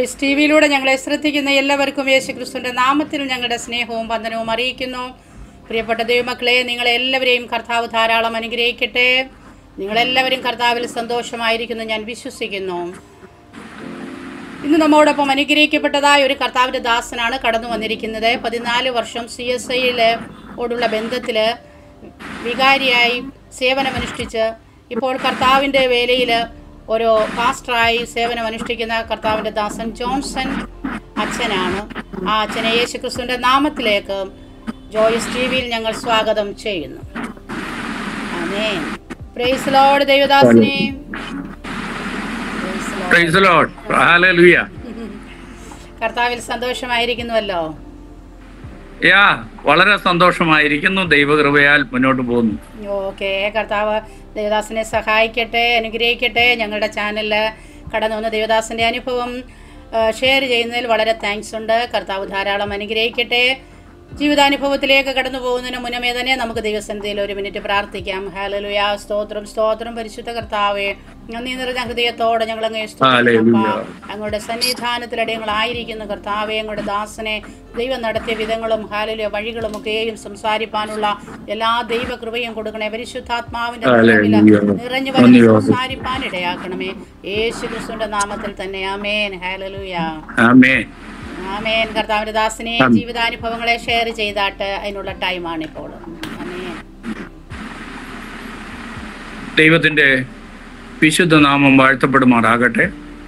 Joyce T വിയിലൂടെ ഞങ്ങളെ ശ്രദ്ധിക്കുന്ന എല്ലാവർക്കും യേശു ക്രിസ്തുവിൻ്റെ നാമത്തിൽ ഞങ്ങളുടെ സ്നേഹവും വന്ദനവും അറിയിക്കുന്നു പ്രിയപ്പെട്ട ദൈവമക്കളെ നിങ്ങളെ എല്ലാവരെയും കർത്താവ് ധാരാളം അനുഗ്രഹിക്കട്ടെ നിങ്ങളെല്ലാവരും കർത്താവിൽ സന്തോഷമായിരിക്കുന്നു ഞാൻ വിശ്വസിക്കുന്നു ഇന്ന് നമ്മോടൊപ്പം അനുഗ്രഹിക്കപ്പെട്ടതായ ഒരു കർത്താവിൻ്റെ ദാസനാണ് കടന്നു വന്നിരിക്കുന്നത് പതിനാല് വർഷം സി എസ് ഐയിൽ ഓടുള്ള ബന്ധത്തിൽ വികാരിയായി സേവനമനുഷ്ഠിച്ച് ഇപ്പോൾ കർത്താവിൻ്റെ വേലയിൽ ഒരു പാസ്റ്ററായി സേവനമനുഷ്ഠിക്കുന്ന കർത്താവിൻ്റെ ദാസൻ ജോൺസൺ അച്ഛനാണ് ആ അച്ഛനെ യേശു ക്രിസ്തുവിൻ്റെ നാമത്തിലേക്ക് ജോയിസ് ടി വിയിൽ ഞങ്ങൾ സ്വാഗതം ചെയ്യുന്നു ആമേൻ പ്രൈസ് ലോഡ് ദൈവദാസിനെ Praise the Lord. Praise Lord ഹല്ലേലൂയ കർത്താവിൽ സന്തോഷമായിരിക്കുന്നുവല്ലോ യാ വളരെ സന്തോഷമായിരിക്കുന്നു ദൈവകൃപയാൽ മുന്നോട്ട് പോകുന്നു ഓക്കെ കർത്താവ് ദേവദാസിനെ സഹായിക്കട്ടെ അനുഗ്രഹിക്കട്ടെ ഞങ്ങളുടെ ചാനലിൽ കടന്നു വന്ന ദേവദാസിൻ്റെ അനുഭവം ആ, ഷെയർ ചെയ്യുന്നതിൽ വളരെ താങ്ക്സ് ഉണ്ട് കർത്താവ് ധാരാളം അനുഗ്രഹിക്കട്ടെ ജീവിതാനുഭവത്തിലേക്ക് കടന്നു പോകുന്നതിന് മുന്നമേ തന്നെ നമുക്ക് ദൈവസന്നിധിയിൽ ഒരു മിനിറ്റ് പ്രാർത്ഥിക്കാം ഹാലലുയ സ്തോത്രം സ്തോത്രം പരിശുദ്ധ കർത്താവേ നന്ദി നിറഞ്ഞ ഹൃദയത്തോടെ ഞങ്ങൾ അങ്ങേ ഹല്ലേലൂയ. അങ്ങയുടെ സന്നിധാനത്തിലടെ ഞങ്ങളായിരിക്കുന്ന കർത്താവെ അങ്ങയുടെ ദാസനെ ദൈവം നടത്തിയ വിധങ്ങളും ഹാലലിയ വഴികളും ഒക്കെയും സംസാരിപ്പാനുള്ള എല്ലാ ദൈവകൃപയും കൊടുക്കണേ പരിശുദ്ധാത്മാവിന്റെ ഹല്ലേലൂയ. നിറവില് നിറഞ്ഞു വന്ന് നന്ദിയോടെ. സംസാരിപ്പാൻ ഇടയാക്കണമേ യേശു ക്രിസ്തുവിന്റെ നാമത്തിൽ തന്നെ ആമേൻ ഹാലലൂയ ആമേൻ ആമേൻ കർത്താവിന്റെ ദാസനെ ആമേൻ. ജീവിതാനുഭവങ്ങളെ ഷെയർ ചെയ്താട്ട് അതിനുള്ള ടൈമാണ് ഇപ്പോൾ ആമേൻ ദൈവത്തിൻ്റെ വിശുദ്ധ നാമം വാഴ്ത്തപ്പെടുമാറാകട്ടെ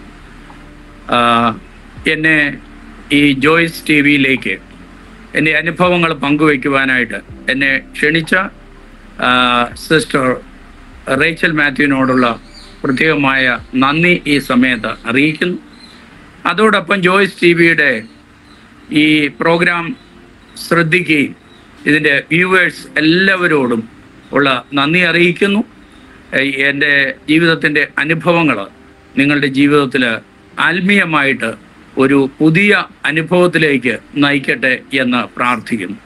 ആ, എന്നെ ഈ ജോയ്സ് ടി വിയിലേക്ക് എൻ്റെ അനുഭവങ്ങൾ പങ്കുവയ്ക്കുവാനായിട്ട് എന്നെ ക്ഷണിച്ച ആ, സിസ്റ്റർ റേച്ചൽ മാത്യുവിനോടുള്ള പ്രത്യേകമായ നന്ദി ഈ സമയത്ത് അറിയിക്കുന്നു അതോടൊപ്പം ജോയ്സ് ടി വിയുടെ ഈ പ്രോഗ്രാം ശ്രദ്ധിക്കുകയും ഇതിൻ്റെ വ്യൂവേഴ്സ് എല്ലാവരോടും ഉള്ള നന്ദി അറിയിക്കുന്നു ഏഹ് എൻ്റെ ജീവിതത്തിൻ്റെ അനുഭവങ്ങൾ നിങ്ങളുടെ ജീവിതത്തിൽ ആത്മീയമായിട്ട് ഒരു പുതിയ അനുഭവത്തിലേക്ക് നയിക്കട്ടെ എന്ന് പ്രാർത്ഥിക്കുന്നു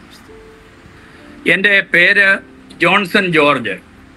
എൻ്റെ പേര് ജോൺസൺ ജോർജ്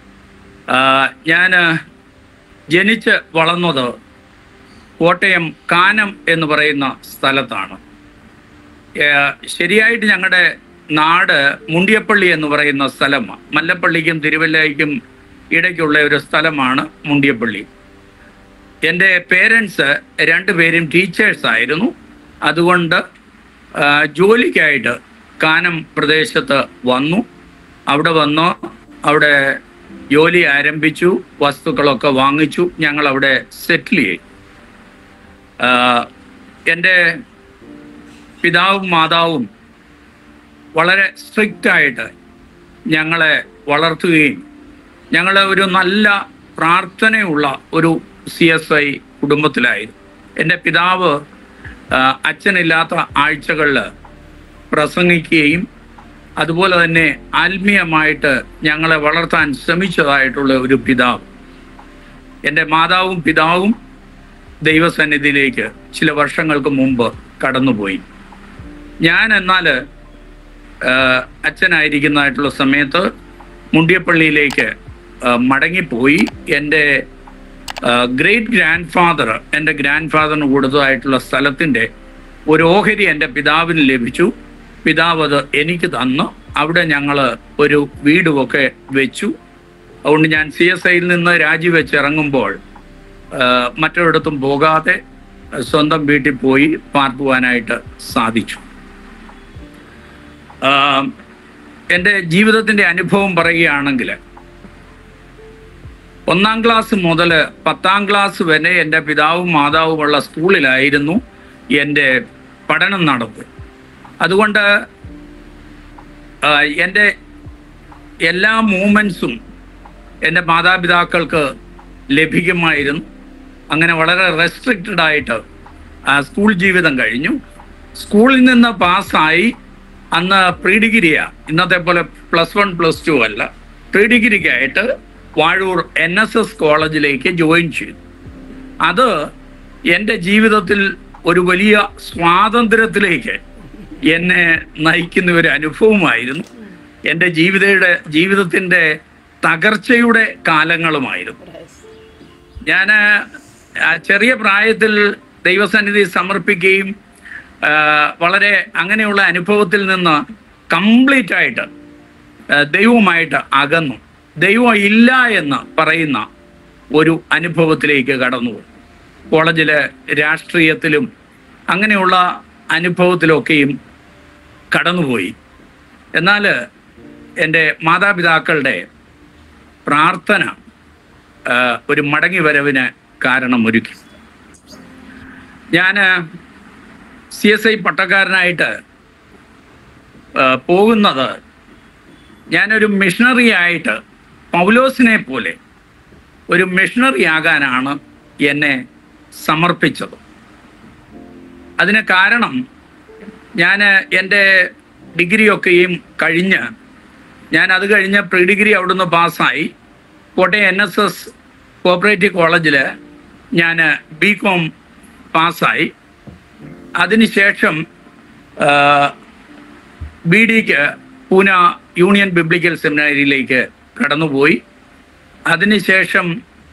ഞാൻ ജനിച്ച് വളർന്നത് കോട്ടയം കാനം എന്ന് പറയുന്ന സ്ഥലത്താണ് ഏഹ് ശരിയായിട്ട് ഞങ്ങളുടെ നാട് മുണ്ടിയപ്പള്ളി എന്ന് പറയുന്ന സ്ഥലമാണ് മല്ലപ്പള്ളിക്കും തിരുവല്ലയ്ക്കും ഇടയ്ക്കുള്ള ഒരു സ്ഥലമാണ് മുണ്ടിയപ്പള്ളി എൻ്റെ പേരൻസ് രണ്ടുപേരും ടീച്ചേഴ്സ് ആയിരുന്നു അതുകൊണ്ട് ആ, ജോലിക്കായിട്ട് കാനം പ്രദേശത്ത് വന്നു അവിടെ വന്നു അവിടെ ജോലി ആരംഭിച്ചു വസ്തുക്കളൊക്കെ വാങ്ങിച്ചു ഞങ്ങൾ അവിടെ സെറ്റിൽ ചെയ്തു ആ, എൻ്റെ പിതാവും മാതാവും വളരെ സ്ട്രിക്റ്റ് ആയിട്ട് ഞങ്ങളെ വളർത്തുകയും ഞങ്ങൾ ഒരു നല്ല പ്രാർത്ഥനയുള്ള ഒരു സി എസ് ഐ കുടുംബത്തിലായിരുന്നു എൻ്റെ പിതാവ് ആ, അച്ഛനില്ലാത്ത ആഴ്ചകളിൽ പ്രസംഗിക്കുകയും അതുപോലെ തന്നെ ആത്മീയമായിട്ട് ഞങ്ങളെ വളർത്താൻ ശ്രമിച്ചതായിട്ടുള്ള ഒരു പിതാവ് എൻ്റെ മാതാവും പിതാവും ദൈവസന്നിധിയിലേക്ക് ചില വർഷങ്ങൾക്ക് മുമ്പ് കടന്നുപോയി ഞാൻ എന്നാൽ അച്ഛനായിരിക്കുന്നതായിട്ടുള്ള സമയത്ത് മുണ്ടിയപ്പള്ളിയിലേക്ക് ആ, മടങ്ങിപ്പോയി എൻ്റെ ഗ്രേറ്റ് ഗ്രാൻഡ് ഫാദർ എൻ്റെ ഗ്രാൻഡ് ഫാദറിന് കൊടുത്തതായിട്ടുള്ള സ്ഥലത്തിൻ്റെ ഒരു ഓഹരി എൻ്റെ പിതാവിന് ലഭിച്ചു പിതാവ് അത് എനിക്ക് തന്നു അവിടെ ഞങ്ങൾ ഒരു വീടുമൊക്കെ വെച്ചു അതുകൊണ്ട് ഞാൻ സി എസ് ഐയിൽ നിന്ന് രാജിവെച്ച് ഇറങ്ങുമ്പോൾ ആ, മറ്റൊരിടത്തും പോകാതെ സ്വന്തം വീട്ടിൽ പോയി പാർക്കുവാനായിട്ട് സാധിച്ചു ആ, എൻ്റെ ജീവിതത്തിൻ്റെ അനുഭവം പറയുകയാണെങ്കിൽ ഒന്നാം ക്ലാസ് മുതൽ പത്താം ക്ലാസ് വരെ എൻ്റെ പിതാവും മാതാവുമുള്ള സ്കൂളിലായിരുന്നു എൻ്റെ പഠനം നടന്നത് അതുകൊണ്ട് ആ, എൻ്റെ എല്ലാ മൂമെൻസും എൻ്റെ മാതാപിതാക്കൾക്ക് ലഭിക്കുമായിരുന്നു അങ്ങനെ വളരെ റെസ്ട്രിക്റ്റഡ് ആയിട്ട് ആ, സ്കൂൾ ജീവിതം കഴിഞ്ഞു സ്കൂളിൽ നിന്ന് പാസ്സായി അന്ന് പ്രീ ഡിഗ്രിയാ ഇന്നത്തെ പോലെ പ്ലസ് വൺ പ്ലസ് ടു അല്ല പ്രീ ഡിഗ്രിക്കായിട്ട് വാഴൂർ എൻ എസ് എസ് കോളേജിലേക്ക് ജോയിൻ ചെയ്തു അത് എൻ്റെ ജീവിതത്തിൽ ഒരു വലിയ സ്വാതന്ത്ര്യത്തിലേക്ക് എന്നെ നയിക്കുന്ന ഒരു അനുഭവമായിരുന്നു എൻ്റെ ജീവിതയുടെ ജീവിതത്തിൻ്റെ തകർച്ചയുടെ കാലങ്ങളുമായിരുന്നു ഞാൻ ചെറിയ പ്രായത്തിൽ ദൈവസന്നിധി സമർപ്പിക്കുകയും ആ, വളരെ അങ്ങനെയുള്ള അനുഭവത്തിൽ നിന്ന് കംപ്ലീറ്റ് ആയിട്ട് ആ, ദൈവവുമായിട്ട് അകന്നു ദൈവം ഇല്ല എന്ന് പറയുന്ന ഒരു അനുഭവത്തിലേക്ക് കടന്നു കോളേജിലെ രാഷ്ട്രീയത്തിലും അങ്ങനെയുള്ള അനുഭവത്തിലൊക്കെയും കടന്നുപോയി എന്നാൽ എൻ്റെ മാതാപിതാക്കളുടെ പ്രാർത്ഥന ആ, ഒരു മടങ്ങി വരവിന് കാരണമൊരുക്കി ഞാൻ സി എസ് ഐ പട്ടക്കാരനായിട്ട് ആ, പോകുന്നത് ഞാനൊരു മിഷണറി ആയിട്ട് പൗലോസിനെ പോലെ ഒരു മിഷണറി ആകാനാണ് എന്നെ സമർപ്പിച്ചത് അതിന് കാരണം ഞാൻ എൻ്റെ ഡിഗ്രിയൊക്കെയും കഴിഞ്ഞ് ഞാൻ അത് കഴിഞ്ഞ് പ്രീ ഡിഗ്രി അവിടുന്ന് പാസ്സായി Kottayam N S S cooperative കോളേജിൽ ഞാൻ ബി കോം പാസ്സായി അതിനുശേഷം ബി ഡിക്ക് പൂന യൂണിയൻ ബിബ്ലിക്കൽ സെമിനാരിയിലേക്ക് കടന്നുപോയി അതിനുശേഷം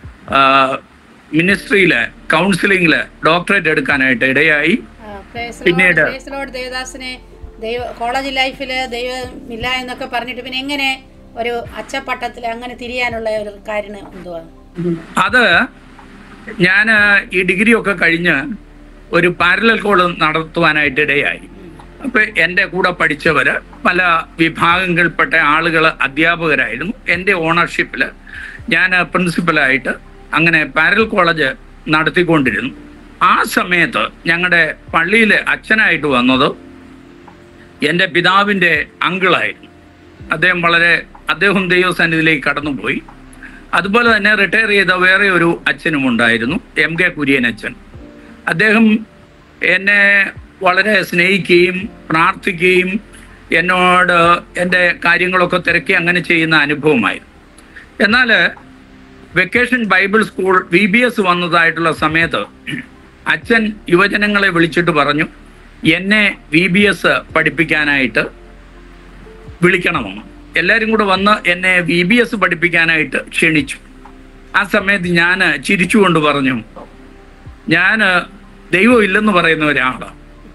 മിനിസ്ട്രിയിൽ കൗൺസിലിംഗിൽ ഡോക്ടറേറ്റ് എടുക്കാനായിട്ട് ഇടയായി പിന്നീട്- ലോഡ് ദേവദാസിനെ ദൈവ കോളേജ് ലൈഫിൽ ദൈവം ഇല്ല എന്നൊക്കെ പറഞ്ഞിട്ട് പിന്നെ എങ്ങനെ ഒരു അച്ചപ്പട്ടത്തിൽ അങ്ങനെ തിരിയാനുള്ള ഒരു കാരണം എന്തുവാ അത് ഞാൻ ഈ ഡിഗ്രി ഒക്കെ കഴിഞ്ഞ് ഒരു പാരലൽ കോള് നടത്തുവാനായിട്ട് ഇടയായി അപ്പൊ എൻ്റെ കൂടെ പഠിച്ചവര് പല വിഭാഗങ്ങളിൽപ്പെട്ട ആളുകൾ അധ്യാപകരായിരുന്നു എൻ്റെ ഓണർഷിപ്പിൽ ഞാൻ പ്രിൻസിപ്പലായിട്ട് അങ്ങനെ പാരൽ കോളേജ് നടത്തിക്കൊണ്ടിരുന്നു ആ സമയത്ത് ഞങ്ങളുടെ പള്ളിയിൽ അച്ഛനായിട്ട് വന്നത് എൻ്റെ പിതാവിൻ്റെ അങ്കിളായിരുന്നു അദ്ദേഹം വളരെ അദ്ദേഹം ദൈവസന്നിധിയിലേക്ക് കടന്നുപോയി അതുപോലെ തന്നെ റിട്ടയർ ചെയ്ത വേറെ ഒരു അച്ഛനും ഉണ്ടായിരുന്നു എം കെ കുര്യൻ അച്ഛൻ അദ്ദേഹം എന്നെ വളരെ സ്നേഹിക്കുകയും പ്രാർത്ഥിക്കുകയും എന്നോട് എൻ്റെ കാര്യങ്ങളൊക്കെ തിരക്കി അങ്ങനെ ചെയ്യുന്ന അനുഭവമായിരുന്നു എന്നാൽ vacation Bible school V B S വന്നതായിട്ടുള്ള സമയത്ത് അച്ഛൻ യുവജനങ്ങളെ വിളിച്ചിട്ട് പറഞ്ഞു എന്നെ വി ബി എസ് പഠിപ്പിക്കാനായിട്ട് വിളിക്കണമെന്ന് എല്ലാവരും കൂടെ വന്ന് എന്നെ വി ബി എസ് പഠിപ്പിക്കാനായിട്ട് ക്ഷണിച്ചു ആ സമയത്ത് ഞാൻ ചിരിച്ചുകൊണ്ട് പറഞ്ഞു ഞാൻ ദൈവം ഇല്ലെന്ന് പറയുന്ന ഒരാളാണ്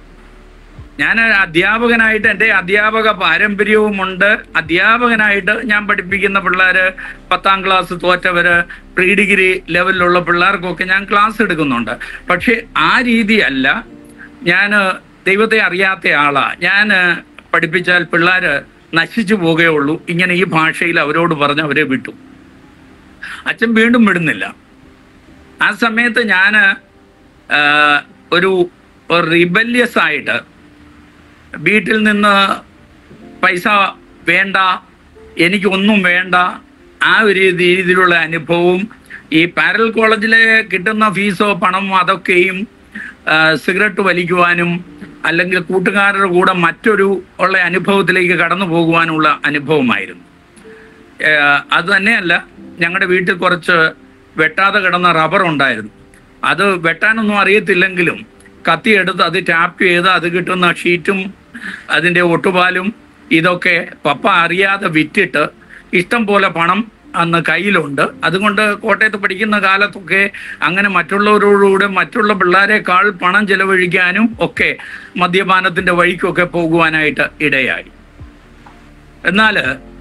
ഞാൻ അധ്യാപകനായിട്ട് എൻ്റെ അധ്യാപക പാരമ്പര്യവുമുണ്ട് അധ്യാപകനായിട്ട് ഞാൻ പഠിപ്പിക്കുന്ന പിള്ളേര് പത്താം ക്ലാസ് തോറ്റവര് പ്രീ ഡിഗ്രി ലെവലിലുള്ള പിള്ളേർക്കൊക്കെ ഞാൻ ക്ലാസ് എടുക്കുന്നുണ്ട് പക്ഷേ ആ രീതിയല്ല ഞാൻ ദൈവത്തെ അറിയാത്ത ആളാ ഞാൻ പഠിപ്പിച്ചാൽ പിള്ളേര് നശിച്ചു പോകുകയുള്ളൂ ഇങ്ങനെ ഈ ഭാഷയിൽ അവരോട് പറഞ്ഞ് അവരെ വിട്ടു അച്ഛൻ വീണ്ടും വിടുന്നില്ല ആ സമയത്ത് ഞാൻ ഒരു റിബല്യസ് ആയിട്ട് വീട്ടിൽ നിന്ന് പൈസ വേണ്ട എനിക്കൊന്നും വേണ്ട ആ ഒരു രീതിയിലുള്ള അനുഭവവും ഈ പാരൽ കോളേജിലെ കിട്ടുന്ന ഫീസോ പണമോ അതൊക്കെയും ആ, സിഗരറ്റ് വലിക്കുവാനും അല്ലെങ്കിൽ കൂട്ടുകാരുടെ കൂടെ മറ്റൊരു ഉള്ള അനുഭവത്തിലേക്ക് കടന്നു പോകുവാനുള്ള അനുഭവമായിരുന്നു ഏഹ് അത് തന്നെയല്ല ഞങ്ങളുടെ വീട്ടിൽ കുറച്ച് വെട്ടാതെ കിടന്ന റബ്ബർ ഉണ്ടായിരുന്നു അത് വെട്ടാനൊന്നും അറിയത്തില്ലെങ്കിലും കത്തിയെടുത്ത് അത് ടാപ്പ് ചെയ്ത് അത് കിട്ടുന്ന ഷീറ്റും അതിൻ്റെ ഒട്ടുപാലും ഇതൊക്കെ പപ്പ അറിയാതെ വിറ്റിട്ട് ഇഷ്ടം പോലെ പണം അന്ന് കയ്യിലുണ്ട് അതുകൊണ്ട് കോട്ടയത്ത് പഠിക്കുന്ന കാലത്തൊക്കെ അങ്ങനെ മറ്റുള്ളവരോടുകൂടെ മറ്റുള്ള പിള്ളേരെക്കാൾ പണം ചെലവഴിക്കാനും ഒക്കെ മദ്യപാനത്തിന്റെ വഴിക്കൊക്കെ പോകുവാനായിട്ട് ഇടയായി എന്നാൽ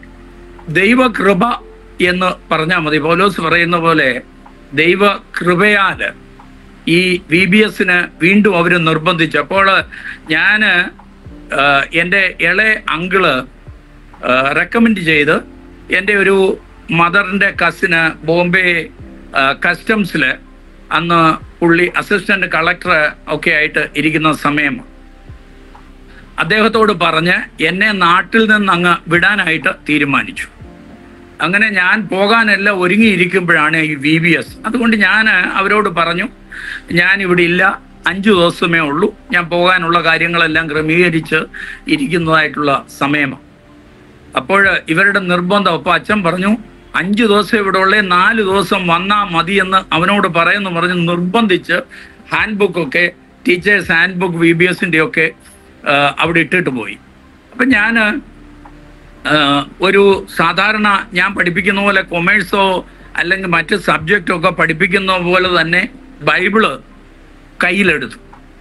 ദൈവകൃപ എന്ന് പറഞ്ഞാൽ മതി പൗലോസ് പറയുന്ന പോലെ ദൈവകൃപയാല് ഈ വി ബി എസിന് വീണ്ടും അവർ നിർബന്ധിച്ചു അപ്പോൾ ഞാൻ എൻ്റെ ഇളയ അങ്കിള് റെക്കമെൻഡ് ചെയ്ത് എൻ്റെ ഒരു മദറിൻ്റെ കസിന് ബോംബെ കസ്റ്റംസിൽ അന്ന് പുള്ളി അസിസ്റ്റന്റ് കളക്ടർ ഒക്കെ ആയിട്ട് ഇരിക്കുന്ന സമയം അദ്ദേഹത്തോട് പറഞ്ഞ് എന്നെ നാട്ടിൽ നിന്ന് അങ്ങ് വിടാനായിട്ട് തീരുമാനിച്ചു അങ്ങനെ ഞാൻ പോകാനെല്ലാം ഒരുങ്ങിയിരിക്കുമ്പോഴാണ് ഈ വി ബി എസ് അതുകൊണ്ട് ഞാൻ അവരോട് പറഞ്ഞു ഞാൻ ഇവിടെ ഇല്ല അഞ്ചു ദിവസമേ ഉള്ളൂ ഞാൻ പോകാനുള്ള കാര്യങ്ങളെല്ലാം ക്രമീകരിച്ച് ഇരിക്കുന്നതായിട്ടുള്ള സമയമാണ് അപ്പോൾ ഇവരുടെ നിർബന്ധം അപ്പോൾ അച്ഛൻ പറഞ്ഞു അഞ്ചു ദിവസം ഇവിടെ ഉള്ളേ നാല് ദിവസം വന്നാൽ മതിയെന്ന് അവനോട് പറയുന്നു പറഞ്ഞ് നിർബന്ധിച്ച് ഹാൻഡ് ബുക്കൊക്കെ teachers hand book V B എസിൻ്റെ ഒക്കെ ആ, അവിടെ ഇട്ടിട്ട് പോയി അപ്പം ഞാൻ ഒരു സാധാരണ ഞാൻ പഠിപ്പിക്കുന്ന പോലെ കൊമേഴ്സോ അല്ലെങ്കിൽ മറ്റ് സബ്ജക്റ്റോ ഒക്കെ പഠിപ്പിക്കുന്ന പോലെ തന്നെ ബൈബിള് കയ്യിലെടുത്തു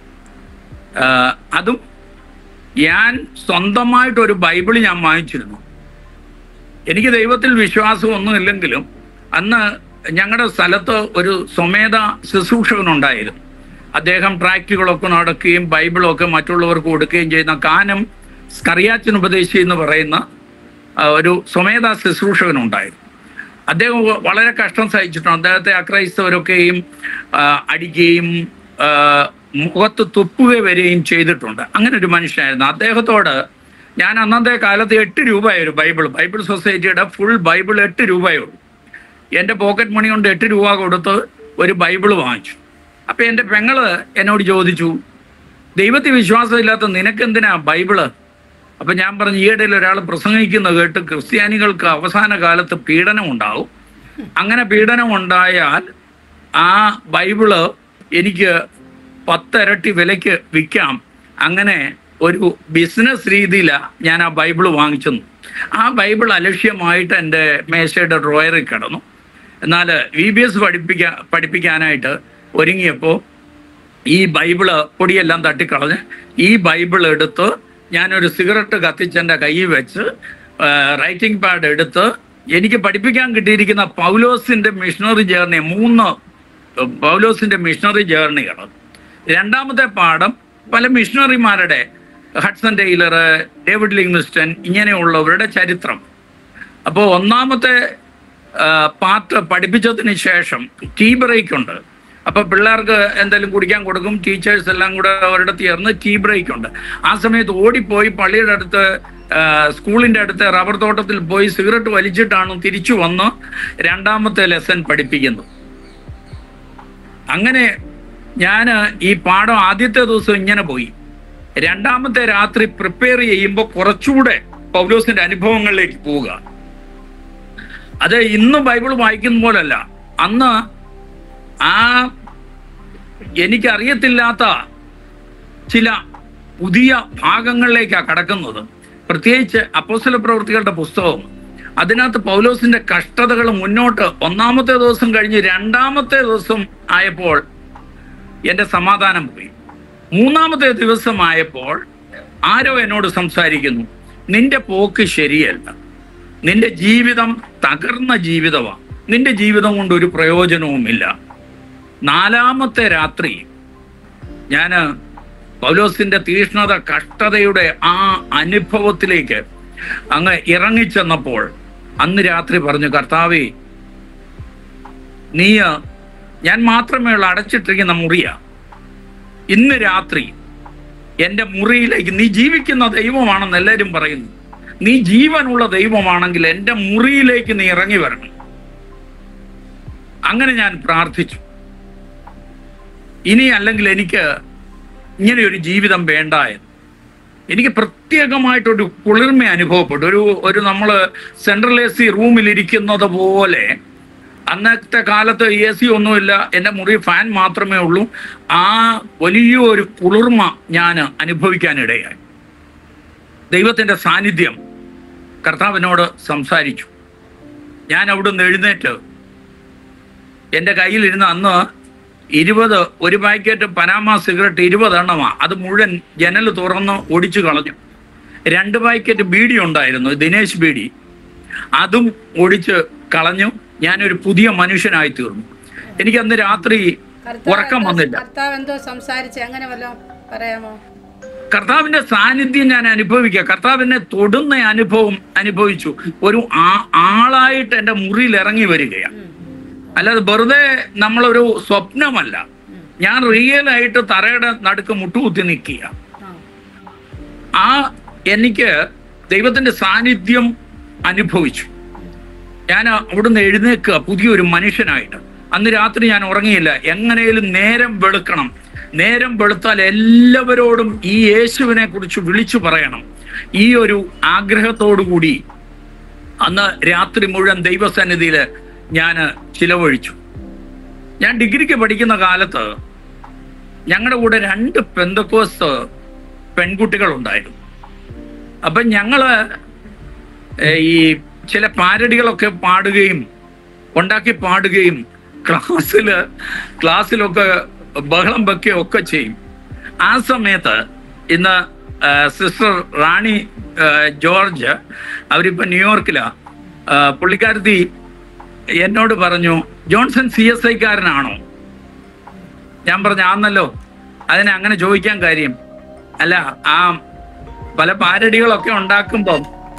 ആ, അതും ഞാൻ സ്വന്തമായിട്ടൊരു ബൈബിൾ ഞാൻ വാങ്ങിച്ചിരുന്നു എനിക്ക് ദൈവത്തിൽ വിശ്വാസമൊന്നുമില്ലെങ്കിലും അന്ന് ഞങ്ങളുടെ സ്ഥലത്ത് ഒരു സ്വമേധ ശുശ്രൂഷകനുണ്ടായിരുന്നു അദ്ദേഹം ട്രാക്റ്റുകളൊക്കെ നടക്കുകയും ബൈബിളൊക്കെ മറ്റുള്ളവർക്ക് കൊടുക്കുകയും ചെയ്യുന്ന കാനം സ്കറിയാച്ചൻ ഉപദേശി എന്ന് പറയുന്ന ആ, ഒരു സ്വമേധ ശുശ്രൂഷകനുണ്ടായിരുന്നു അദ്ദേഹം വ- വളരെ കഷ്ടം സഹിച്ചിട്ടുണ്ട് അദ്ദേഹത്തെ അക്രൈസ്തവരൊക്കെയും ആ, അടിക്കുകയും ആ, മുഖത്ത് തുപ്പുക വരികയും ചെയ്തിട്ടുണ്ട് അങ്ങനെ ഒരു മനുഷ്യനായിരുന്നു അദ്ദേഹത്തോട് ഞാൻ അന്നത്തെ കാലത്ത് എട്ട് രൂപയൊരു ബൈബിൾ ബൈബിൾ സൊസൈറ്റിയുടെ ഫുൾ ബൈബിൾ എട്ട് രൂപയുള്ളൂ എൻ്റെ പോക്കറ്റ് മണി കൊണ്ട് എട്ട് രൂപ കൊടുത്ത് ഒരു ബൈബിൾ വാങ്ങിച്ചു അപ്പൊ എൻ്റെ പെങ്ങള് എന്നോട് ചോദിച്ചു ദൈവത്തിൽ വിശ്വാസമില്ലാത്ത നിനക്കെന്തിനാ ബൈബിള് അപ്പൊ ഞാൻ പറഞ്ഞു ഈയിടയിൽ ഒരാൾ പ്രസംഗിക്കുന്നത് കേട്ട് ക്രിസ്ത്യാനികൾക്ക് അവസാന കാലത്ത് പീഡനം ഉണ്ടാവും അങ്ങനെ പീഡനം ഉണ്ടായാൽ ആ ബൈബിള് എനിക്ക് പത്തിരട്ടി വിലയ്ക്ക് വിൽക്കാം അങ്ങനെ ഒരു ബിസിനസ് രീതിയിലാണ് ഞാൻ ആ ബൈബിള് വാങ്ങിച്ചെന്നു ആ ബൈബിൾ അലക്ഷ്യമായിട്ട് എൻ്റെ മേശയുടെ ഡ്രോയറിൽ കിടന്നു എന്നാൽ വി ബി എസ് പഠിപ്പിക്കാൻ പഠിപ്പിക്കാനായിട്ട് ഒരുങ്ങിയപ്പോൾ ഈ ബൈബിള് പൊടിയെല്ലാം തട്ടിക്കളഞ്ഞ് ഈ ബൈബിൾ എടുത്ത് ഞാനൊരു സിഗരറ്റ് കത്തിച്ചെൻ്റെ കയ്യിൽ വെച്ച് റൈറ്റിംഗ് പാഡ് എടുത്ത് എനിക്ക് പഠിപ്പിക്കാൻ കിട്ടിയിരിക്കുന്ന പൗലോസിന്റെ മിഷണറി ജേർണി മൂന്ന് പൗലോസിന്റെ മിഷണറി ജേർണികൾ രണ്ടാമത്തെ പാഠം പല മിഷണറിമാരുടെ ഹഡ്സൺ ടെയ്ലർ ഡേവിഡ് ലിംഗ്സ്റ്റൺ ഇങ്ങനെയുള്ളവരുടെ ചരിത്രം അപ്പോൾ ഒന്നാമത്തെ ആ, പാർട്ട് പഠിപ്പിച്ചതിന് ശേഷം ടീ ബ്രേക്ക് ഉണ്ട് അപ്പൊ പിള്ളേർക്ക് എന്തെങ്കിലും കുടിക്കാൻ കൊടുക്കും ടീച്ചേഴ്സ് എല്ലാം കൂടെ അവരുടെ ചേർന്ന് ടീ ബ്രേക്ക് ഉണ്ട് ആ സമയത്ത് ഓടിപ്പോയി പള്ളിയുടെ അടുത്ത് ആ, സ്കൂളിന്റെ അടുത്ത് റബ്ബർ തോട്ടത്തിൽ പോയി സിഗരറ്റ് വലിച്ചിട്ടാണ് തിരിച്ചു വന്ന് രണ്ടാമത്തെ ലെസൺ പഠിപ്പിക്കുന്നത് അങ്ങനെ ഞാൻ ഈ പാഠം ആദ്യത്തെ ദിവസം ഇങ്ങനെ പോയി രണ്ടാമത്തെ രാത്രി പ്രിപ്പയർ ചെയ്യുമ്പോൾ കുറച്ചുകൂടെ പൗലോസിന്റെ അനുഭവങ്ങളിലേക്ക് പോവുക അത് ഇന്ന് ബൈബിൾ വായിക്കുന്ന പോലല്ല അന്ന് ആ എനിക്കറിയത്തില്ലാത്ത ചില പുതിയ ഭാഗങ്ങളിലേക്കാണ് കടക്കുന്നത് പ്രത്യേകിച്ച് അപ്പോസ്തല പ്രവൃത്തികളുടെ പുസ്തകം അതിനകത്ത് പൗലോസിന്റെ കഷ്ടതകൾ മുന്നോട്ട് ഒന്നാമത്തെ ദിവസം കഴിഞ്ഞ് രണ്ടാമത്തെ ദിവസം ആയപ്പോൾ എന്റെ സമാധാനം പോയി മൂന്നാമത്തെ ദിവസമായപ്പോൾ ആരോ എന്നോട് സംസാരിക്കുന്നു നിന്റെ പോക്ക് ശരിയല്ല നിന്റെ ജീവിതം തകർന്ന ജീവിതമാണ് നിന്റെ ജീവിതം കൊണ്ട് ഒരു പ്രയോജനവുമില്ല നാലാമത്തെ രാത്രി ഞാൻ പൗലോസിന്റെ തീഷ്ണത കഷ്ടതയുടെ ആ അനുഭവത്തിലേക്ക് അങ്ങ് ഇറങ്ങിച്ചെന്നപ്പോൾ അന്ന് രാത്രി പറഞ്ഞു കർത്താവേ നീ ഞാൻ മാത്രമേ ഉള്ള അടച്ചിട്ടിരിക്കുന്ന മുറിയ ഇന്ന് രാത്രി എൻ്റെ മുറിയിലേക്ക് നീ ജീവിക്കുന്ന ദൈവമാണെന്ന് എല്ലാവരും പറയുന്നു നീ ജീവനുള്ള ദൈവമാണെങ്കിൽ എൻ്റെ മുറിയിലേക്ക് നീ ഇറങ്ങി വരണം അങ്ങനെ ഞാൻ പ്രാർത്ഥിച്ചു ഇനി അല്ലെങ്കിൽ എനിക്ക് ഇങ്ങനെ ഒരു ജീവിതം വേണ്ട എന്ന് എനിക്ക് പ്രത്യേകമായിട്ടൊരു കുളിർമ അനുഭവപ്പെട്ടു ഒരു ഒരു നമ്മൾ സെൻട്രൽ എ സി റൂമിൽ ഇരിക്കുന്നത് പോലെ അന്നത്തെ കാലത്ത് എ സി ഒന്നുമില്ല എൻ്റെ മുറി ഫാൻ മാത്രമേ ഉള്ളൂ ആ വലിയൊരു കുളിർമ ഞാൻ അനുഭവിക്കാനിടയായി ദൈവത്തിൻ്റെ സാന്നിധ്യം കർത്താവിനോട് സംസാരിച്ചു ഞാൻ അവിടുന്ന് എഴുന്നേറ്റ് എൻ്റെ കയ്യിലിരുന്ന അന്ന് ഇരുപത് ഒരു പാക്കറ്റ് പനാമ സിഗരറ്റ് ഇരുപത് എണ്ണമാ അത് മുഴുവൻ ജനൽ തുറന്ന് ഒടിച്ചു കളഞ്ഞു രണ്ട് പാക്കറ്റ് ബീഡി ഉണ്ടായിരുന്നു ദിനേശ് ബീഡി അതും ഒടിച്ച് കളഞ്ഞു ഞാനൊരു പുതിയ മനുഷ്യനായി തീർന്നു എനിക്ക് അന്ന് രാത്രി ഉറക്കം വന്നില്ല കർത്താവ് എന്തോ സംസാരിച്ച് അങ്ങനെ വല്ലതും പറയാമോ കർത്താവിന്റെ സാന്നിധ്യം ഞാൻ അനുഭവിക്കുക കർത്താവിനെ തൊടുന്ന അനുഭവം അനുഭവിച്ചു ഒരു ആ- ആളായിട്ട് എൻ്റെ മുറിയിൽ ഇറങ്ങി വരികയാണ് ഉം. അല്ലാതെ വെറുതെ നമ്മളൊരു സ്വപ്നമല്ല ഞാൻ റിയൽ ആയിട്ട് തറയുടെ നടുക്ക് മുട്ടുകുത്തി നിൽക്കുക ആ. ആ എനിക്ക് ദൈവത്തിന്റെ സാന്നിധ്യം അനുഭവിച്ചു ഞാൻ അവിടുന്ന് എഴുന്നേക്കുക പുതിയൊരു മനുഷ്യനായിട്ട് അന്ന് രാത്രി ഞാൻ ഉറങ്ങിയില്ല എങ്ങനെയും നേരം വെളുക്കണം നേരം വെളുത്താൽ എല്ലാവരോടും ഈ യേശുവിനെ കുറിച്ച് വിളിച്ചു പറയണം ഈ ഒരു ആഗ്രഹത്തോടു കൂടി അന്ന് രാത്രി മുഴുവൻ ദൈവസന്നിധിയിൽ ഞാൻ ചിലവഴിച്ചു ഞാൻ ഡിഗ്രിക്ക് പഠിക്കുന്ന കാലത്ത് ഞങ്ങളുടെ കൂടെ രണ്ട് പെന്തക്കോസ് പെൺകുട്ടികളുണ്ടായിരുന്നു അപ്പം ഞങ്ങള് ഏർ ഈ ചില പാരഡികളൊക്കെ പാടുകയും ഉണ്ടാക്കി പാടുകയും ക്ലാസ്സിൽ ക്ലാസ്സിലൊക്കെ ബഹളം വെക്കുകയോ ഒക്കെ ചെയ്യും ആ സമയത്ത് ഇന്ന് ആ, സിസ്റ്റർ റാണി ആ, ജോർജ് അവരിപ്പോ ന്യൂയോർക്കിലാ ആ, പുള്ളിക്കാരത്തി എന്നോട് പറഞ്ഞു ജോൺസൺ സി എസ് ഐക്കാരനാണോ ഞാൻ പറഞ്ഞു ആന്നല്ലോ അതിനെ അങ്ങനെ ചോദിക്കാൻ കാര്യം അല്ല ആ പല പാരഡികളൊക്കെ ഉണ്ടാക്കുമ്പം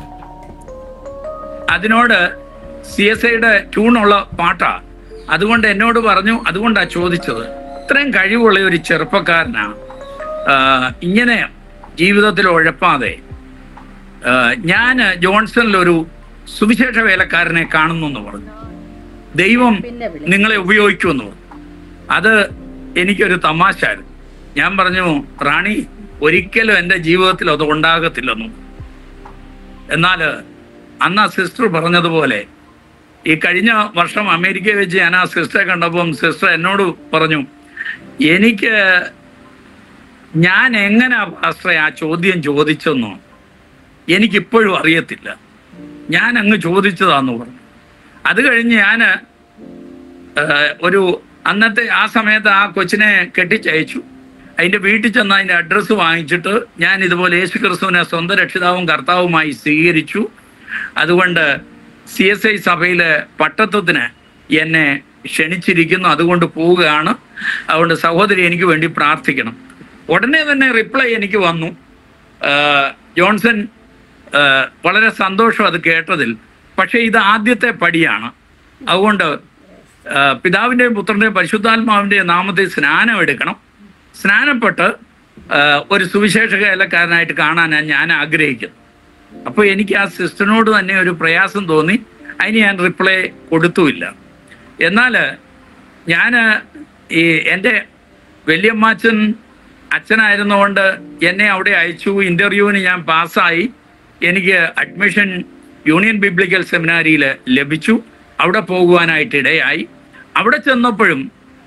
അതിനോട് സി എസ് ഐയുടെ ട്യൂണുള്ള പാട്ടാ അതുകൊണ്ട് എന്നോട് പറഞ്ഞു അതുകൊണ്ടാ ചോദിച്ചത് ഇത്രയും കഴിവുള്ള ഒരു ചെറുപ്പക്കാരനാ ആ, ഇങ്ങനെ ജീവിതത്തിൽ ഉഴപ്പാതെ ഞാൻ ജോൺസണിൽ ഒരു സുവിശേഷ വേലക്കാരനെ കാണുന്നു എന്ന് പറഞ്ഞു ദൈവം പിന്നെ വിളി നിങ്ങളെ ഉപയോഗിക്കുമെന്ന് പറഞ്ഞു അത് എനിക്കൊരു തമാശായിരുന്നു ഞാൻ പറഞ്ഞു റാണി ഒരിക്കലും എൻ്റെ ജീവിതത്തിൽ അത് ഉണ്ടാകത്തില്ലെന്നു എന്നാൽ അന്ന് ആ സിസ്റ്റർ പറഞ്ഞതുപോലെ ഈ കഴിഞ്ഞ വർഷം അമേരിക്കയിൽ വെച്ച് ഞാൻ ആ സിസ്റ്ററെ കണ്ടപ്പം സിസ്റ്റർ എന്നോട് പറഞ്ഞു എനിക്ക് ഞാൻ എങ്ങനെ പാസ്റ്ററെ ആ ചോദ്യം ചോദിച്ചെന്നോ എനിക്കിപ്പോഴും അറിയത്തില്ല ഞാൻ അങ്ങ് ചോദിച്ചതാന്ന് പറഞ്ഞു അത് കഴിഞ്ഞ് ഞാൻ ഒരു അന്നത്തെ ആ സമയത്ത് ആ കൊച്ചിനെ കെട്ടിച്ചയച്ചു അതിന്റെ വീട്ടിൽ ചെന്ന് അതിന്റെ അഡ്രസ്സ് വാങ്ങിച്ചിട്ട് ഞാൻ ഇതുപോലെ യേശു ക്രിസ്തുവിനെ സ്വന്തം രക്ഷിതാവും കർത്താവുമായി സ്വീകരിച്ചു അതുകൊണ്ട് സി എസ് ഐ സഭയിലെ പട്ടത്വത്തിന് എന്നെ ക്ഷണിച്ചിരിക്കുന്നു അതുകൊണ്ട് പോവുകയാണ് അതുകൊണ്ട് സഹോദരി എനിക്ക് വേണ്ടി പ്രാർത്ഥിക്കണം ഉടനെ തന്നെ റിപ്ലൈ എനിക്ക് വന്നു ആ, ജോൺസൺ ആ, വളരെ സന്തോഷം അത് കേട്ടതിൽ പക്ഷേ ഇത് ആദ്യത്തെ പടിയാണ് അതുകൊണ്ട് ആ, പിതാവിന്റെയും പുത്രന്റെയും പരിശുദ്ധാത്മാവിന്റെയും നാമത്തിൽ സ്നാനം എടുക്കണം സ്നാനപ്പെട്ട് ആ, ഒരു സുവിശേഷ വേലക്കാരനായിട്ട് കാണാനാണ് ഞാൻ ആഗ്രഹിക്കുന്നത് അപ്പോൾ എനിക്ക് ആ സിസ്റ്ററിനോട് തന്നെ ഒരു പ്രയാസം തോന്നി അതിന് ഞാൻ റിപ്ലൈ കൊടുത്തുമില്ല എന്നാൽ ഞാൻ ഈ എൻ്റെ വല്യമ്മാച്ചൻ അച്ഛനായിരുന്നുകൊണ്ട് എന്നെ അവിടെ അയച്ചു ഇൻ്റർവ്യൂവിന് ഞാൻ പാസ്സായി എനിക്ക് അഡ്മിഷൻ യൂണിയൻ ബിബ്ലിക്കൽ സെമിനാരിയിൽ ലഭിച്ചു അവിടെ പോകുവാനായിട്ട് ഇടയായി അവിടെ ചെന്നപ്പോഴും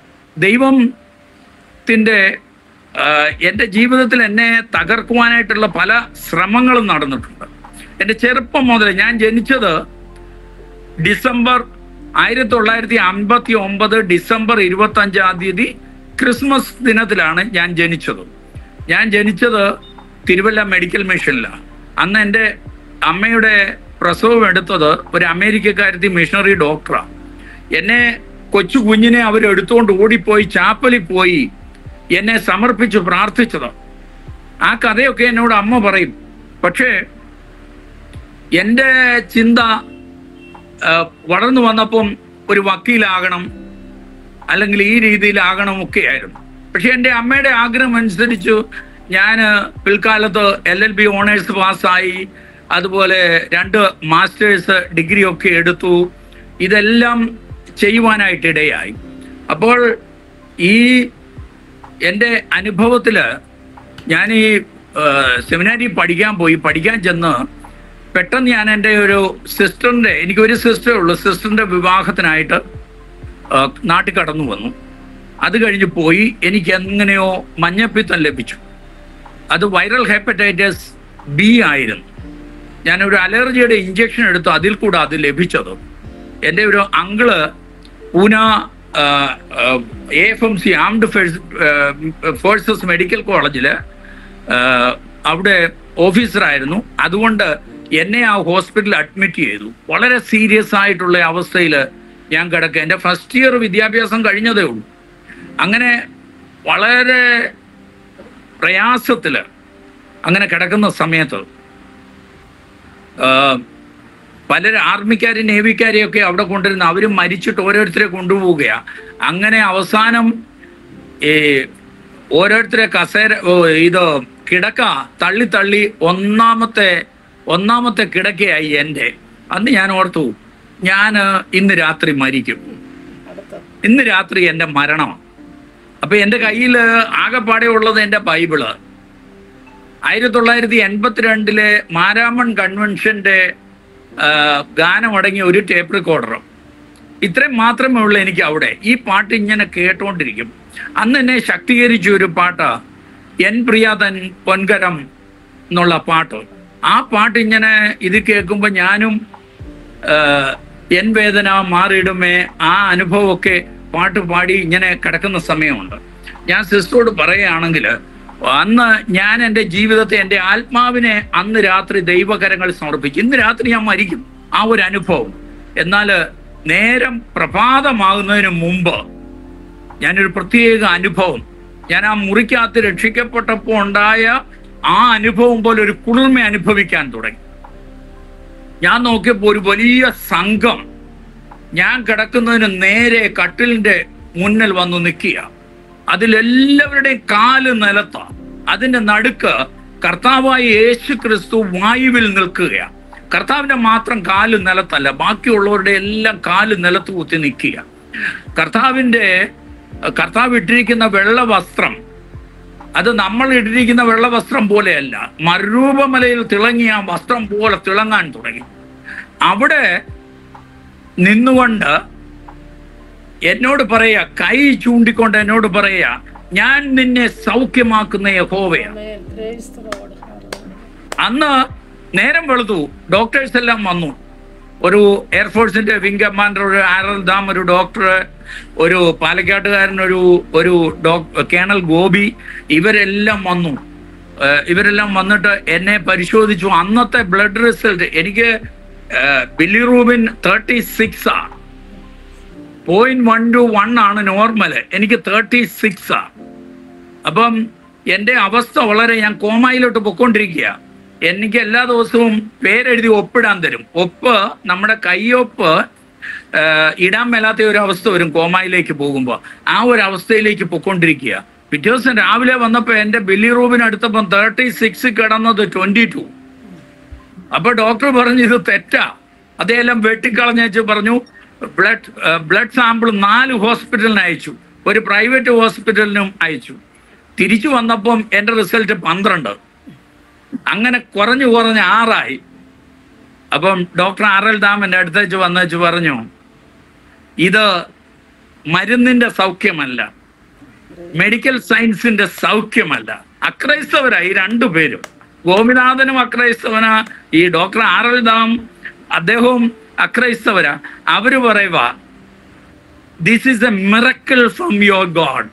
ദൈവത്തിൻ്റെ എൻ്റെ ജീവിതത്തിൽ എന്നെ തകർക്കുവാനായിട്ടുള്ള പല ശ്രമങ്ങളും നടന്നിട്ടുണ്ട് എൻ്റെ ചെറുപ്പം മുതൽ ഞാൻ ജനിച്ചത് ഡിസംബർ ആയിരത്തി തൊള്ളായിരത്തി അമ്പത്തി ഒമ്പത് ഡിസംബർ ഇരുപത്തി അഞ്ചാം തീയതി ക്രിസ്മസ് ദിനത്തിലാണ് ഞാൻ ജനിച്ചത് ഞാൻ ജനിച്ചത് തിരുവല്ല മെഡിക്കൽ മിഷനിലാണ് അന്ന് എൻ്റെ അമ്മയുടെ പ്രസവം എടുത്തത് ഒരു അമേരിക്കക്കാരത്തി മിഷണറി ഡോക്ടറാണ് എന്നെ കൊച്ചു കുഞ്ഞിനെ അവരെടുത്തുകൊണ്ട് ഓടിപ്പോയി ചാപ്പലിൽ പോയി എന്നെ സമർപ്പിച്ച് പ്രാർത്ഥിച്ചത് ആ കഥയൊക്കെ എന്നോട് അമ്മ പറയും പക്ഷേ എൻ്റെ ചിന്ത ആ, വളർന്നു വന്നപ്പം ഒരു വക്കീലാകണം അല്ലെങ്കിൽ ഈ രീതിയിലാകണം ഒക്കെ ആയിരുന്നു പക്ഷെ എൻ്റെ അമ്മയുടെ ആഗ്രഹം അനുസരിച്ച് ഞാൻ പിൽക്കാലത്ത് എൽ എൽ ബി ഓണേഴ്സ് പാസ്സായി അതുപോലെ രണ്ട് മാസ്റ്റേഴ്സ് ഡിഗ്രി ഒക്കെ എടുത്തു ഇതെല്ലാം ചെയ്യുവാനായിട്ട് ഇടയായി അപ്പോൾ ഈ എൻ്റെ അനുഭവത്തിൽ ഞാൻ ഈ സെമിനാരി പഠിക്കാൻ പോയി പഠിക്കാൻ ചെന്ന് പെട്ടെന്ന് ഞാൻ എൻ്റെ ഒരു സിസ്റ്ററിൻ്റെ എനിക്കൊരു സിസ്റ്ററേ ഉള്ളൂ സിസ്റ്ററിൻ്റെ വിവാഹത്തിനായിട്ട് ആ, നാട്ടിൽ കടന്നു വന്നു അത് കഴിഞ്ഞ് പോയി എനിക്ക് എങ്ങനെയോ മഞ്ഞപ്പിത്തം ലഭിച്ചു അത് വൈറൽ ഹെപ്പറ്റൈറ്റിസ് ബി ആയിരുന്നു ഞാനൊരു അലർജിയുടെ ഇഞ്ചക്ഷൻ എടുത്തു അതിൽ കൂടെ അത് ലഭിച്ചത് എൻ്റെ ഒരു uncle Pune A F M C armed forces medical കോളേജിൽ അവിടെ ഓഫീസറായിരുന്നു അതുകൊണ്ട് എന്നെ ആ ഹോസ്പിറ്റലിൽ അഡ്മിറ്റ് ചെയ്തു വളരെ സീരിയസ് ആയിട്ടുള്ള അവസ്ഥയിൽ ഞാൻ കിടക്കുക എൻ്റെ ഫസ്റ്റ് ഇയർ വിദ്യാഭ്യാസം കഴിഞ്ഞതേ ഉള്ളൂ അങ്ങനെ വളരെ പ്രയാസത്തിൽ അങ്ങനെ കിടക്കുന്ന സമയത്ത് ആഹ്, പലരും ആർമിക്കാരും നേവിക്കാരെയും ഒക്കെ അവിടെ കൊണ്ടുവരുന്ന അവരും മരിച്ചിട്ട് ഓരോരുത്തരെ കൊണ്ടുപോവുകയാണ് അങ്ങനെ അവസാനം ഈ ഓരോരുത്തരെ കസേര ഓ, ഇത് കിടക്ക തള്ളി തള്ളി ഒന്നാമത്തെ ഒന്നാമത്തെ കിടക്കയായി എൻ്റെ അന്ന് ഞാൻ ഓർത്തു ഞാൻ ഇന്ന് രാത്രി മരിക്കും അടുത്ത ഇന്ന് രാത്രി എൻ്റെ മരണം അപ്പൊ എൻ്റെ കയ്യിൽ ആകെപ്പാടെ ഉള്ളത് എൻ്റെ ബൈബിള് ആയിരത്തി തൊള്ളായിരത്തി എൺപത്തിരണ്ടിലെ മാരാമൺ കൺവെൻഷന്റെ ആ, ഗാനമടങ്ങിയ ഒരു ടേപ്പ് റെക്കോർഡറും ഇത്രയും മാത്രമേ ഉള്ളൂ എനിക്ക് അവിടെ ഈ പാട്ട് ഇങ്ങനെ കേട്ടോണ്ടിരിക്കും അന്ന് എന്നെ ശക്തീകരിച്ച ഒരു പാട്ടാ എൻ പ്രിയാതൻ പൊൻകരം എന്നുള്ള പാട്ട് ആ പാട്ട് ഇങ്ങനെ ഇത് കേൾക്കുമ്പോൾ ഞാനും ആ, എൻ വേദന മാറിയിടുമേ ആ അനുഭവമൊക്കെ പാട്ട് പാടി ഇങ്ങനെ കിടക്കുന്ന സമയമുണ്ട് ഞാൻ സിസ്റ്ററോട് പറയുകയാണെങ്കിൽ അന്ന് ഞാൻ എൻ്റെ ജീവിതത്തെ എൻ്റെ ആത്മാവിനെ അന്ന് രാത്രി ദൈവകരങ്ങൾ സമർപ്പിച്ചു ഇന്ന് രാത്രി ഞാൻ മരിക്കും ആ ഒരു അനുഭവം എന്നാൽ നേരം പ്രഭാതമാകുന്നതിന് മുമ്പ് ഞാനൊരു പ്രത്യേക അനുഭവം ഞാൻ ആ മുറിക്കകത്ത് രക്ഷിക്കപ്പെട്ടപ്പോൾ ഉണ്ടായ ആ അനുഭവം പോലെ ഒരു കുളിർമ അനുഭവിക്കാൻ തുടങ്ങി ഞാൻ നോക്കിയപ്പോൾ ഒരു വലിയ സംഘം ഞാൻ കിടക്കുന്നതിന് നേരെ കട്ടിലിന്റെ മുന്നിൽ വന്നു നിൽക്കുക അതിലെല്ലാവരുടെയും കാല് നിലത്ത അതിന്റെ നടുക്ക് കർത്താവായ യേശു ക്രിസ്തു വായുവിൽ നിൽക്കുകയാണ് കർത്താവിന്റെ മാത്രം കാല് നിലത്തല്ല ബാക്കിയുള്ളവരുടെ എല്ലാം കാല് നിലത്ത് കുത്തി നിൽക്കുക കർത്താവിന്റെ കർത്താവ് ഇട്ടിരിക്കുന്ന വെള്ള വസ്ത്രം അത് നമ്മൾ ഇട്ടിരിക്കുന്ന വെള്ള വസ്ത്രം പോലെയല്ല മരൂപമലയിൽ തിളങ്ങിയ ആ വസ്ത്രം പോലെ തിളങ്ങാൻ തുടങ്ങി അവിടെ നിന്നുകൊണ്ട് എന്നോട് പറയാ കൈ ചൂണ്ടിക്കൊണ്ട് എന്നോട് പറയാ ഞാൻ നിന്നെ സൗഖ്യമാക്കുന്ന യഹോവയാണ് Amen. Praise the Lord. Hallelujah. അന്ന് നേരം വെളുത്തു ഡോക്ടേഴ്സ് എല്ലാം വന്നു ഒരു എയർഫോഴ്സിന്റെ വിംഗ് കമാൻഡർ ഒരു ആരൽ ദാം ഒരു ഡോക്ടർ ഒരു പാലക്കാട്ടുകാരൻ ഒരു ഒരു ഡോക് കേണൽ ഗോപി ഇവരെല്ലാം വന്നു ഏഹ് ഇവരെല്ലാം വന്നിട്ട് എന്നെ പരിശോധിച്ചു അന്നത്തെ ബ്ലഡ് റിസൾട്ട് എനിക്ക് ബില്ലി റൂബിൻ തേർട്ടി സിക്സ് ആ പോയിന്റ് വൺ ടു വൺ ആണ് നോർമല് എനിക്ക് തേർട്ടി സിക്സ് ആ അപ്പം എൻ്റെ അവസ്ഥ വളരെ ഞാൻ കോമായിലോട്ട് പൊക്കോണ്ടിരിക്കുക എനിക്ക് എല്ലാ ദിവസവും പേരെഴുതി ഒപ്പിടാൻ തരും ഒപ്പ് നമ്മുടെ കയ്യൊപ്പ് ആ, ഇടാൻ മേലാത്ത ഒരു അവസ്ഥ വരും കോമായിലേക്ക് പോകുമ്പോൾ ആ ഒരു അവസ്ഥയിലേക്ക് പൊക്കോണ്ടിരിക്കുക പിറ്റേ ദിവസം രാവിലെ വന്നപ്പോൾ എൻ്റെ ബില്ലി റൂബിന് അടുത്തപ്പം തേർട്ടി സിക്സ് കിടന്നത് ട്വന്റി ടു അപ്പൊ ഡോക്ടർ പറഞ്ഞു ഇത് തെറ്റാ അതെല്ലാം വെട്ടിക്കളഞ്ഞു പറഞ്ഞു ബ്ലഡ് ബ്ലഡ് സാമ്പിൾ നാല് ഹോസ്പിറ്റലിന് അയച്ചു ഒരു പ്രൈവറ്റ് ഹോസ്പിറ്റലിനും അയച്ചു തിരിച്ചു വന്നപ്പം എൻ്റെ റിസൾട്ട് പന്ത്രണ്ട് അങ്ങനെ കുറഞ്ഞു കുറഞ്ഞ് ആറായി അപ്പം ഡോക്ടർ ആർ എൽ ദാം എൻ്റെ അടുത്തേച്ച് വന്നേച്ച് പറഞ്ഞു ഇത് മരുന്നിന്റെ സൗഖ്യമല്ല മെഡിക്കൽ സയൻസിന്റെ സൗഖ്യമല്ല അക്രൈസ്തവരാ ഈ രണ്ടുപേരും ഗോപിനാഥനും അക്രൈസ്തവനാ ഈ ഡോക്ടർ ആർ എൽ ദാം അദ്ദേഹവും അക്രൈസ്തവരാ അവര് പറയുക this is a miracle from your God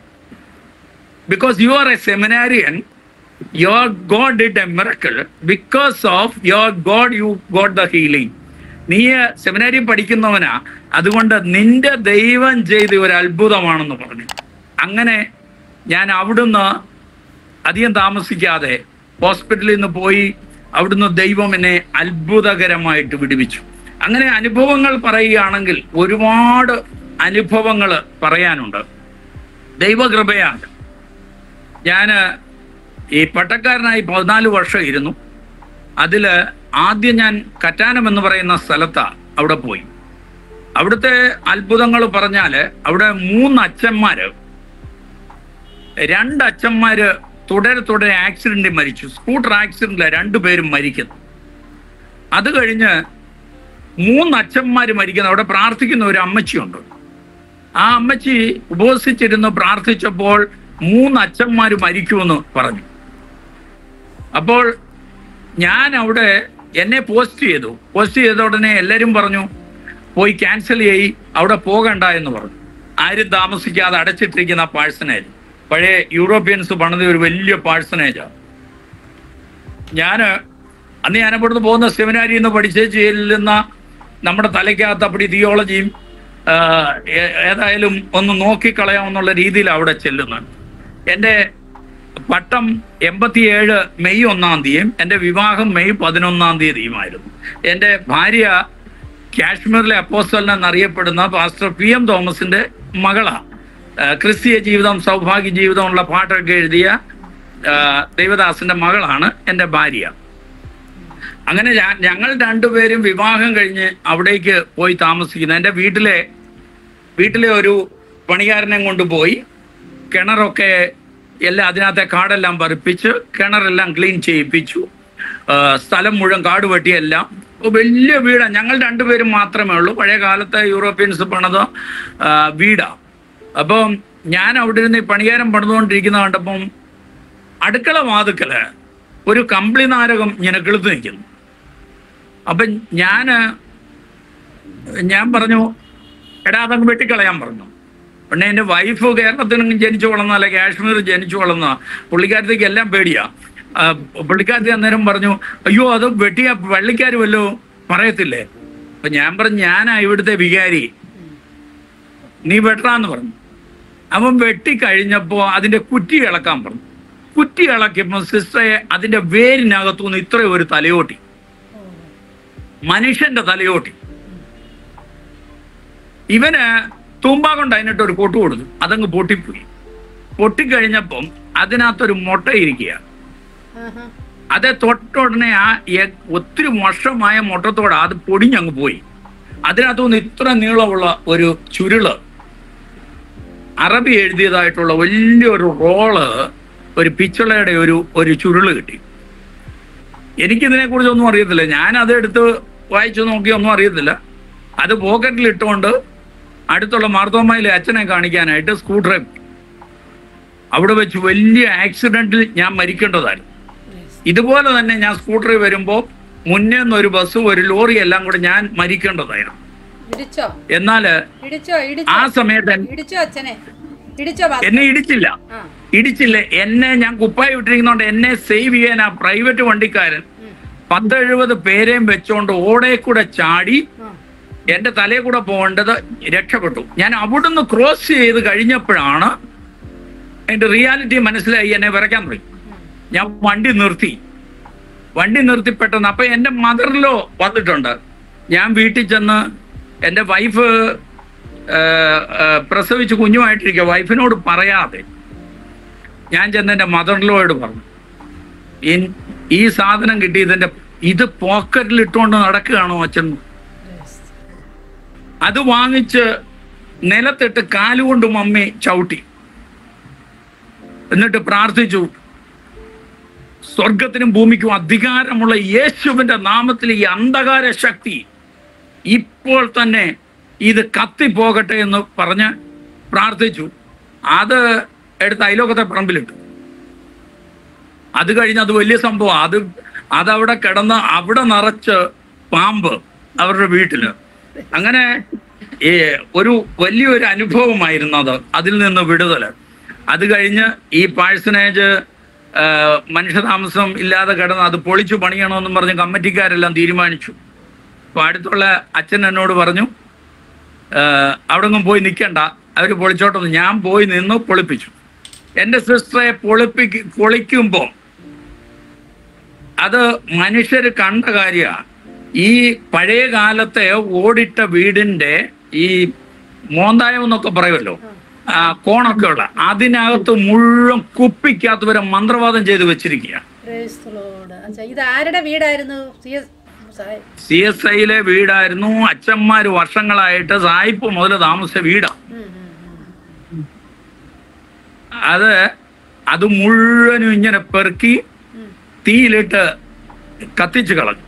because you are a seminarian, your God did a miracle. Because of your God, you got the healing. നീ സെമിനാരി പഠിക്കുന്നവനാ അതുകൊണ്ട് നിന്റെ ദൈവം ചെയ്ത ഒരു അത്ഭുതമാണെന്ന് പറഞ്ഞു അങ്ങനെ ഞാൻ അവിടുന്ന് അധികം താമസിക്കാതെ ഹോസ്പിറ്റലിൽ നിന്ന് പോയി അവിടുന്ന് ദൈവം എന്നെ അത്ഭുതകരമായിട്ട് വിടുവിച്ചു അങ്ങനെ അനുഭവങ്ങൾ പറയുകയാണെങ്കിൽ ഒരുപാട് അനുഭവങ്ങൾ പറയാനുണ്ട് ദൈവകൃപയാണ് ഞാൻ ഈ പട്ടക്കാരനായി പതിനാല് വർഷം ഇരുന്നു അതിൽ ആദ്യം ഞാൻ കറ്റാനം എന്ന് പറയുന്ന സ്ഥലത്താ അവിടെ പോയി അവിടുത്തെ അത്ഭുതങ്ങൾ പറഞ്ഞാൽ അവിടെ മൂന്ന് അച്ഛന്മാര് രണ്ട് അച്ഛന്മാര് തുടരെ തുടരെ ആക്സിഡന്റിൽ മരിച്ചു സ്കൂട്ടർ ആക്സിഡന്റിൽ രണ്ടുപേരും മരിക്കുന്നു അത് കഴിഞ്ഞ് മൂന്ന് അച്ഛന്മാര് മരിക്കുന്നു അവിടെ പ്രാർത്ഥിക്കുന്ന ഒരു അമ്മച്ചിയുണ്ട് ആ അമ്മച്ചി ഉപവസിച്ചിരുന്ന് പ്രാർത്ഥിച്ചപ്പോൾ മൂന്ന് അച്ഛന്മാര് മരിക്കുമെന്ന് പറഞ്ഞു അപ്പോൾ ഞാൻ അവിടെ എന്നെ പോസ്റ്റ് ചെയ്തു പോസ്റ്റ് ചെയ്ത ഉടനെ എല്ലാവരും പറഞ്ഞു പോയി ക്യാൻസൽ ചെയ്യി അവിടെ പോകണ്ട എന്ന് പറഞ്ഞു ആരും താമസിക്കാതെ അടച്ചിട്ടിരിക്കുന്ന പാഴ്സനേജ് പഴയ യൂറോപ്യൻസ് പണിത ഒരു വലിയ പാഴ്സനേജാണ് ഞാൻ അന്ന് ഞാൻ അവിടുന്ന് പോകുന്ന സെമിനാരിയിൽ നിന്ന് പഠിച്ച് ചെല്ലുന്ന നമ്മുടെ തലയ്ക്കകത്ത് അപ്പടി തിയോളജിയും ഏതായാലും ഒന്ന് നോക്കിക്കളയാമെന്നുള്ള രീതിയിൽ അവിടെ ചെല്ലുന്നത് എൻ്റെ പട്ടം എൺപത്തിയേഴ് മെയ് ഒന്നാം തീയതിയും എൻ്റെ വിവാഹം മെയ് പതിനൊന്നാം തീയതിയുമായിരുന്നു എൻ്റെ ഭാര്യ കാശ്മീരിലെ അപ്പോസ്റ്റലിനെ എന്നറിയപ്പെടുന്ന പാസ്റ്റർ പി എം തോമസിന്റെ മകളാ ആ, ക്രിസ്തീയ ജീവിതം സൗഭാഗ്യ ജീവിതമുള്ള പാട്ടൊക്കെ എഴുതിയ ആ, ദൈവദാസിന്റെ മകളാണ് എൻ്റെ ഭാര്യ അങ്ങനെ ഞാ- ഞങ്ങൾ രണ്ടുപേരും വിവാഹം കഴിഞ്ഞ് അവിടേക്ക് പോയി താമസിക്കുന്നു എൻ്റെ വീട്ടിലെ വീട്ടിലെ ഒരു പണിക്കാരനെ കൊണ്ടുപോയി കിണറൊക്കെ എല്ലാം അതിനകത്തെ കാടെല്ലാം പറിപ്പിച്ച് കിണറെല്ലാം ക്ലീൻ ചെയ്യിപ്പിച്ചു ആ, സ്ഥലം മുഴുവൻ കാട് വെട്ടിയെല്ലാം ഒരു വലിയ വീടാണ് ഞങ്ങൾ രണ്ടുപേരും മാത്രമേ ഉള്ളൂ പഴയ കാലത്തെ യൂറോപ്യൻസ് പണിത ആ, വീടാ അപ്പം ഞാൻ അവിടെ ഇരുന്ന് ഈ പണികാരം പണിതുകൊണ്ടിരിക്കുന്ന കണ്ടപ്പം അടുക്കള വാതുക്കല് ഒരു കമ്പിളി നാരകം ഇങ്ങനെ കിളുത്ത് നിൽക്കുന്നു അപ്പം ഞാൻ ഞാൻ പറഞ്ഞു എടാ അതങ്ങ് വെട്ടിക്കളയാൻ പറഞ്ഞു പിന്നെ എൻ്റെ വൈഫ് കേരളത്തിൽ ജനിച്ചു വളർന്നല്ല കാശ്മീർ ജനിച്ചു വളർന്ന പുള്ളിക്കാരത്തേക്ക് എല്ലാം പേടിയാ ആ, പുള്ളിക്കാരത്തി അന്നേരം പറഞ്ഞു അയ്യോ അത് വെട്ടിയ പള്ളിക്കാർ വല്ലോ പറയത്തില്ലേ അപ്പൊ ഞാൻ പറഞ്ഞു ഞാനാ ഇവിടുത്തെ വികാരി നീ വെട്ടാന്ന് പറഞ്ഞു അവൻ വെട്ടിക്കഴിഞ്ഞപ്പോ അതിന്റെ കുറ്റി ഇളക്കാൻ പറഞ്ഞു കുറ്റി ഇളക്കിയപ്പോ സിസ്റ്ററെ അതിന്റെ വേരിനകത്തുനിന്ന് ഇത്രയും ഒരു തലയോട്ടി മനുഷ്യന്റെ തലയോട്ടി ഇവന് തൂമ്പാ കൊണ്ട് അതിനിട്ട് ഒരു കൊട്ടു കൊടുത്തു അതങ്ങ് പൊട്ടിപ്പോയി പൊട്ടിക്കഴിഞ്ഞപ്പം അതിനകത്തൊരു മുട്ട ഇരിക്കുക ആഹാ. അത് തൊട്ടുടനെ ആ എ- ഒത്തിരി വർഷമായ മുട്ടത്തോടെ അത് പൊടിഞ്ഞങ്ങ് പോയി അതിനകത്തുനിന്ന് ഇത്ര നീളമുള്ള ഒരു ചുരുള് അറബി എഴുതിയതായിട്ടുള്ള വലിയൊരു റോള് ഒരു പിച്ചളയുടെ ഒരു ഒരു ചുരുള് കിട്ടി എനിക്കിതിനെ കുറിച്ചൊന്നും അറിയത്തില്ല ഞാൻ അത് എടുത്ത് വായിച്ചു നോക്കി ഒന്നും അറിയത്തില്ല അത് പോക്കറ്റിൽ ഇട്ടുകൊണ്ട് അടുത്തുള്ള മാർത്തോമയിലെ അച്ഛനെ കാണിക്കാനായിട്ട് സ്ക്രൂ ഡ്രൈവ് അവിടെ വെച്ച് വലിയ ആക്സിഡന്റിൽ ഞാൻ മരിക്കേണ്ടതായിരുന്നു ഇതുപോലെ തന്നെ ഞാൻ സ്കൂട്ടറിൽ വരുമ്പോൾ മുന്നേ ഒരു ബസ്സും ഒരു ലോറി എല്ലാം കൂടെ ഞാൻ മരിക്കേണ്ടതായിരുന്നു ഇടിച്ചോ എന്നാൽ ഇടിച്ചോ ആ ഇടിച്ചോ സമയത്ത് എൻ- ഇടിച്ചോ അച്ഛനെ ഇടിച്ചോ ബാ- എന്നെ ഇടിച്ചില്ല ആ ഇടിച്ചില്ല എന്നെ ഞാൻ കുപ്പായി വിട്ടിരിക്കുന്നതുകൊണ്ട് എന്നെ സേവ് ചെയ്യാൻ ആ പ്രൈവറ്റ് വണ്ടിക്കാരൻ ഉം. പത്തെഴുപത് പേരെയും വെച്ചോണ്ട് ഓടെ കൂടെ ചാടി ആ. എന്റെ തലയിൽ കൂടെ പോകേണ്ടത് രക്ഷപ്പെട്ടു ഞാൻ അവിടുന്ന് ക്രോസ് ചെയ്ത് കഴിഞ്ഞപ്പോഴാണ് എന്റെ റിയാലിറ്റി മനസ്സിലായി എന്നെ വിറയ്ക്കാൻ തുടങ്ങി ഞാൻ വണ്ടി നിർത്തി വണ്ടി നിർത്തി പെട്ടെന്ന് അപ്പൊ എന്റെ മദറിലോ വന്നിട്ടുണ്ട് ഞാൻ വീട്ടിൽ ചെന്ന് എന്റെ വൈഫ് പ്രസവിച്ച് കുഞ്ഞുമായിട്ടിരിക്കുക വൈഫിനോട് പറയാതെ ഞാൻ ചെന്ന് എന്റെ മദറിലോയോട് പറഞ്ഞു "ഇൻ- ഈ സാധനം കിട്ടി ഇതിന്റെ ഇത് പോക്കറ്റിൽ ഇട്ടുകൊണ്ട് നടക്കുകയാണോ അച്ഛൻ അത് വാങ്ങിച്ച് നിലത്തിട്ട് കാലുകൊണ്ട് മമ്മി ചവിട്ടി എന്നിട്ട് പ്രാർത്ഥിച്ചു സ്വർഗത്തിനും ഭൂമിക്കും അധികാരമുള്ള യേശുവിന്റെ നാമത്തിൽ ഈ അന്ധകാര ശക്തി ഇപ്പോൾ തന്നെ ഇത് കത്തിപ്പോകട്ടെ എന്ന് പറഞ്ഞ് പ്രാർത്ഥിച്ചു അത് എടുത്ത് അയലോകത്തെ പറമ്പിലിട്ടു അത് കഴിഞ്ഞ് അത് വലിയ സംഭവം അത് അതവിടെ കിടന്ന് അവിടെ നിറച്ച് പാമ്പ് അവരുടെ വീട്ടില് അങ്ങനെ ഈ ഒരു വലിയൊരു അനുഭവമായിരുന്നു അത് അതിൽ നിന്ന് വിടുതല് അത് കഴിഞ്ഞ് ഈ പാഴ്സനേജ് മനുഷ്യതാമസം ഇല്ലാതെ കിടന്ന് അത് പൊളിച്ചു പണിയണമെന്നും പറഞ്ഞ് കമ്മിറ്റിക്കാരെല്ലാം തീരുമാനിച്ചു അപ്പൊ അടുത്തുള്ള അച്ഛൻ എന്നോട് പറഞ്ഞു "ഏഹ്, അവിടെ ഒന്നും പോയി നിൽക്കണ്ട അവർ പൊളിച്ചോട്ടെന്ന് ഞാൻ പോയി നിന്ന് പൊളിപ്പിച്ചു എൻ്റെ സിസ്റ്ററെ പൊളിപ്പിക്ക് പൊളിക്കുമ്പോൾ അത് മനുഷ്യർ കണ്ട കാര്യമാണ് ഈ പഴയ കാലത്തെ ഓടിട്ട വീടിന്റെ ഈ മോന്തായം എന്നൊക്കെ പറയുമല്ലോ ആ, കോണൊക്കെ ഉള്ള അതിനകത്ത് മുഴുവൻ കുപ്പിക്കകത്ത് വരെ മന്ത്രവാദം ചെയ്ത് വെച്ചിരിക്കുക Praise the Lord. അച്ഛാ ഇത് ആരുടെ വീടായിരുന്നു സി എസ് സായി- സി എസ് ഐയിലെ വീടായിരുന്നു അച്ഛന്മാര് വർഷങ്ങളായിട്ട് സായിപ്പ് മുതൽ താമസിച്ച വീടാ ഉം, ഉം, ഉം. അത് അത് മുഴുവനും ഇങ്ങനെ പെറുക്കി ഉം. തീയിലിട്ട് കത്തിച്ചു കളഞ്ഞു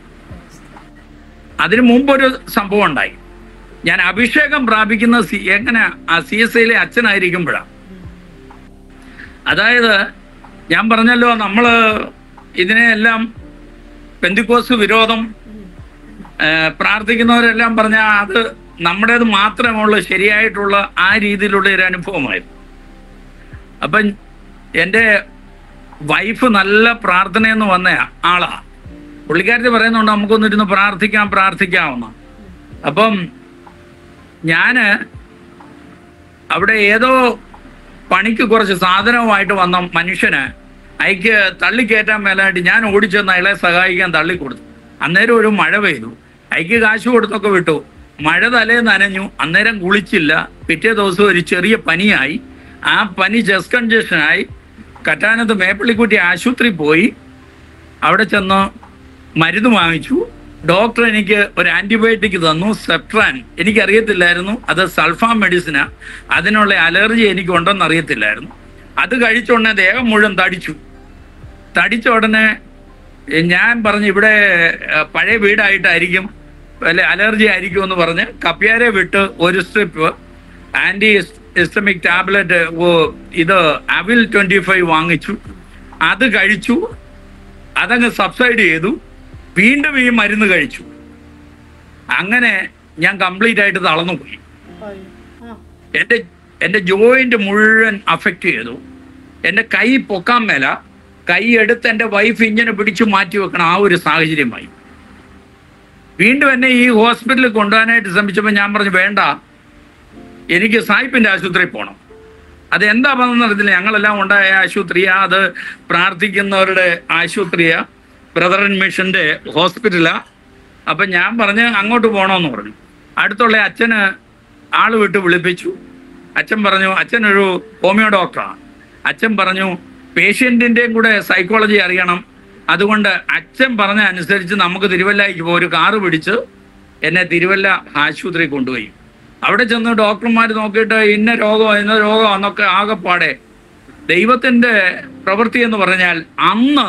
അതിനു മുമ്പൊരു സംഭവം ഉണ്ടായി ഞാൻ അഭിഷേകം പ്രാപിക്കുന്ന സി എങ്ങനെ ആ സി എസ് ഐയിലെ അച്ഛനായിരിക്കുമ്പോഴാണ് അതായത് ഞാൻ പറഞ്ഞല്ലോ നമ്മള് ഇതിനെയെല്ലാം പെന്തിക്കോസ് വിരോധം ഏഹ്, പ്രാർത്ഥിക്കുന്നവരെല്ലാം പറഞ്ഞ അത് നമ്മുടേത് മാത്രമുള്ള ശരിയായിട്ടുള്ള ആ രീതിയിലുള്ള ഒരു അനുഭവമായിരുന്നു അപ്പം എൻ്റെ വൈഫ് നല്ല പ്രാർത്ഥനയെന്ന് വന്ന ആളാ പുള്ളിക്കാരത്തി പറയുന്നുണ്ട് നമുക്കൊന്നിരുന്ന് പ്രാർത്ഥിക്കാം പ്രാർത്ഥിക്കാമെന്ന് അപ്പം ഞാന് അവിടെ ഏതോ പണിക്ക് കുറച്ച് സാധനവുമായിട്ട് വന്ന മനുഷ്യന് അയക്ക് തള്ളിക്കയറ്റാൻ മേലായിട്ട് ഞാൻ ഓടിച്ചെന്ന് അയാളെ സഹായിക്കാൻ തള്ളിക്കൊടുത്തു അന്നേരം ഒരു മഴ പെയ്തു അയക്ക് കാശ് കൊടുത്തൊക്കെ വിട്ടു മഴ തലേ നനഞ്ഞു അന്നേരം കുളിച്ചില്ല പിറ്റേ ദിവസം ഒരു ചെറിയ പനിയായി ആ പനി ചെസ്റ്റ് കൺജഷനായി കറ്റാനത്ത് മേപ്പള്ളിക്കുട്ടി ആശുപത്രി പോയി അവിടെ ചെന്ന് മരുന്ന് വാങ്ങിച്ചു ഡോക്ടർ എനിക്ക് ഒരു ആന്റിബയോട്ടിക് തന്നു സെപ്ട്രാൻ എനിക്കറിയത്തില്ലായിരുന്നു അത് സൾഫാം മെഡിസിനാ അതിനുള്ള അലർജി എനിക്ക് ഉണ്ടെന്ന് അറിയത്തില്ലായിരുന്നു അത് കഴിച്ച ഉടനെ ദേഹം മുഴുവൻ തടിച്ചു തടിച്ച ഉടനെ എ, ഞാൻ പറഞ്ഞു ഇവിടെ എ, പഴയ വീടായിട്ടായിരിക്കും അല്ലെ അലർജി ആയിരിക്കും എന്ന് പറഞ്ഞ് കപ്യാരെ വിട്ട് ഒരു സ്ട്രിപ്പ് ആന്റി ഹിസ്റ്റമിക് ടാബ്ലറ്റ് ഇത് അവിൽ ട്വന്റി ഫൈവ് വാങ്ങിച്ചു അത് കഴിച്ചു അതങ്ങ് സബ്സൈഡ് ചെയ്തു വീണ്ടും ഈ മരുന്ന് കഴിച്ചു അങ്ങനെ ഞാൻ കംപ്ലീറ്റ് ആയിട്ട് തളർന്നു പോയി അയ്യോ. ആ. എൻ്റെ എൻ്റെ ജോയിന്റ് മുഴുവൻ അഫക്റ്റ് ചെയ്തു എൻ്റെ കൈ പൊക്കാൻ മേല കൈ എടുത്ത് എൻ്റെ വൈഫ് ഇങ്ങനെ പിടിച്ചു മാറ്റി വെക്കണം ആ ഒരു സാഹചര്യമായി വീണ്ടും എന്നെ ഈ ഹോസ്പിറ്റലിൽ കൊണ്ടുപോകാനായിട്ട് ശ്രമിച്ചപ്പോൾ ഞാൻ പറഞ്ഞു വേണ്ട എനിക്ക് സായിപ്പിൻ്റെ ആശുപത്രിയിൽ പോകണം അത് എന്താ പറഞ്ഞെന്ന് അറിയത്തില്ല ഞങ്ങളെല്ലാം ഉണ്ടായ ആശുപത്രിയാ അത് പ്രാർത്ഥിക്കുന്നവരുടെ ആശുപത്രിയാ ബ്രദറൻ മിഷന്റെ ഹോസ്പിറ്റലാ അപ്പൊ ഞാൻ പറഞ്ഞ് അങ്ങോട്ട് പോകണമെന്ന് പറഞ്ഞു അടുത്തുള്ള അച്ഛന് ആള് വിട്ട് വിളിപ്പിച്ചു അച്ഛൻ പറഞ്ഞു അച്ഛൻ ഒരു ഹോമിയോ ഡോക്ടറാണ് അച്ഛൻ പറഞ്ഞു പേഷ്യന്റിന്റെയും കൂടെ സൈക്കോളജി അറിയണം അതുകൊണ്ട് അച്ഛൻ പറഞ്ഞ അനുസരിച്ച് നമുക്ക് തിരുവല്ലയ്ക്ക് പോയി ഒരു കാറ് പിടിച്ച് എന്നെ തിരുവല്ല ആശുപത്രി കൊണ്ടുപോയി അവിടെ ചെന്ന് ഡോക്ടർമാർ നോക്കിയിട്ട് ഇന്ന രോഗം ഇന്ന രോഗം എന്നൊക്കെ ആകെപ്പാടെ ദൈവത്തിന്റെ പ്രവൃത്തി എന്ന് പറഞ്ഞാൽ അന്ന്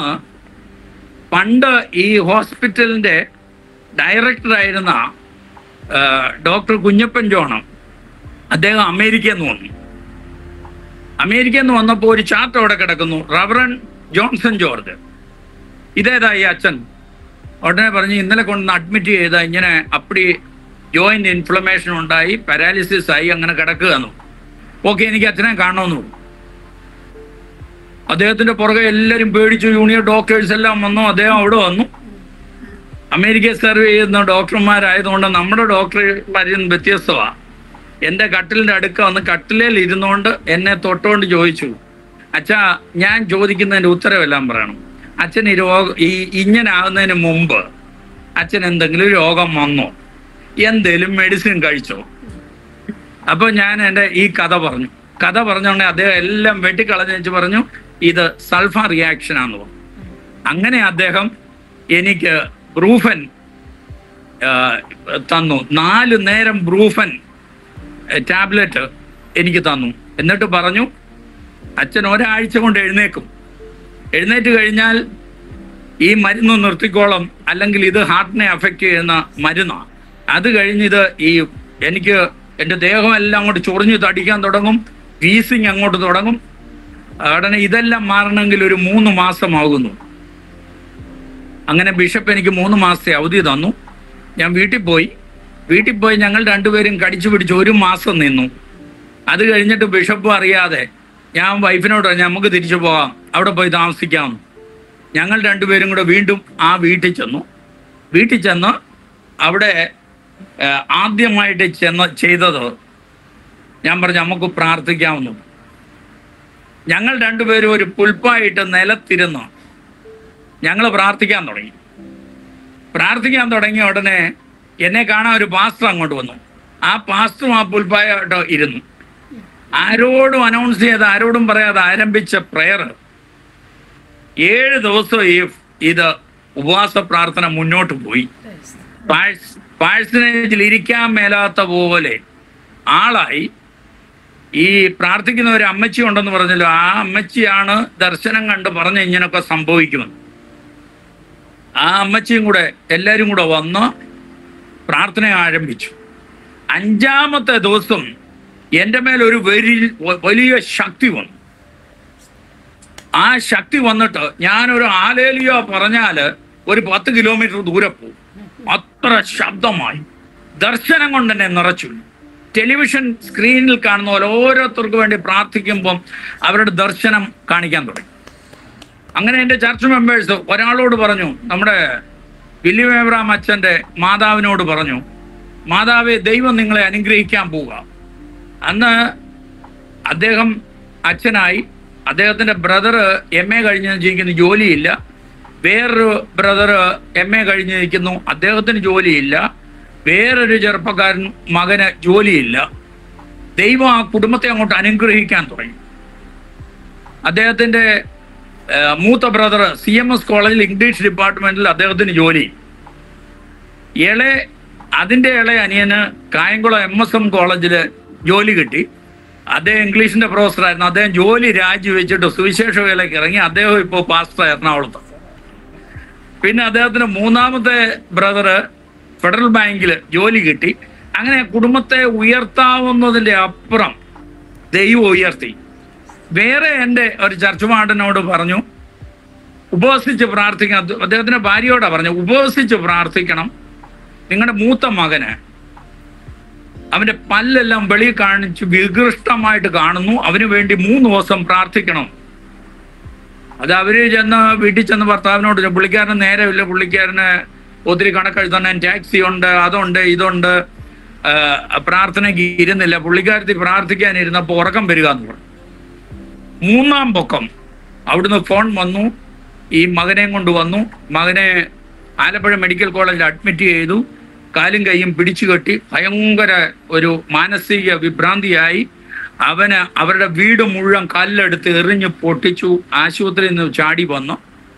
പണ്ട് ഈ ഹോസ്പിറ്റലിന്റെ ഡയറക്ടറായിരുന്ന ആ, ഡോക്ടർ കുഞ്ഞപ്പൻ ജോണം അദ്ദേഹം അമേരിക്കയിൽ നിന്ന് വന്നു അമേരിക്കയിൽ നിന്ന് വന്നപ്പോൾ ഒരു ചാർട്ട് അവിടെ കിടക്കുന്നു റവറൻ ജോൺസൺ ജോർജ് ഇതേതാ ഈ അച്ഛൻ ഉടനെ പറഞ്ഞു ഇന്നലെ കൊണ്ട് അഡ്മിറ്റ് ചെയ്ത ഇങ്ങനെ അപ്പടി ജോയിന്റ് ഇൻഫ്ലമേഷൻ ഉണ്ടായി പാരാലിസിസ് ആയി അങ്ങനെ കിടക്കുകയെന്നു ഓക്കെ എനിക്ക് അച്ഛനെ കാണണമെന്ന് പറഞ്ഞു അദ്ദേഹത്തിന്റെ പുറകെ എല്ലാവരും പേടിച്ചു ജൂനിയർ ഡോക്ടേഴ്സ് എല്ലാം വന്നു അദ്ദേഹം അവിടെ വന്നു അമേരിക്കയിൽ സെർവ് ചെയ്യുന്ന ഡോക്ടർമാരായതുകൊണ്ട് നമ്മുടെ ഡോക്ടർമാരിൽ വ്യത്യസ്തമാണ് എൻ്റെ കട്ടിലിൻ്റെ അടുക്ക വന്ന് കട്ടിലേൽ ഇരുന്നുകൊണ്ട് എന്നെ തൊട്ടുകൊണ്ട് ചോദിച്ചു അച്ഛാ ഞാൻ ചോദിക്കുന്നതിൻ്റെ ഉത്തരവെല്ലാം പറയണം അച്ഛൻ ഈ രോഗം ഈ ഇങ്ങനെ ആകുന്നതിന് മുമ്പ് അച്ഛൻ എന്തെങ്കിലും രോഗം വന്നോ എന്തേലും മെഡിസിൻ കഴിച്ചോ അപ്പൊ ഞാൻ എൻ്റെ ഈ കഥ പറഞ്ഞു കഥ പറഞ്ഞോണ്ടേ അദ്ദേഹം എല്ലാം വെട്ടിക്കളഞ്ഞു വെച്ച് പറഞ്ഞു ഇത് സൾഫ റിയാക്ഷൻ ആണെന്ന് പറഞ്ഞു അങ്ങനെ അദ്ദേഹം എനിക്ക് ബ്രൂഫൻ ആ, തന്നു നാല് നേരം ബ്രൂഫൻ ടാബ്ലറ്റ് എനിക്ക് തന്നു എന്നിട്ട് പറഞ്ഞു അച്ഛൻ ഒരാഴ്ച കൊണ്ട് എഴുന്നേക്കും എഴുന്നേറ്റ് കഴിഞ്ഞാൽ ഈ മരുന്ന് നിർത്തിക്കോളം അല്ലെങ്കിൽ ഇത് ഹാർട്ടിനെ അഫക്റ്റ് ചെയ്യുന്ന മരുന്നാണ് അത് കഴിഞ്ഞ് ഇത് ഈ എനിക്ക് എൻ്റെ ദേഹം എല്ലാം അങ്ങോട്ട് ചൊറിഞ്ഞ് തടിക്കാൻ തുടങ്ങും വീസിങ് അങ്ങോട്ട് തുടങ്ങും ഉടനെ ഇതെല്ലാം മാറണമെങ്കിൽ ഒരു മൂന്ന് മാസമാകുന്നു അങ്ങനെ ബിഷപ്പ് എനിക്ക് മൂന്ന് മാസത്തെ അവധി തന്നു ഞാൻ വീട്ടിൽ പോയി വീട്ടിൽ പോയി ഞങ്ങൾ രണ്ടുപേരും കടിച്ചു പിടിച്ച് ഒരു മാസം നിന്നു അത് കഴിഞ്ഞിട്ട് ബിഷപ്പ് അറിയാതെ ഞാൻ വൈഫിനോട് പറഞ്ഞു നമുക്ക് തിരിച്ചു പോകാം അവിടെ പോയി താമസിക്കാം ഞങ്ങൾ രണ്ടുപേരും കൂടെ വീണ്ടും ആ വീട്ടിൽ ചെന്നു വീട്ടിൽ ചെന്ന് അവിടെ ആ, ആദ്യമായിട്ട് ചെന്ന് ചെയ്തത് ഞാൻ പറഞ്ഞു നമുക്ക് പ്രാർത്ഥിക്കാമെന്നു ഞങ്ങൾ രണ്ടുപേരും ഒരു പുൽപ്പായിട്ട് നിലത്തിരുന്ന് ഞങ്ങൾ പ്രാർത്ഥിക്കാൻ തുടങ്ങി പ്രാർത്ഥിക്കാൻ തുടങ്ങിയ ഉടനെ എന്നെ കാണാൻ ഒരു പാസ്റ്റർ അങ്ങോട്ട് വന്നു ആ പാസ്റ്ററും ആ പുൽപ്പായിട്ട് ഇരുന്നു ആരോടും അനൗൺസ് ചെയ്ത് ആരോടും പറയാതെ ആരംഭിച്ച പ്രെയർ ഏഴ് ദിവസം ഈ ഇത് ഉപവാസ പ്രാർത്ഥന മുന്നോട്ട് പോയി പാഴ്സനേജിൽ ഇരിക്കാൻ മേലാത്ത പോലെ ആളായി ഈ പ്രാർത്ഥിക്കുന്ന ഒരു അമ്മച്ചി ഉണ്ടെന്ന് പറഞ്ഞല്ലോ ആ അമ്മച്ചിയാണ് ദർശനം കണ്ട് പറഞ്ഞ് ഇങ്ങനൊക്കെ സംഭവിക്കുമെന്ന് ആ അമ്മച്ചിയും കൂടെ എല്ലാവരും കൂടെ വന്ന് പ്രാർത്ഥന ആരംഭിച്ചു അഞ്ചാമത്തെ ദിവസം എൻ്റെ മേൽ ഒരു വലിയ വലിയ ശക്തി വന്നു ആ ശക്തി വന്നിട്ട് ഞാനൊരു ആലേലിയോ പറഞ്ഞാല് ഒരു പത്ത് കിലോമീറ്റർ ദൂരെ പോകും അത്ര ശബ്ദമായി ദർശനം കൊണ്ട് എന്നെ നിറച്ചു ടെലിവിഷൻ സ്ക്രീനിൽ കാണുന്ന പോലെ ഓരോരുത്തർക്ക് വേണ്ടി പ്രാർത്ഥിക്കുമ്പം അവരുടെ ദർശനം കാണിക്കാൻ തുടങ്ങി അങ്ങനെ എൻ്റെ ചർച്ച് മെമ്പേഴ്സ് ഒരാളോട് പറഞ്ഞു നമ്മുടെ വില്യം ഏബ്രാം അച്ഛൻ്റെ മാതാവിനോട് പറഞ്ഞു മാതാവെ ദൈവം നിങ്ങളെ അനുഗ്രഹിക്കാൻ പോവുക അന്ന് അദ്ദേഹം അച്ഛനായി അദ്ദേഹത്തിന്റെ ബ്രദർ എം എ കഴിഞ്ഞ് ജീവിക്കുന്ന ജോലിയില്ല വേറൊരു ബ്രദർ എം എ കഴിഞ്ഞ് നിൽക്കുന്നു അദ്ദേഹത്തിന് ജോലിയില്ല വേറൊരു ചെറുപ്പക്കാരൻ മകന് ജോലിയില്ല ദൈവം ആ കുടുംബത്തെ അങ്ങോട്ട് അനുഗ്രഹിക്കാൻ തുടങ്ങി അദ്ദേഹത്തിന്റെ ഏഹ്, മൂത്ത ബ്രദർ സി എം എസ് കോളേജിൽ ഇംഗ്ലീഷ് ഡിപ്പാർട്ട്മെന്റിൽ അദ്ദേഹത്തിന് ജോലി ഇളെ അതിന്റെ ഇളയ അനിയന് കായംകുളം എം എസ് എം കോളേജിൽ ജോലി കിട്ടി അദ്ദേഹം ഇംഗ്ലീഷിന്റെ പ്രൊഫസറായിരുന്നു അദ്ദേഹം ജോലി രാജിവെച്ചിട്ട് സുവിശേഷ വേലയ്ക്ക് ഇറങ്ങി അദ്ദേഹം ഇപ്പോൾ പാസ്റ്റർ എറണാകുളത്ത് പിന്നെ അദ്ദേഹത്തിന് മൂന്നാമത്തെ ബ്രദർ ഫെഡറൽ ബാങ്കിൽ ജോലി കിട്ടി അങ്ങനെ കുടുംബത്തെ ഉയർത്താവുന്നതിന്റെ അപ്പുറം ദൈവം ഉയർത്തി വേറെ എൻ്റെ ഒരു ചർച്ചുമാടനോട് പറഞ്ഞു ഉപവസിച്ച് പ്രാർത്ഥിക്കണം അത് അദ്ദേഹത്തിന്റെ ഭാര്യയോടാ പറഞ്ഞു ഉപവസിച്ച് പ്രാർത്ഥിക്കണം നിങ്ങളുടെ മൂത്ത മകന് അവന്റെ പല്ലെല്ലാം വെളിയിൽ കാണിച്ച് വികൃഷ്ടമായിട്ട് കാണുന്നു അവന് വേണ്ടി മൂന്ന് ദിവസം പ്രാർത്ഥിക്കണം അത് അവര് ചെന്ന് വീട്ടിൽ ചെന്ന് ഭർത്താവിനോട് ചോദിച്ചു, പുള്ളിക്കാരന് നേരമില്ല പുള്ളിക്കാരന് ഒത്തിരി കണക്കെഴുതാൻ ടാക്സി ഉണ്ട് അതുണ്ട് ഇതുണ്ട് ആ, പ്രാർത്ഥനയ്ക്ക് ഇരുന്നില്ല പുള്ളിക്കാരത്തി പ്രാർത്ഥിക്കാൻ ഇരുന്നപ്പോൾ ഉറക്കം വരിക എന്ന് പറഞ്ഞു മൂന്നാം പൊക്കം അവിടുന്ന് ഫോൺ വന്നു ഈ മകനെയും കൊണ്ട് വന്നു മകനെ ആലപ്പുഴ മെഡിക്കൽ കോളേജിൽ അഡ്മിറ്റ് ചെയ്തു കാലും കൈയും പിടിച്ചു കെട്ടി ഭയങ്കര ഒരു മാനസിക വിഭ്രാന്തിയായി അവന് അവരുടെ വീട് മുഴുവൻ കല്ലെടുത്ത് എറിഞ്ഞ് പൊട്ടിച്ചു ആശുപത്രിയിൽ നിന്ന് ചാടി വന്നു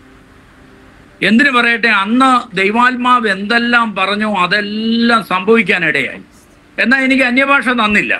എന്തിനു പറയട്ടെ അന്ന് ദൈവാത്മാവ് എന്തെല്ലാം പറഞ്ഞോ അതെല്ലാം സംഭവിക്കാനിടയായി എന്നാൽ എനിക്ക് അന്യഭാഷ തന്നില്ല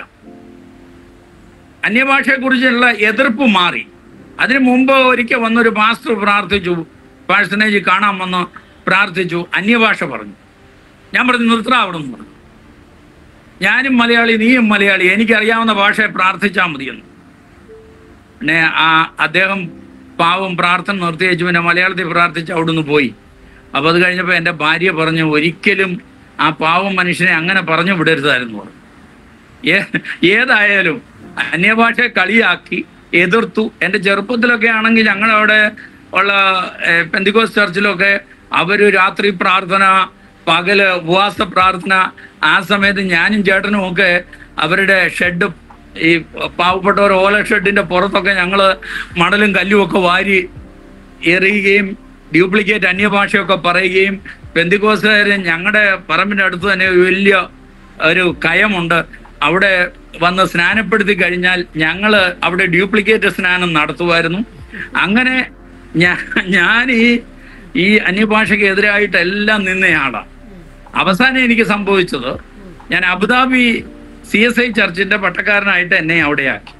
അന്യഭാഷയെക്കുറിച്ചുള്ള എതിർപ്പ് മാറി അതിനു മുമ്പ് ഒരിക്കൽ വന്നൊരു പാസ്റ്റർ പ്രാർത്ഥിച്ചു പാഴ്സനേജ് കാണാൻ വന്ന് പ്രാർത്ഥിച്ചു അന്യഭാഷ പറഞ്ഞു ഞാൻ പറഞ്ഞു നിർത്തണം അവിടെ നിന്ന് പറഞ്ഞു ഞാനും മലയാളി നീയും മലയാളി എനിക്കറിയാവുന്ന ഭാഷയെ പ്രാർത്ഥിച്ചാൽ മതിയെന്ന് പിന്നെ ആ അദ്ദേഹം പാവം പ്രാർത്ഥന നിർത്തിവെച്ചു പിന്നെ മലയാളത്തിൽ പ്രാർത്ഥിച്ച് അവിടുന്ന് പോയി അപ്പോൾ അത് കഴിഞ്ഞപ്പോൾ എൻ്റെ ഭാര്യ പറഞ്ഞു ഒരിക്കലും ആ പാവം മനുഷ്യനെ അങ്ങനെ പറഞ്ഞു വിടരുതായിരുന്നു പറഞ്ഞു ഏ- ഏതായാലും അന്യഭാഷയെ കളിയാക്കി എതിർത്തു എൻ്റെ ചെറുപ്പത്തിലൊക്കെ ആണെങ്കിൽ ഞങ്ങളവിടെ ഉള്ള ഏഹ്, പെന്തിക്കോസ് ചർച്ചിലൊക്കെ അവര് രാത്രി പ്രാർത്ഥന പകല് ഉപവാസ പ്രാർത്ഥന ആ സമയത്ത് ഞാനും ചേട്ടനും ഒക്കെ അവരുടെ ഷെഡ് ഈ പാവപ്പെട്ടവർ ഓല ഷെഡിന്റെ പുറത്തൊക്കെ ഞങ്ങള് മണലും കല്ലും ഒക്കെ വാരി എറിയുകയും ഡ്യൂപ്ലിക്കേറ്റ് അന്യഭാഷയൊക്കെ പറയുകയും പെന്തിക്കോസുകാര് ഞങ്ങളുടെ പറമ്പിന്റെ അടുത്ത് തന്നെ ഒരു വലിയ ഒരു കയമുണ്ട് അവിടെ വന്ന് സ്നാനപ്പെടുത്തി കഴിഞ്ഞാൽ ഞങ്ങള് അവിടെ ഡ്യൂപ്ലിക്കേറ്റ് സ്നാനം നടത്തുമായിരുന്നു അങ്ങനെ ഞാ ഞാൻ ഈ ഈ അന്യഭാഷയ്ക്ക് എതിരായിട്ട് എല്ലാം നിന്നയാളാണ് അവസാനം എനിക്ക് സംഭവിച്ചത് ഞാൻ അബുദാബി സി എസ് ഐ ചർച്ചിന്റെ പട്ടക്കാരനായിട്ട് എന്നെ അവിടെയാക്കി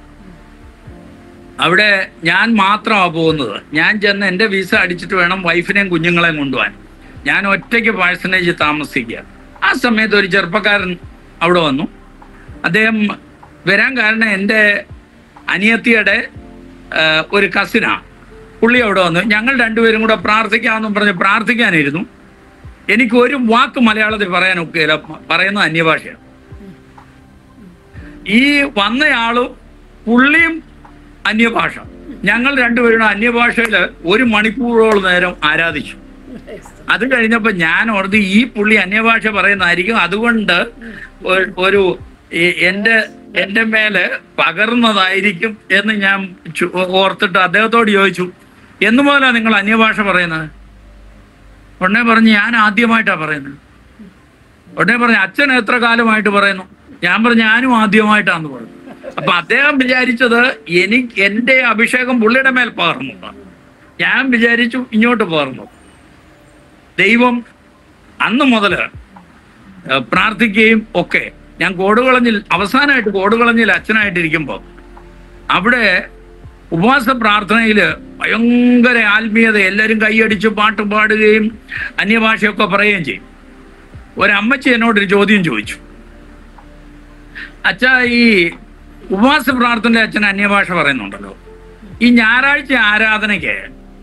അവിടെ ഞാൻ മാത്രമാണ് പോകുന്നത് ഞാൻ ചെന്ന് എൻ്റെ വിസ അടിച്ചിട്ട് വേണം വൈഫിനെയും കുഞ്ഞുങ്ങളെയും കൊണ്ടുപോകാൻ ഞാൻ ഒറ്റയ്ക്ക് പാഴ്സനേജ് താമസിക്കുക ആ സമയത്ത് ഒരു ചെറുപ്പക്കാരൻ അവിടെ വന്നു അദ്ദേഹം വരാൻ കാരണം എൻ്റെ അനിയത്തിയുടെ ആ, ഒരു കസിനാ പുള്ളി അവിടെ വന്നു ഞങ്ങൾ രണ്ടുപേരും കൂടെ പ്രാർത്ഥിക്കാമെന്നും പറഞ്ഞ് പ്രാർത്ഥിക്കാനിരുന്നു എനിക്ക് ഒരു വാക്ക് മലയാളത്തിൽ പറയാൻ ഒക്കുകയില്ല പറയുന്ന അന്യഭാഷയാണ് ഈ വന്നയാളും പുള്ളിയും അന്യഭാഷ ഞങ്ങൾ രണ്ടുപേരും അന്യഭാഷയിൽ ഒരു മണിക്കൂറോളം നേരം ആരാധിച്ചു അത് കഴിഞ്ഞപ്പോ ഞാൻ ഓർത്ത് ഈ പുള്ളി അന്യഭാഷ പറയുന്നതായിരിക്കും അതുകൊണ്ട് ഒരു- ഒരു ഈ- എന്റെ എന്റെ മേലെ പകർന്നതായിരിക്കും എന്ന് ഞാൻ ചു- ഓർത്തിട്ട് അദ്ദേഹത്തോട് ചോദിച്ചു എന്ന് പോലെ നിങ്ങൾ അന്യഭാഷ പറയുന്നത് ഉടനെ പറഞ്ഞു ഞാൻ ആദ്യമായിട്ടാ പറയുന്നത് ഉടനെ പറഞ്ഞു അച്ഛൻ എത്ര കാലമായിട്ട് പറയുന്നു ഞാൻ പറഞ്ഞു ഞാനും ആദ്യമായിട്ടാന്ന് പറഞ്ഞു അപ്പൊ അദ്ദേഹം വിചാരിച്ചത് എനിക്ക് എന്റെ അഭിഷേകം പുള്ളിയുടെ മേൽ പകർന്നു ഞാൻ വിചാരിച്ചു ഇങ്ങോട്ട് പകർന്നു ദൈവം അന്ന് മുതൽ പ്രാർത്ഥിക്കുകയും ഒക്കെ ഞാൻ കോടുകളഞ്ഞിൽ അവസാനമായിട്ട് കോടുകളഞ്ഞിൽ അച്ഛനായിട്ടിരിക്കുമ്പോൾ അവിടെ ഉപവാസ പ്രാർത്ഥനയില് ഭയങ്കര ആത്മീയത എല്ലാവരും കൈയടിച്ച് പാട്ട് പാടുകയും അന്യഭാഷയൊക്കെ പറയുകയും ചെയ്യും ഒരമ്മച്ചി എന്നോടൊരു ചോദ്യം ചോദിച്ചു അച്ഛാ ഈ ഉപവാസ പ്രാർത്ഥന അച്ഛൻ അന്യഭാഷ പറയുന്നുണ്ടല്ലോ ഈ ഞായറാഴ്ച ആരാധനയ്ക്ക്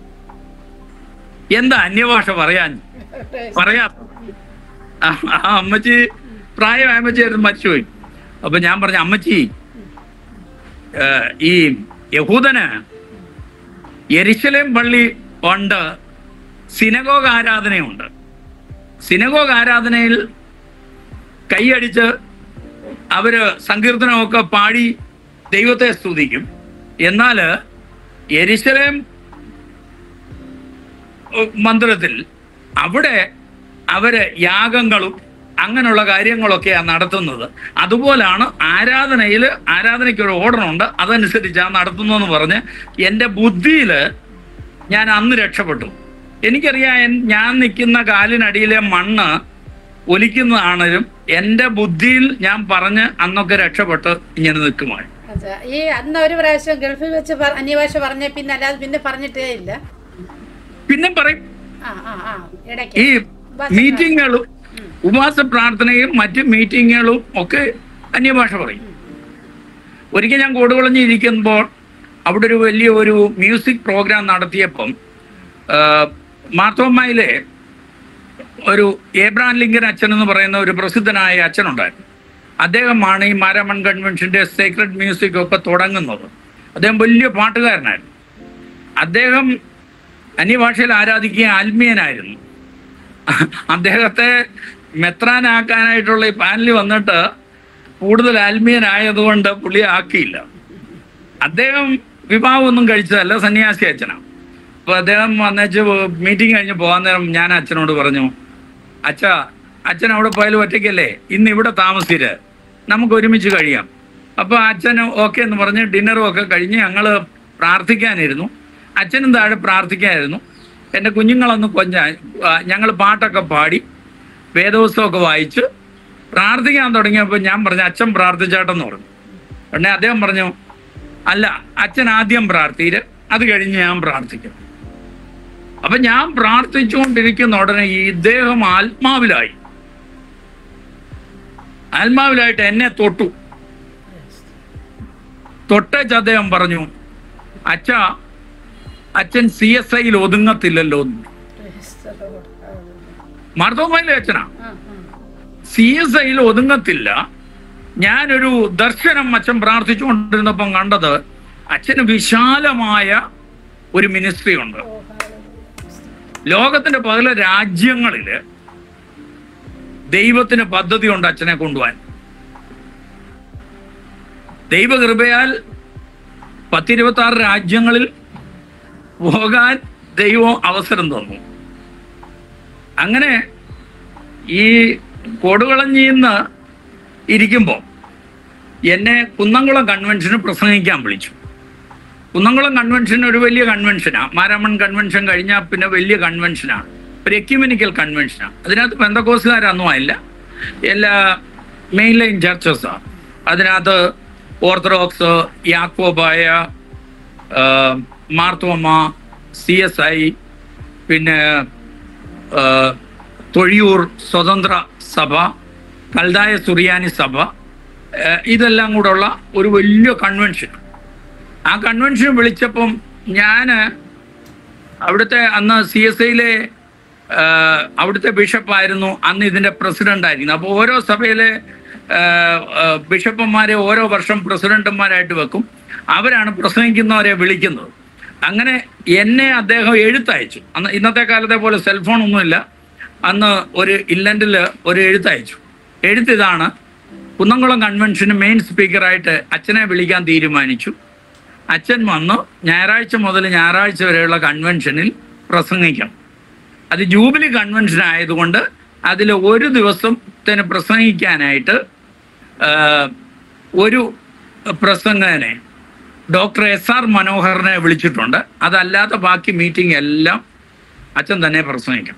എന്താ അന്യഭാഷ പറയാൻ പറയാ ആ ആ അമ്മച്ചി പ്രായമായ അമ്മച്ചിയായിരുന്നു മരിച്ചുപോയി അപ്പൊ ഞാൻ പറഞ്ഞു അമ്മച്ചി ഏ, ഈ യഹൂദന് എരിശലേം പള്ളി ഉണ്ട് സിനഗോഗ് ആരാധനയുണ്ട് സിനഗോഗ് ആരാധനയിൽ കൈയടിച്ച് അവര് സങ്കീർത്തനമൊക്കെ പാടി ദൈവത്തെ സ്തുതിക്കും എന്നാൽ എരിശലേം മന്ദിരത്തിൽ അവിടെ അവര് യാഗങ്ങളും അങ്ങനെയുള്ള കാര്യങ്ങളൊക്കെയാണ് നടത്തുന്നത് അതുപോലാണ് ആരാധനയിൽ ആരാധനയ്ക്ക് ഒരു ഓർഡർ ഉണ്ട് അതനുസരിച്ചാണ് നടത്തുന്നതെന്ന് പറഞ്ഞ് എൻ്റെ ബുദ്ധിയിൽ ഞാൻ അന്ന് രക്ഷപ്പെട്ടു എനിക്കറിയാം എൻ- ഞാൻ നിൽക്കുന്ന കാലിനടിയിലെ മണ്ണ് ഒലിക്കുന്നതാണെങ്കിലും എൻ്റെ ബുദ്ധിയിൽ ഞാൻ പറഞ്ഞ് അന്നൊക്കെ രക്ഷപ്പെട്ട് ഇങ്ങനെ നിൽക്കുമായി അച്ഛാ, ഈ അന്ന് ഒരു പ്രാവശ്യം ഗൾഫിൽ വെച്ച് പറ- അന്യഭാഷ പറഞ്ഞ പിന്നെ അല്ലാതെ പിന്നെ പറഞ്ഞിട്ടേ ഇല്ല പിന്നെ പറയും ആ ആ ആ ഇടയ്ക്ക് ഈ മീറ്റിങ്ങുകളും ഉപവാസ പ്രാർത്ഥനയും മറ്റ് മീറ്റിങ്ങുകളും ഒക്കെ അന്യഭാഷ പറയും ഒരിക്കൽ ഞാൻ കൊടുകുളഞ്ഞ് ഇരിക്കുമ്പോൾ അവിടെ ഒരു വലിയ ഒരു മ്യൂസിക് പ്രോഗ്രാം നടത്തിയപ്പം ആ, മാർത്തോമ്മയിലെ ഒരു ഏബ്രാൻ ലിങ്കൻ അച്ഛൻ എന്ന് പറയുന്ന ഒരു പ്രസിദ്ധനായ അച്ഛനുണ്ടായിരുന്നു അദ്ദേഹമാണ് ഈ മാരാമൺ കൺവെൻഷന്റെ സീക്രട്ട് മ്യൂസിക് ഒക്കെ തുടങ്ങുന്നത് അദ്ദേഹം വലിയ പാട്ടുകാരനായിരുന്നു അദ്ദേഹം അന്യഭാഷയിൽ ആരാധിക്കുക ആത്മീയനായിരുന്നു അദ്ദേഹത്തെ മെത്രാനാക്കാനായിട്ടുള്ള ഈ പാനലിൽ വന്നിട്ട് കൂടുതൽ ആത്മീയനായതുകൊണ്ട് പുള്ളി ആക്കിയില്ല അദ്ദേഹം വിവാഹമൊന്നും കഴിച്ചതല്ല സന്യാസി അച്ഛനാണ് അപ്പൊ അദ്ദേഹം വന്നേച്ച് മീറ്റിംഗ് കഴിഞ്ഞ് പോകാൻ നേരം ഞാൻ അച്ഛനോട് പറഞ്ഞു അച്ഛ അച്ഛൻ അവിടെ പോയാലും ഒറ്റയ്ക്കല്ലേ ഇന്ന് ഇവിടെ താമസിര് നമുക്ക് ഒരുമിച്ച് കഴിയാം അപ്പൊ അച്ഛന് ഓക്കെ എന്ന് പറഞ്ഞ് ഡിന്നറും ഒക്കെ കഴിഞ്ഞ് ഞങ്ങള് പ്രാർത്ഥിക്കാനിരുന്നു അച്ഛനും താഴെ പ്രാർത്ഥിക്കായിരുന്നു എൻ്റെ കുഞ്ഞുങ്ങളൊന്ന് കൊഞ്ച ഞങ്ങൾ പാട്ടൊക്കെ പാടി വേദോത്സവമൊക്കെ വായിച്ച് പ്രാർത്ഥിക്കാൻ തുടങ്ങിയപ്പോൾ ഞാൻ പറഞ്ഞു അച്ഛൻ പ്രാർത്ഥിച്ചാട്ടെന്ന് പറഞ്ഞു ഉടനെ അദ്ദേഹം പറഞ്ഞു അല്ല അച്ഛൻ ആദ്യം പ്രാർത്ഥിര് അത് കഴിഞ്ഞ് ഞാൻ പ്രാർത്ഥിക്കും അപ്പൊ ഞാൻ പ്രാർത്ഥിച്ചുകൊണ്ടിരിക്കുന്ന ഉടനെ ഈ ഇദ്ദേഹം ആത്മാവിലായി ആത്മാവിലായിട്ട് എന്നെ തൊട്ടു തൊട്ടേച്ച് അദ്ദേഹം പറഞ്ഞു അച്ഛ അച്ഛൻ സി എസ് ഐയിൽ ഒതുങ്ങത്തില്ലല്ലോ എന്ന്." മാർത്തോമായിലെ അച്ഛനാ സി എസ് ഐയിൽ ഒതുങ്ങത്തില്ല ഞാനൊരു ദർശനം അച്ഛൻ പ്രാർത്ഥിച്ചുകൊണ്ടിരുന്നപ്പം കണ്ടത് അച്ഛന് വിശാലമായ ഒരു മിനിസ്ട്രി ഉണ്ട് ലോകത്തിന്റെ പല രാജ്യങ്ങളില് ദൈവത്തിന് പദ്ധതിയുണ്ട് അച്ഛനെ കൊണ്ടുപോകാൻ ദൈവകൃപയാൽ പത്തിരുപത്തി ആറ് രാജ്യങ്ങളിൽ പോകാൻ ദൈവം അവസരം തന്നു അങ്ങനെ ഈ കൊടുകളഞ്ഞിന്ന് ഇരിക്കുമ്പോൾ എന്നെ കുന്നംകുളം കൺവെൻഷന് പ്രസംഗിക്കാൻ വിളിച്ചു കുന്നംകുളം കൺവെൻഷൻ ഒരു വലിയ കൺവെൻഷനാണ് മാരാമൺ കൺവെൻഷൻ കഴിഞ്ഞാൽ പിന്നെ വലിയ കൺവെൻഷനാണ് ഒരു എക്യുമെനിക്കൽ കൺവെൻഷനാണ് അതിനകത്ത് പെന്തക്കോസുകാരൊന്നും ആയില്ല എല്ലാ മെയിൻ ലൈൻ ചർച്ചസാണ് അതിനകത്ത് ഓർത്തഡോക്സ് യാക്കോബായ ആ, മാർത്തോമ സി എസ് ഐ പിന്നെ ആ, തൊഴിയൂർ സ്വതന്ത്ര സഭ കൽതായ സുറിയാനി സഭ ആ, ഇതെല്ലാം കൂടെയുള്ള ഒരു വലിയ കൺവെൻഷൻ ആ കൺവെൻഷൻ വിളിച്ചപ്പം ഞാൻ അവിടുത്തെ അന്ന് സി എസ് ഐയിലെ അവിടുത്തെ ബിഷപ്പായിരുന്നു അന്ന് ഇതിന്റെ പ്രസിഡന്റ് ആയിരുന്നു അപ്പോൾ ഓരോ സഭയിലെ ആ, ആ, ബിഷപ്പന്മാരെ ഓരോ വർഷം പ്രസിഡന്റുമാരായിട്ട് വെക്കും അവരാണ് പ്രസംഗിക്കുന്നവരെ വിളിക്കുന്നത് അങ്ങനെ എന്നെ അദ്ദേഹം എഴുത്തയച്ചു അന്ന് ഇന്നത്തെ കാലത്തെ പോലെ സെൽഫോൺ ഒന്നുമില്ല അന്ന് ഒരു ഇല്ലൻഡിൽ ഒരു എഴുത്തയച്ചു എഴുത്തിതാണ് കുന്നംകുളം കൺവെൻഷന് മെയിൻ സ്പീക്കറായിട്ട് അച്ഛനെ വിളിക്കാൻ തീരുമാനിച്ചു അച്ഛൻ വന്ന് ഞായറാഴ്ച മുതൽ ഞായറാഴ്ച വരെയുള്ള കൺവെൻഷനിൽ പ്രസംഗിക്കണം അത് ജൂബിലി കൺവെൻഷൻ ആയതുകൊണ്ട് അതിൽ ഒരു ദിവസത്തിന് പ്രസംഗിക്കാനായിട്ട് ആ, ഒരു പ്രസംഗനെ ഡോക്ടർ എസ് ആർ മനോഹറിനെ വിളിച്ചിട്ടുണ്ട് അതല്ലാതെ ബാക്കി മീറ്റിംഗ് എല്ലാം അച്ഛൻ തന്നെ പ്രസംഗിക്കണം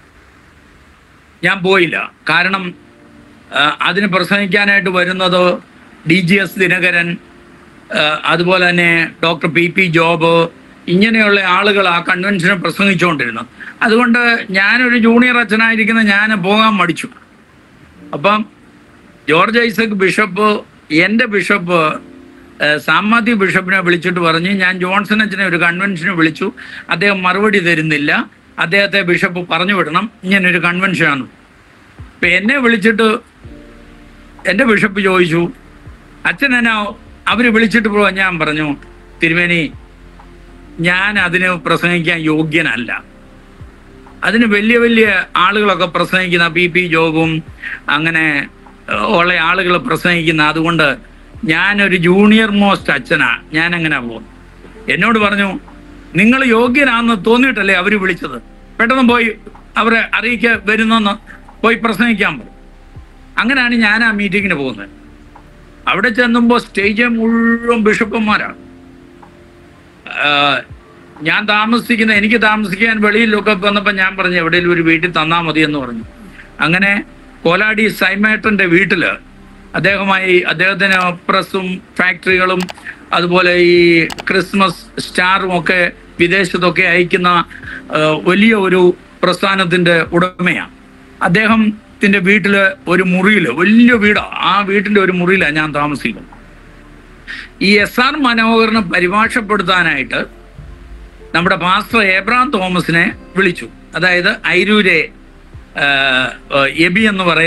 ഞാൻ പോയില്ല കാരണം ആ, അതിന് പ്രസംഗിക്കാനായിട്ട് വരുന്നത് ഡി ജി എസ് ദിനകരൻ ആ, അതുപോലെ തന്നെ ഡോക്ടർ പി പി ജോബ് ഇങ്ങനെയുള്ള ആളുകൾ ആ കൺവെൻഷന് പ്രസംഗിച്ചുകൊണ്ടിരുന്നു അതുകൊണ്ട് ഞാനൊരു ജൂനിയർ അച്ഛനായിരിക്കുന്ന ഞാൻ പോകാൻ മടിച്ചു അപ്പം ജോർജ് ഐസക് ബിഷപ്പ് എൻ്റെ ബിഷപ്പ് ഏഹ്, സാമാധ്യ ബിഷപ്പിനെ വിളിച്ചിട്ട് പറഞ്ഞ് ഞാൻ ജോൺസൺ അച്ഛനെ ഒരു കൺവെൻഷന് വിളിച്ചു അദ്ദേഹം മറുപടി തരുന്നില്ല അദ്ദേഹത്തെ ബിഷപ്പ് പറഞ്ഞു വിടണം ഇങ്ങനൊരു കൺവെൻഷനാണ് ഇപ്പം എന്നെ വിളിച്ചിട്ട് എൻ്റെ ബിഷപ്പ് ചോദിച്ചു അച്ഛൻ എന്നാ അവർ വിളിച്ചിട്ട് പോവാൻ ഞാൻ പറഞ്ഞു തിരുമേനി ഞാൻ അതിന് പ്രസംഗിക്കാൻ യോഗ്യനല്ല അതിന് വലിയ വലിയ ആളുകളൊക്കെ പ്രസംഗിക്കുന്ന പി പി ജോബും അങ്ങനെ ഏഹ്, ഉള്ള ആളുകൾ പ്രസംഗിക്കുന്ന അതുകൊണ്ട് ഞാനൊരു ജൂനിയർ മോസ്റ്റ് അച്ഛനാ ഞാൻ അങ്ങനെ പോകും എന്നോട് പറഞ്ഞു നിങ്ങൾ യോഗ്യനാന്ന് തോന്നിയിട്ടല്ലേ അവർ വിളിച്ചത് പെട്ടെന്ന് പോയി അവരെ അറിയിക്ക വരുന്നെന്ന് പോയി പ്രസംഗിക്കാൻ പോകും അങ്ങനെയാണ് ഞാൻ ആ മീറ്റിങ്ങിന് പോകുന്നത് അവിടെ ചെന്നുമ്പോൾ സ്റ്റേജ് മുഴുവൻ ബിഷപ്പന്മാരാണ് ആഹ് ഞാൻ താമസിക്കുന്ന എനിക്ക് താമസിക്കാൻ വെളിയിലൊക്കെ വന്നപ്പോൾ ഞാൻ പറഞ്ഞു എവിടെയെങ്കിലും ഒരു വീട്ടിൽ തന്നാൽ മതി എന്ന് പറഞ്ഞു അങ്ങനെ കോലാടി സൈമേട്ടന്റെ വീട്ടില് അദ്ദേഹമായി അദ്ദേഹത്തിന് പ്രസ്സും ഫാക്ടറികളും അതുപോലെ ഈ ക്രിസ്മസ് സ്റ്റാറും ഒക്കെ വിദേശത്തൊക്കെ അയക്കുന്ന ആഹ് വലിയ ഒരു പ്രസ്ഥാനത്തിന്റെ ഉടമയാണ് അദ്ദേഹത്തിന്റെ വീട്ടില് ഒരു മുറിയില് വലിയ വീടാ ആ വീട്ടിന്റെ ഒരു മുറിയിലാണ് ഞാൻ താമസിക്കുന്നത് ഈ എസ് ആർ മനോഹറിനെ പരിഭാഷപ്പെടുത്താനായിട്ട് നമ്മുടെ പാസ്റ്റർ ഏബ്രാം തോമസിനെ വിളിച്ചു അതായത് ഐരൂരെ ആ, ആ, എബി എന്ന് പറയുന്ന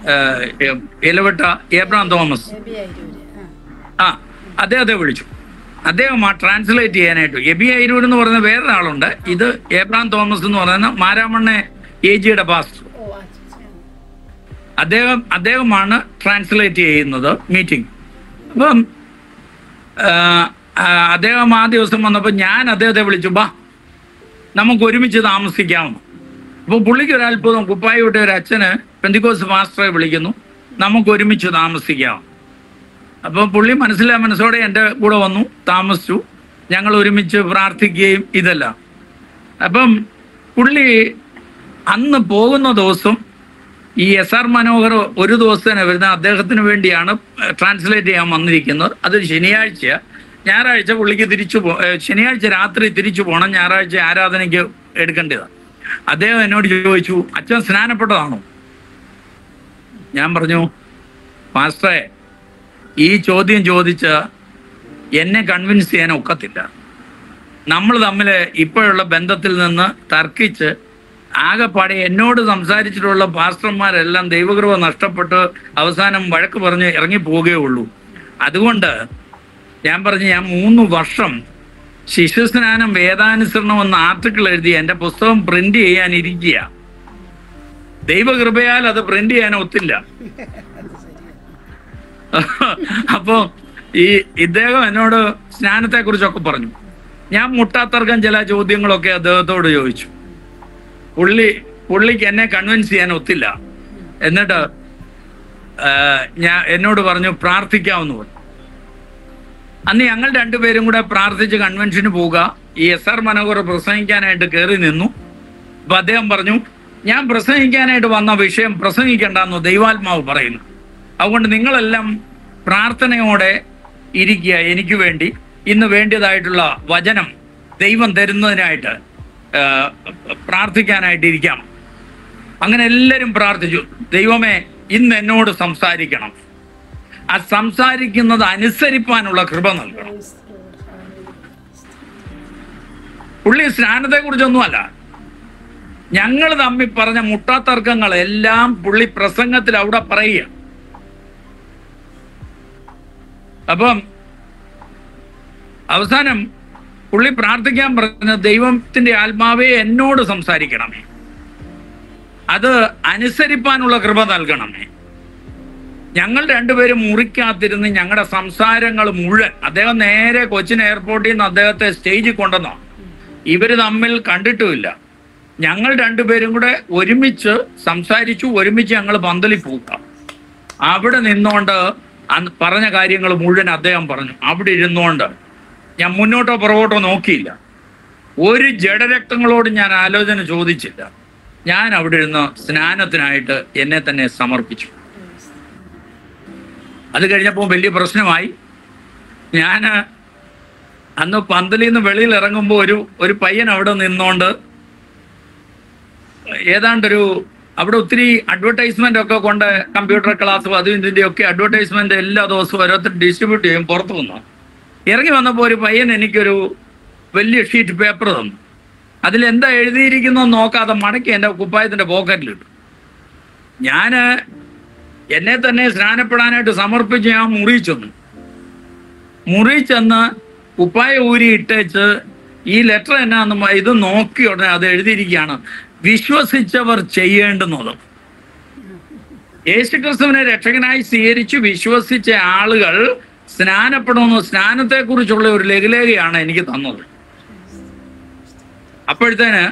ഏഹ്, Elavatta Abram Thomas Baby Ayroor ആ ആ അദ്ദേഹത്തെ വിളിച്ചു അദ്ദേഹം ആ ട്രാൻസ്ലേറ്റ് ചെയ്യാനായിട്ട് എബി അയിരൂർ എന്ന് പറയുന്ന വേറൊരാളുണ്ട് ഇത് ഏബ്രാം തോമസ് എന്ന് പറയുന്ന മാരാമണ്ണ എ ജിയുടെ പാസ്റ്റർ ഓ ആ ചേച്ചി അദ്ദേഹം അദ്ദേഹമാണ് ട്രാൻസ്ലേറ്റ് ചെയ്യുന്നത് മീറ്റിംഗ് അപ്പം ആ, ആ, അദ്ദേഹം ആ ദിവസം വന്നപ്പോൾ ഞാൻ അദ്ദേഹത്തെ വിളിച്ചു ബാ നമുക്ക് ഒരുമിച്ച് താമസിക്കാമെന്ന് അപ്പോൾ പുള്ളിക്ക് ഒരു അത്ഭുതം കുപ്പായി വിട്ട ഒരു അച്ഛന് പെന്തിക്കോസ് മാസ്റ്ററെ വിളിക്കുന്നു നമുക്ക് ഒരുമിച്ച് താമസിക്കാം അപ്പോൾ പുള്ളി മനസ്സിലാ മനസ്സോടെ എൻ്റെ കൂടെ വന്നു താമസിച്ചു ഞങ്ങൾ ഒരുമിച്ച് പ്രാർത്ഥിക്കുകയും ഇതെല്ലാം അപ്പം പുള്ളി അന്ന് പോകുന്ന ദിവസം ഈ എസ് ആർ മനോഹർ ഒരു ദിവസത്തിന് വരുന്ന അദ്ദേഹത്തിന് വേണ്ടിയാണ് ട്രാൻസ്ലേറ്റ് ചെയ്യാൻ വന്നിരിക്കുന്നത് അത് ശനിയാഴ്ച ഞായറാഴ്ച പുള്ളിക്ക് തിരിച്ചു പോ ഏഹ് ശനിയാഴ്ച രാത്രി തിരിച്ചു പോകണം ഞായറാഴ്ച ആരാധനയ്ക്ക് എടുക്കേണ്ടതാണ് അദ്ദേഹം എന്നോട് ചോദിച്ചു അച്ഛൻ സ്നാനപ്പെട്ടതാണോ ഞാൻ പറഞ്ഞു മാസ്റ്ററെ ഈ ചോദ്യം ചോദിച്ച് എന്നെ കൺവിൻസ് ചെയ്യാൻ ഒക്കത്തില്ല നമ്മൾ തമ്മിൽ ഇപ്പോഴുള്ള ബന്ധത്തിൽ നിന്ന് തർക്കിച്ച് ആകെപ്പാടെ എന്നോട് സംസാരിച്ചിട്ടുള്ള പാസ്റ്റർമാരെല്ലാം ദൈവകൃപ നഷ്ടപ്പെട്ട് അവസാനം വഴക്ക് പറഞ്ഞ് ഇറങ്ങി പോവുകയുള്ളൂ അതുകൊണ്ട് ഞാൻ പറഞ്ഞു ഞാൻ മൂന്ന് വർഷം ശിശുസ്നാനം വേദാനുസരണം എന്ന ആർട്ടിക്കിൾ എഴുതി എൻ്റെ പുസ്തകം പ്രിന്റ് ചെയ്യാൻ ഇരിക്കുക ദൈവകൃപയാൽ അത് പ്രിന്റ് ചെയ്യാൻ ഒത്തില്ല അപ്പോ ഈ ഇദ്ദേഹം എന്നോട് സ്നാനത്തെ കുറിച്ചൊക്കെ പറഞ്ഞു ഞാൻ മുട്ടാത്തർക്കം ചില ചോദ്യങ്ങളൊക്കെ അദ്ദേഹത്തോട് ചോദിച്ചു പുള്ളി പുള്ളിക്ക് എന്നെ കൺവിൻസ് ചെയ്യാൻ ഒത്തില്ല എന്നിട്ട് ആ, ഞാൻ എന്നോട് പറഞ്ഞു പ്രാർത്ഥിക്കാമെന്ന് പറഞ്ഞു അന്ന് ഞങ്ങൾ രണ്ടുപേരും കൂടെ പ്രാർത്ഥിച്ച് കൺവെൻഷന് പോവുക ഈ എസ് ആർ മനോഹർ പ്രസംഗിക്കാനായിട്ട് കയറി നിന്നു അപ്പൊ അദ്ദേഹം പറഞ്ഞു ഞാൻ പ്രസംഗിക്കാനായിട്ട് വന്ന വിഷയം പ്രസംഗിക്കേണ്ടെന്ന് ദൈവാത്മാവ് പറയുന്നു അതുകൊണ്ട് നിങ്ങളെല്ലാം പ്രാർത്ഥനയോടെ ഇരിക്കുക എനിക്ക് വേണ്ടി ഇന്ന് വേണ്ടിയതായിട്ടുള്ള വചനം ദൈവം തരുന്നതിനായിട്ട് ആ, പ്രാർത്ഥിക്കാനായിട്ട് ഇരിക്കാം അങ്ങനെ എല്ലാവരും പ്രാർത്ഥിച്ചു ദൈവമേ ഇന്ന് എന്നോട് സംസാരിക്കണം ആ സംസാരിക്കുന്നത് അനുസരിപ്പാനുള്ള കൃപ നൽകണം പുള്ളി സ്നാനത്തെ കുറിച്ചൊന്നുമല്ല ഞങ്ങൾ തമ്മിൽ പറഞ്ഞ മുട്ടാത്തർക്കങ്ങൾ എല്ലാം പുള്ളി പ്രസംഗത്തിൽ അവിടെ പറയുക അപ്പം അവസാനം പുള്ളി പ്രാർത്ഥിക്കാൻ പറഞ്ഞ ദൈവത്തിന്റെ ആത്മാവെ എന്നോട് സംസാരിക്കണമേ അത് അനുസരിപ്പാനുള്ള കൃപ നൽകണമേ ഞങ്ങൾ രണ്ടുപേരും മുറിക്കാത്തിരുന്ന് ഞങ്ങളുടെ സംസാരങ്ങൾ മുഴുവൻ അദ്ദേഹം നേരെ കൊച്ചിൻ എയർപോർട്ടിൽ നിന്ന് അദ്ദേഹത്തെ സ്റ്റേജിൽ കൊണ്ടുവന്നോ ഇവര് തമ്മിൽ കണ്ടിട്ടുമില്ല ഞങ്ങൾ രണ്ടുപേരും കൂടെ ഒരുമിച്ച് സംസാരിച്ചു ഒരുമിച്ച് ഞങ്ങൾ പന്തലിൽ പോവുക അവിടെ നിന്നുകൊണ്ട് അന്ന് പറഞ്ഞ കാര്യങ്ങൾ മുഴുവൻ അദ്ദേഹം പറഞ്ഞു അവിടെ ഇരുന്നുകൊണ്ട് ഞാൻ മുന്നോട്ടോ പുറകോട്ടോ നോക്കിയില്ല ഒരു ജഡരക്തങ്ങളോട് ഞാൻ ആലോചന ചോദിച്ചില്ല ഞാൻ അവിടെ ഇരുന്ന് സ്നാനത്തിനായിട്ട് എന്നെ തന്നെ സമർപ്പിച്ചു അത് കഴിഞ്ഞപ്പോൾ വലിയ പ്രശ്നമായി ഞാൻ അന്ന് പന്തലിൽ നിന്ന് വെളിയിൽ ഇറങ്ങുമ്പോൾ ഒരു ഒരു പയ്യൻ അവിടെ നിന്നോണ്ട് ഏതാണ്ടൊരു അവിടെ ഒത്തിരി അഡ്വർടൈസ്മെന്റ് ഒക്കെ കൊണ്ട് കമ്പ്യൂട്ടർ ക്ലാസ്സും അതും ഇതിന്റെ ഒക്കെ അഡ്വർടൈസ്മെന്റ് എല്ലാ ദിവസവും ഓരോരുത്തർ ഡിസ്ട്രിബ്യൂട്ട് ചെയ്യും പുറത്തു വന്നു ഇറങ്ങി വന്നപ്പോൾ ഒരു പയ്യൻ എനിക്കൊരു വലിയ ഷീറ്റ് പേപ്പർ തന്നു അതിൽ എന്താ എഴുതിയിരിക്കുന്നതെന്ന് നോക്കാതെ മടക്കി എൻ്റെ കുപ്പായത്തിന്റെ പോക്കറ്റിലിട്ടു ഞാൻ എന്നെ തന്നെ സ്നാനപ്പെടാനായിട്ട് സമർപ്പിച്ച് ഞാൻ മുറി ചെന്നു മുറി ചെന്ന് കുപ്പായ ഊരി ഇട്ടേച്ച് ഈ ലെറ്റർ എന്നാന്ന് മ- ഇത് നോക്കി ഉടനെ അത് എഴുതിയിരിക്കുകയാണ് വിശ്വസിച്ചവർ ചെയ്യേണ്ടുന്നത് യേശുക്രിസ്തുവിനെ രക്ഷകനായി സ്വീകരിച്ച് വിശ്വസിച്ച ആളുകൾ സ്നാനപ്പെടുന്ന സ്നാനത്തെ കുറിച്ചുള്ള ഒരു ലഘുലേഖയാണ് എനിക്ക് തന്നത് അപ്പോഴത്തേന്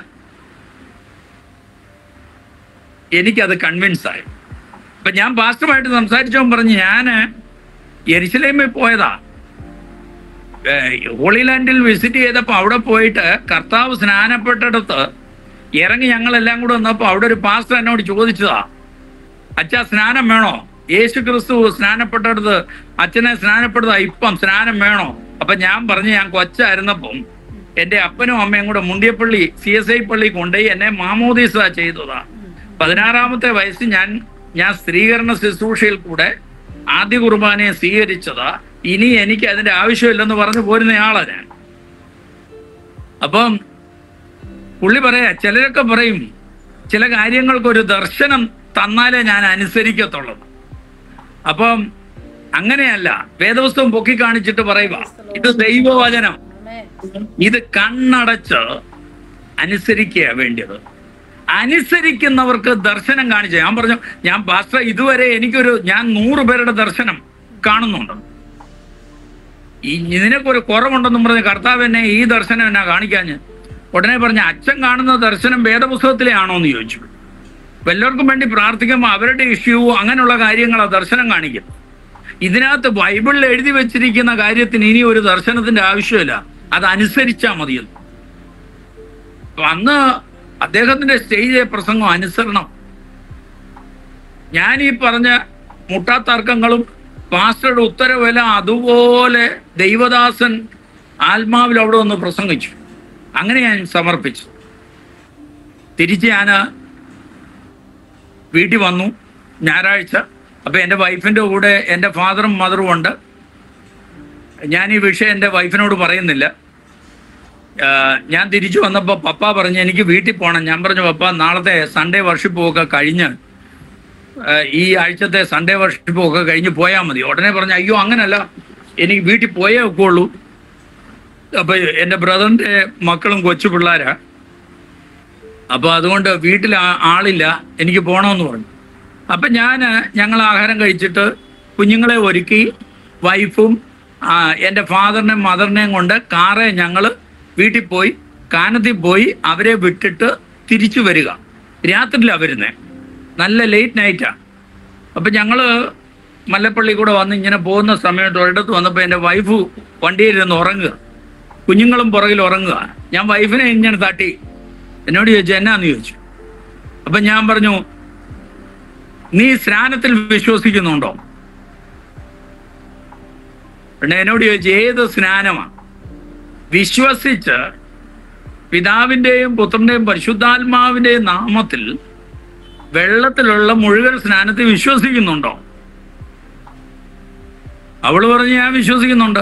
എനിക്കത് കൺവിൻസ് ആയി അപ്പൊ ഞാൻ പാസ്റ്ററുമായിട്ട് സംസാരിച്ചവൻ പറഞ്ഞു ഞാന് എരിശിലേമിൽ പോയതാ ഏഹ് ഹോളി ലാൻഡിൽ വിസിറ്റ് ചെയ്തപ്പോൾ അവിടെ പോയിട്ട് കർത്താവ് സ്നാനപ്പെട്ടിടത്ത് ഇറങ്ങി ഞങ്ങളെല്ലാം കൂടെ വന്നപ്പോൾ അവിടെ ഒരു പാസ്റ്റർ എന്നോട് ചോദിച്ചതാ അച്ഛാ സ്നാനം വേണോ യേശു ക്രിസ്തു സ്നാനപ്പെട്ടെടുത്ത് അച്ഛനെ സ്നാനപ്പെടുത്താ ഇപ്പം സ്നാനം വേണോ അപ്പൊ ഞാൻ പറഞ്ഞു ഞാൻ കൊച്ചായിരുന്നപ്പം എന്റെ അപ്പനും അമ്മയും കൂടെ മുണ്ടിയപ്പള്ളി സി എസ് ഐ പള്ളി കൊണ്ടുപോയി എന്നെ മാമോദീസ ചെയ്തതാ പതിനാറാമത്തെ വയസ്സ് ഞാൻ ഞാൻ സ്ത്രീകരണ ശുശ്രൂഷയിൽ കൂടെ ആദ്യ കുർബാനയെ സ്വീകരിച്ചതാ ഇനി എനിക്ക് അതിന്റെ ആവശ്യമില്ലെന്ന് പറഞ്ഞു പോരുന്നയാളാ ഞാൻ അപ്പം പുള്ളി പറയാ ചിലരൊക്കെ പറയും ചില കാര്യങ്ങൾക്ക് ഒരു ദർശനം തന്നാലേ ഞാൻ അനുസരിക്കത്തുള്ളൂ അപ്പം അങ്ങനെയല്ല വേദപുസ്തകം പൊക്കി കാണിച്ചിട്ട് പറയുക ഇത് ദൈവവചനം ഇത് കണ്ണടച്ച് അനുസരിക്കുക വേണ്ടിയത് അനുസരിക്കുന്നവർക്ക് ദർശനം കാണിച്ചു ഞാൻ പറഞ്ഞു ഞാൻ പാസ്റ്റർ ഇതുവരെ എനിക്കൊരു ഞാൻ നൂറ് പേരുടെ ദർശനം കാണുന്നുണ്ട് ഈ ഇതിനൊക്കെ കുറവുണ്ടെന്നും പറഞ്ഞ് കർത്താവ് എന്നെ ഈ ദർശനം എന്നാ കാണിക്കാഞ്ഞ് ഉടനെ പറഞ്ഞ അച്ഛൻ കാണുന്ന ദർശനം വേദപുസ്തകത്തിലെ ആണോ എന്ന് ചോദിച്ചു വല്ലവർക്കും വേണ്ടി പ്രാർത്ഥിക്കുമ്പോൾ അവരുടെ ഇഷ്യൂ അങ്ങനെയുള്ള കാര്യങ്ങളാ ദർശനം കാണിക്കും ഇതിനകത്ത് ബൈബിളിൽ എഴുതി വെച്ചിരിക്കുന്ന കാര്യത്തിന് ഇനി ഒരു ദർശനത്തിന്റെ ആവശ്യമില്ല അത് അനുസരിച്ചാൽ മതിയെന്ന് അപ്പൊ അന്ന് അദ്ദേഹത്തിന്റെ സ്റ്റേജിലെ പ്രസംഗം അനുസരണം ഞാൻ ഈ പറഞ്ഞ മുട്ടാത്തർക്കങ്ങളും പാസ്റ്ററുടെ ഉത്തരവെല്ലാം അതുപോലെ ദൈവദാസൻ ആത്മാവിൽ അവിടെ ഒന്ന് പ്രസംഗിച്ചു അങ്ങനെ ഞാൻ സമർപ്പിച്ചു തിരിച്ച് ഞാൻ വീട്ടിൽ വന്നു ഞായറാഴ്ച അപ്പൊ എൻ്റെ വൈഫിൻ്റെ കൂടെ എൻ്റെ ഫാദറും മദറും ഉണ്ട് ഞാൻ ഈ വിഷയം എൻ്റെ വൈഫിനോട് പറയുന്നില്ല ആഹ് ഞാൻ തിരിച്ചു വന്നപ്പോൾ പപ്പ പറഞ്ഞു എനിക്ക് വീട്ടിൽ പോകണം ഞാൻ പറഞ്ഞു പപ്പ നാളത്തെ സൺഡേ വർഷിപ്പ് ഒക്കെ കഴിഞ്ഞ് ആഹ് ഈ ആഴ്ചത്തെ സൺഡേ വർഷിപ്പ് ഒക്കെ കഴിഞ്ഞ് പോയാൽ മതി ഉടനെ പറഞ്ഞു അയ്യോ അങ്ങനല്ല എനിക്ക് വീട്ടിൽ പോയേ ഒക്കുള്ളൂ അപ്പൊ എൻ്റെ ബ്രദറിന്റെ മക്കളും കൊച്ചു പിള്ളേരാ അപ്പൊ അതുകൊണ്ട് വീട്ടിൽ ആ- ആളില്ല എനിക്ക് പോകണമെന്ന് പറഞ്ഞു അപ്പൊ ഞാൻ ഞങ്ങൾ ആഹാരം കഴിച്ചിട്ട് കുഞ്ഞുങ്ങളെ ഒരുക്കി വൈഫും ആ, എൻ്റെ ഫാദറിനെയും മദറിനെയും കൊണ്ട് കാറെ ഞങ്ങൾ വീട്ടിൽ പോയി കാനത്തിൽ പോയി അവരെ വിട്ടിട്ട് തിരിച്ചു വരിക രാത്രിയിലാണ് വരുന്നത് നല്ല ലേറ്റ് നൈറ്റാ അപ്പം ഞങ്ങൾ മല്ലപ്പള്ളി കൂടെ വന്ന് ഇങ്ങനെ പോകുന്ന സമയത്ത് ഒരിടത്ത് വന്നപ്പോൾ എൻ്റെ വൈഫ് വണ്ടിയിൽ ഉറങ്ങുക കുഞ്ഞുങ്ങളും പുറകിൽ ഉറങ്ങുക ഞാൻ വൈഫിനെ ഇങ്ങനെ തട്ടി എന്നോട് ചോദിച്ചു എന്നാന്ന് ചോദിച്ചു അപ്പം ഞാൻ പറഞ്ഞു നീ സ്നാനത്തിൽ വിശ്വസിക്കുന്നുണ്ടോ പിന്നെ എന്നോട് ചോദിച്ചു ഏത് സ്നാനമാണ് വിശ്വസിച്ച് പിതാവിന്റെയും പുത്രന്റെയും പരിശുദ്ധാത്മാവിന്റെയും നാമത്തിൽ വെള്ളത്തിലുള്ള മുഴുവൻ സ്നാനത്തിൽ വിശ്വസിക്കുന്നുണ്ടോ അവള് പറഞ്ഞു ഞാൻ വിശ്വസിക്കുന്നുണ്ട്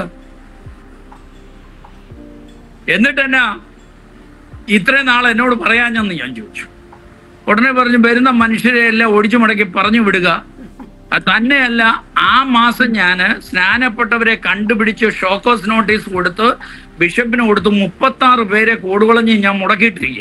എന്നിട്ട് എന്നാ ഇത്രയും നാൾ എന്നോട് പറയാഞ്ഞെന്ന് ഞാൻ ചോദിച്ചു ഉടനെ പറഞ്ഞു വരുന്ന മനുഷ്യരെ എല്ലാം ഒടിച്ചു മുടക്കി പറഞ്ഞു വിടുക അത് തന്നെയല്ല ആ മാസം ഞാൻ സ്നാനപ്പെട്ടവരെ കണ്ടുപിടിച്ച് ഷോക്കോസ് നോട്ടീസ് കൊടുത്ത് ബിഷപ്പിന് കൊടുത്ത് മുപ്പത്തി ആറ് പേരെ കൂടുകളഞ്ഞ് ഞാൻ മുടക്കിയിട്ടിരിക്കുക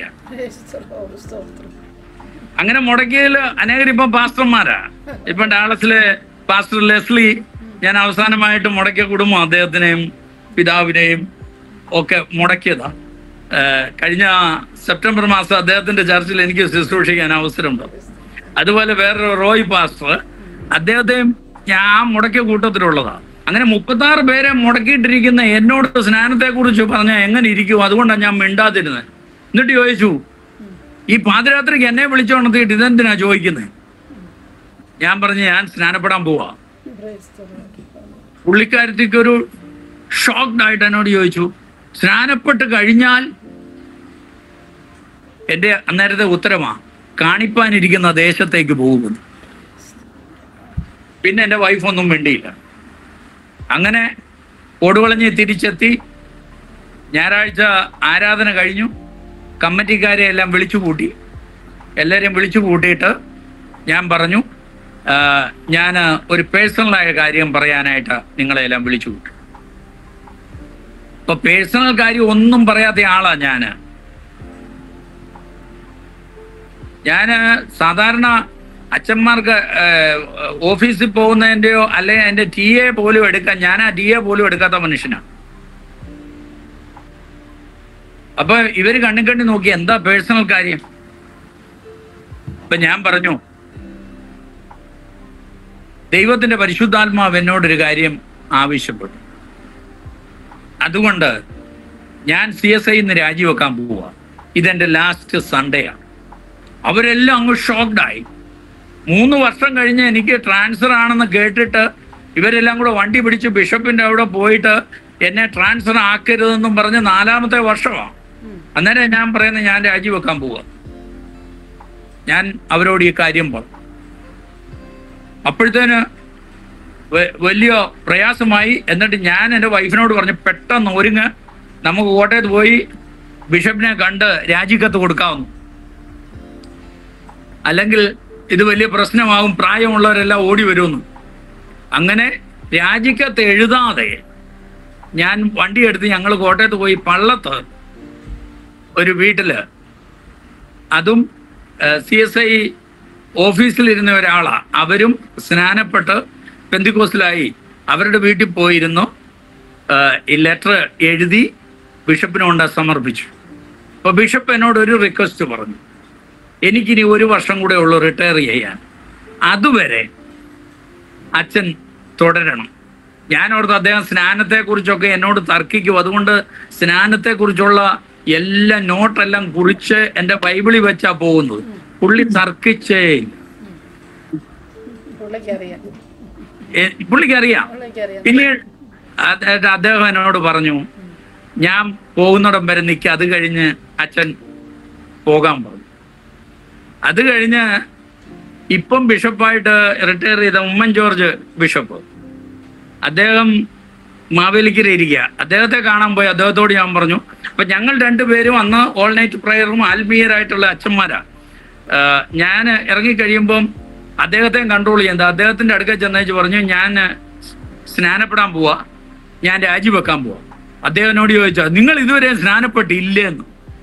അങ്ങനെ മുടക്കിയതിൽ അനേകർ ഇപ്പം പാസ്റ്റർമാരാ ഇപ്പം ഡാളസിലെ പാസ്റ്റർ ലെസ്ലി ഞാൻ അവസാനമായിട്ട് മുടക്കിയ കുടുംബം അദ്ദേഹത്തിനെയും പിതാവിനെയും ഒക്കെ മുടക്കിയതാ ഏഹ് കഴിഞ്ഞ സെപ്റ്റംബർ മാസം അദ്ദേഹത്തിന്റെ ചർച്ചിൽ എനിക്ക് ശുശ്രൂഷിക്കാൻ അവസരമുണ്ട് അതുപോലെ വേറൊരു റോയ് പാസ്റ്റർ അദ്ദേഹത്തെയും ഞാൻ ആ മുടക്കിയ കൂട്ടത്തിലുള്ളതാ അങ്ങനെ മുപ്പത്താറ് പേരെ മുടക്കിയിട്ടിരിക്കുന്ന എന്നോട് സ്നാനത്തെ കുറിച്ച് പറഞ്ഞാൽ എങ്ങനെ ഇരിക്കും അതുകൊണ്ടാണ് ഞാൻ മിണ്ടാതിരുന്നത് എന്നിട്ട് ചോദിച്ചു ഈ പാതിരാത്രിക്ക് എന്നെ വിളിച്ചോണത്തിട്ട് ഇതെന്തിനാ ചോദിക്കുന്നത് ഞാൻ പറഞ്ഞു ഞാൻ സ്നാനപ്പെടാൻ പോവാ പുള്ളിക്കാരത്തേക്ക് ഒരു ഷോക്ഡ് ആയിട്ട് എന്നോട് ചോദിച്ചു സ്നാനപ്പെട്ട് കഴിഞ്ഞാൽ എൻ്റെ അന്നേരത്തെ ഉത്തരമാ കാണിപ്പാനിരിക്കുന്ന ദേശത്തേക്ക് പോകുമെന്ന് പിന്നെ എൻ്റെ വൈഫൊന്നും വേണ്ടിയില്ല അങ്ങനെ കൊടുവളഞ്ഞ് തിരിച്ചെത്തി ഞായറാഴ്ച ആരാധന കഴിഞ്ഞു കമ്മിറ്റിക്കാരെ എല്ലാം വിളിച്ചു കൂട്ടി എല്ലാവരെയും വിളിച്ചു കൂട്ടിയിട്ട് ഞാൻ പറഞ്ഞു ഞാൻ ഒരു പേഴ്സണലായ കാര്യം പറയാനായിട്ട് നിങ്ങളെല്ലാം വിളിച്ചു കൂട്ടി ഇപ്പൊ പേഴ്സണൽ കാര്യം ഒന്നും പറയാത്ത ആളാ ഞാന് ഞാന് സാധാരണ അച്ഛന്മാർക്ക് ഏഹ്, ഓഫീസിൽ പോകുന്നതിൻ്റെയോ അല്ലെ എൻ്റെ ടി എ പോലും എടുക്കാൻ ഞാൻ ആ ടി എ പോലും എടുക്കാത്ത മനുഷ്യനാണ് അപ്പൊ ഇവര് കണ്ണും കണ്ണി നോക്കി എന്താ പേഴ്സണൽ കാര്യം അപ്പൊ ഞാൻ പറഞ്ഞു ദൈവത്തിന്റെ പരിശുദ്ധാത്മാവ് എന്നോടൊരു കാര്യം ആവശ്യപ്പെട്ടു അതുകൊണ്ട് ഞാൻ സി എസ് ഐ രാജിവെക്കാൻ പോവുക ഇതെന്റെ ലാസ്റ്റ് സൺഡേ ആണ് അവരെല്ലാം അങ്ങ് ഷോക്ക്ഡായി മൂന്ന് വർഷം കഴിഞ്ഞ് എനിക്ക് ട്രാൻസ്ഫർ ആണെന്ന് കേട്ടിട്ട് ഇവരെല്ലാം കൂടെ വണ്ടി പിടിച്ച് ബിഷപ്പിന്റെ അവിടെ പോയിട്ട് എന്നെ ട്രാൻസ്ഫർ ആക്കരുതെന്നും പറഞ്ഞ് നാലാമത്തെ വർഷമാണ് അന്നേരം ഞാൻ പറയുന്നത് ഞാൻ രാജിവെക്കാൻ പോവുക ഞാൻ അവരോട് ഈ കാര്യം പറഞ്ഞു അപ്പോഴത്തേന് വ- വലിയ പ്രയാസമായി എന്നിട്ട് ഞാൻ എൻ്റെ വൈഫിനോട് പറഞ്ഞു പെട്ടെന്ന് ഒരുങ്ങ് നമുക്ക് കോട്ടയത്ത് പോയി ബിഷപ്പിനെ കണ്ട് രാജിക്കത്ത് കൊടുക്കാവുന്നു അല്ലെങ്കിൽ ഇത് വലിയ പ്രശ്നമാകും പ്രായമുള്ളവരെല്ലാം ഓടി വരുമെന്ന് അങ്ങനെ രാജിക്കത്ത് എഴുതാതെ ഞാൻ വണ്ടി എടുത്ത് ഞങ്ങൾ കോട്ടയത്ത് പോയി പള്ളത്ത് ഒരു വീട്ടില് അതും സി എസ് ഐ ഓഫീസിലിരുന്ന ഒരാളാ അവരും സ്നാനപ്പെട്ട് പെന്തിക്കോസിലായി അവരുടെ വീട്ടിൽ പോയിരുന്നു ആ, ഈ ലെറ്റർ എഴുതി ബിഷപ്പിനോണ്ട് സമർപ്പിച്ചു അപ്പൊ ബിഷപ്പ് എന്നോട് ഒരു റിക്വസ്റ്റ് പറഞ്ഞു എനിക്കിനി ഒരു വർഷം കൂടെ ഉള്ളൂ റിട്ടയർ ചെയ്യാൻ അതുവരെ അച്ഛൻ തുടരണം ഞാൻ ഓർത്ത് അദ്ദേഹം സ്നാനത്തെക്കുറിച്ചൊക്കെ എന്നോട് തർക്കിക്കും അതുകൊണ്ട് സ്നാനത്തെക്കുറിച്ചുള്ള എല്ലാ നോട്ടെല്ലാം കുറിച്ച് എൻ്റെ ബൈബിളിൽ വെച്ചാ പോകുന്നത് പുള്ളി തർക്കിച്ചേ ഇല്ല. പുള്ളിക്കറിയാം എ- പുള്ളിക്കറിയാം പുള്ളിക്കറിയാം പിന്നീട് അദ്ദേഹം അദ്ദേഹം എന്നോട് പറഞ്ഞു ഞാൻ പോകുന്നിടം വരെ നിൽക്കുക അത് കഴിഞ്ഞ് അച്ഛൻ പോകാൻ പറഞ്ഞു അത് കഴിഞ്ഞ് ഇപ്പം ബിഷപ്പായിട്ട് റിട്ടയർ ചെയ്ത ഉമ്മൻ ജോർജ് ബിഷപ്പ് അദ്ദേഹം മാവേലിക്കര ഇരിക്കുക അദ്ദേഹത്തെ കാണാൻ പോയി അദ്ദേഹത്തോട് ഞാൻ പറഞ്ഞു അപ്പൊ ഞങ്ങൾ രണ്ടുപേരും അന്ന് ഓൾ നൈറ്റ് പ്രയറും ആത്മീയരായിട്ടുള്ള അച്ഛന്മാരാ ആഹ് ഞാൻ ഇറങ്ങിക്കഴിയുമ്പം അദ്ദേഹത്തെ കൺട്രോൾ ചെയ്യുന്നത് അദ്ദേഹത്തിന്റെ അടുക്കൽ ചെന്നേച്ച് പറഞ്ഞു ഞാൻ സ്നാനപ്പെടാൻ പോവാ ഞാൻ രാജിവെക്കാൻ പോവാ അദ്ദേഹം എന്നോട് ചോദിച്ചാ നിങ്ങൾ ഇതുവരെ സ്നാനപ്പെട്ടില്ലേന്ന്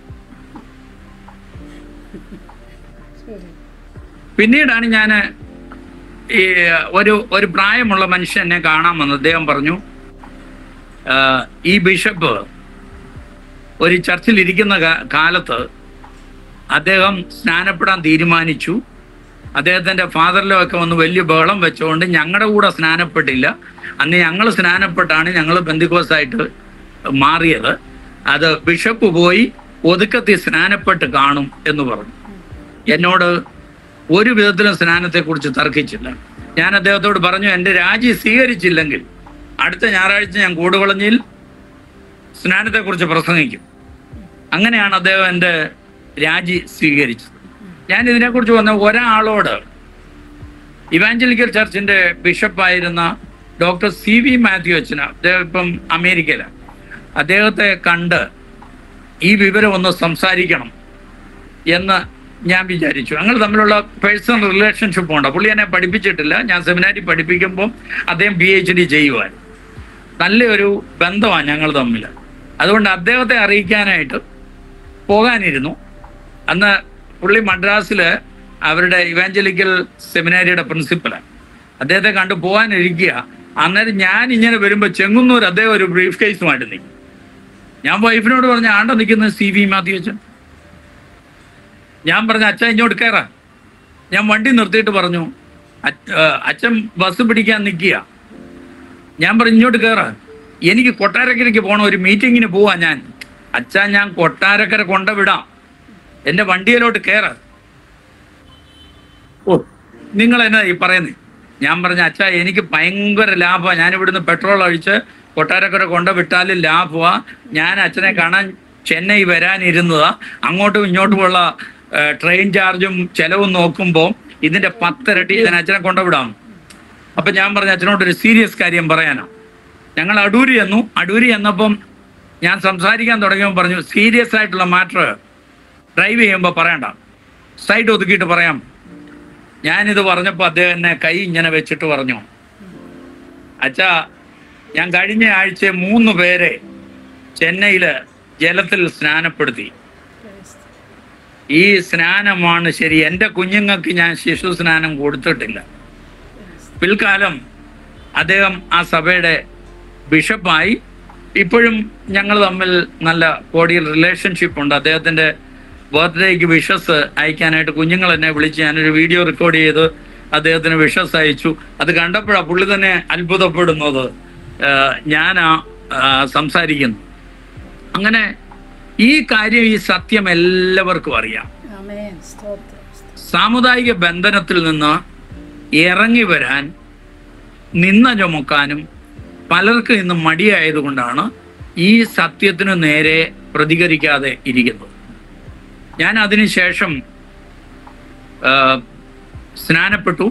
പിന്നീടാണ് ഞാൻ ഈ ഒരു ഒരു പ്രായമുള്ള മനുഷ്യൻ എന്നെ കാണാൻ വന്നത് അദ്ദേഹം പറഞ്ഞു "ആ, ഈ ബിഷപ്പ് ഒരു ചർച്ചിൽ ഇരിക്കുന്ന കാ- കാലത്ത് അദ്ദേഹം സ്നാനപ്പെടാൻ തീരുമാനിച്ചു അദ്ദേഹത്തിന്റെ ഫാദറിലോ ഒക്കെ വന്ന് വലിയ ബഹളം വെച്ചുകൊണ്ട് ഞങ്ങളുടെ കൂടെ സ്നാനപ്പെട്ടില്ല അന്ന് ഞങ്ങൾ സ്നാനപ്പെട്ടാണ് ഞങ്ങൾ ബന്ധിക്കോസായിട്ട് മാറിയത് അത് ബിഷപ്പ് പോയി ഒതുക്കത്തിൽ സ്നാനപ്പെട്ട് കാണും എന്ന് പറഞ്ഞു എന്നോട് ഒരു വിധത്തിലും സ്നാനത്തെക്കുറിച്ച് തർക്കിച്ചില്ല ഞാൻ അദ്ദേഹത്തോട് പറഞ്ഞു എൻ്റെ രാജി സ്വീകരിച്ചില്ലെങ്കിൽ അടുത്ത ഞായറാഴ്ച ഞാൻ കൂടുകളഞ്ഞിൽ സ്നാനത്തെക്കുറിച്ച് പ്രസംഗിക്കും അങ്ങനെയാണ് അദ്ദേഹം എൻ്റെ രാജി സ്വീകരിച്ചത് ഞാൻ ഇതിനെക്കുറിച്ച് വന്ന ഒരാളോട് ഇവാഞ്ചലിക്കൽ ചർച്ചിന്റെ ബിഷപ്പായിരുന്ന ഡോക്ടർ സി വി മാത്യു അച്ഛന അദ്ദേഹം ഇപ്പം അമേരിക്കയിലാണ് അദ്ദേഹത്തെ കണ്ട് ഈ വിവരം ഒന്ന് സംസാരിക്കണം എന്ന് ഞാൻ വിചാരിച്ചു ഞങ്ങൾ തമ്മിലുള്ള പേഴ്സണൽ റിലേഷൻഷിപ്പ് ഉണ്ട് പുള്ളി എന്നെ പഠിപ്പിച്ചിട്ടില്ല ഞാൻ സെമിനാരി പഠിപ്പിക്കുമ്പോൾ അദ്ദേഹം പി എച്ച് ഡി ചെയ്യുവാൻ നല്ലൊരു ബന്ധമാണ് ഞങ്ങൾ തമ്മിൽ അതുകൊണ്ട് അദ്ദേഹത്തെ അറിയിക്കാനായിട്ട് പോകാനിരുന്നു അന്ന് പുള്ളി മദ്രാസിൽ അവരുടെ ഇവാഞ്ചലിക്കൽ സെമിനാരിയുടെ പ്രിൻസിപ്പലാണ് അദ്ദേഹത്തെ കണ്ടു പോകാനിരിക്കുക അന്നേരം ഞാൻ ഇങ്ങനെ വരുമ്പോൾ ചെങ്ങുന്നൂർ അദ്ദേഹം ഒരു ബ്രീഫ് കേസുമായിട്ട് നിൽക്കും ഞാൻ വൈഫിനോട് പറഞ്ഞ ആണ്ട നിൽക്കുന്നത് സി വി മാത്യു അച്ഛൻ ഞാൻ പറഞ്ഞ അച്ഛൻ ഇങ്ങോട്ട് കയറാൻ ഞാൻ വണ്ടി നിർത്തിയിട്ട് പറഞ്ഞു "അച്ഛ- ആ, അച്ഛൻ ബസ് പിടിക്കാൻ നിൽക്കുക ഞാൻ പറഞ്ഞു ഇങ്ങോട്ട് കയറാൻ എനിക്ക് കൊട്ടാരക്കരയ്ക്ക് പോകണം ഒരു മീറ്റിങ്ങിന് പോവാ ഞാൻ അച്ഛാ ഞാൻ കൊട്ടാരക്കര കൊണ്ടുവിടാം എന്റെ വണ്ടിയിലോട്ട് കയറ ഓ നിങ്ങൾ എന്നാ ഈ പറയുന്നത് ഞാൻ പറഞ്ഞ അച്ഛാ എനിക്ക് ഭയങ്കര ലാഭമാണ് ഞാൻ ഇവിടുന്ന് പെട്രോൾ ഒഴിച്ച് കൊട്ടാരക്കര കൊണ്ടുവിട്ടാലും ലാഭമാ ഞാൻ അച്ഛനെ കാണാൻ ചെന്നൈ വരാനിരുന്നതാ അങ്ങോട്ടും ഇങ്ങോട്ടുമുള്ള ഏഹ്, ട്രെയിൻ ചാർജും ചെലവും നോക്കുമ്പോൾ ഇതിന്റെ പത്തിരട്ടി ഞാൻ അച്ഛനെ കൊണ്ടുവിടാം അപ്പൊ ഞാൻ പറഞ്ഞ അച്ഛനോട് ഒരു സീരിയസ് കാര്യം പറയാനാ ഞങ്ങൾ അടൂരി ചെന്നു അടൂരി ചെന്നപ്പം ഞാൻ സംസാരിക്കാൻ തുടങ്ങിയപ്പോൾ പറഞ്ഞു സീരിയസ് ആയിട്ടുള്ള മാറ്റർ ഡ്രൈവ് ചെയ്യുമ്പോൾ പറയണ്ട സൈഡ് ഒതുക്കിയിട്ട് പറയാം ഞാനിത് പറഞ്ഞപ്പോൾ അദ്ദേഹം എന്നെ കൈ ഇങ്ങനെ വെച്ചിട്ട് പറഞ്ഞു അച്ഛാ ഞാൻ കഴിഞ്ഞ ആഴ്ച മൂന്ന് പേരെ ചെന്നൈയില് ജലത്തിൽ സ്നാനപ്പെടുത്തി ഈ സ്നാനമാണ് ശരി എൻ്റെ കുഞ്ഞുങ്ങൾക്ക് ഞാൻ ശിശു സ്നാനം കൊടുത്തിട്ടില്ല പിൽക്കാലം അദ്ദേഹം ആ സഭയുടെ ബിഷപ്പായി ഇപ്പോഴും ഞങ്ങൾ തമ്മിൽ നല്ല കോടിയൽ റിലേഷൻഷിപ്പ് ഉണ്ട് അദ്ദേഹത്തിന്റെ ബർത്ത്ഡേക്ക് വിഷസ് അയക്കാനായിട്ട് കുഞ്ഞുങ്ങൾ എന്നെ വിളിച്ച് ഞാനൊരു വീഡിയോ റെക്കോർഡ് ചെയ്ത് അദ്ദേഹത്തിന് വിഷസ് അയച്ചു അത് കണ്ടപ്പോഴാണ് പുള്ളി തന്നെ അത്ഭുതപ്പെടുന്നത് ആഹ് ഞാനാ ആഹ് സംസാരിക്കുന്നു അങ്ങനെ ഈ കാര്യം ഈ സത്യം എല്ലാവർക്കും അറിയാം ആമേൻ സ്തോത്രം സാമുദായിക ബന്ധനത്തിൽ നിന്ന് ഇറങ്ങി വരാൻ നിന്ന ചുമക്കാനും പലർക്കും ഇന്ന് മടിയായതുകൊണ്ടാണ് ഈ സത്യത്തിനു നേരെ പ്രതികരിക്കാതെ ഇരിക്കുന്നത് ഞാൻ അതിനുശേഷം ആ, സ്നാനപ്പെട്ടു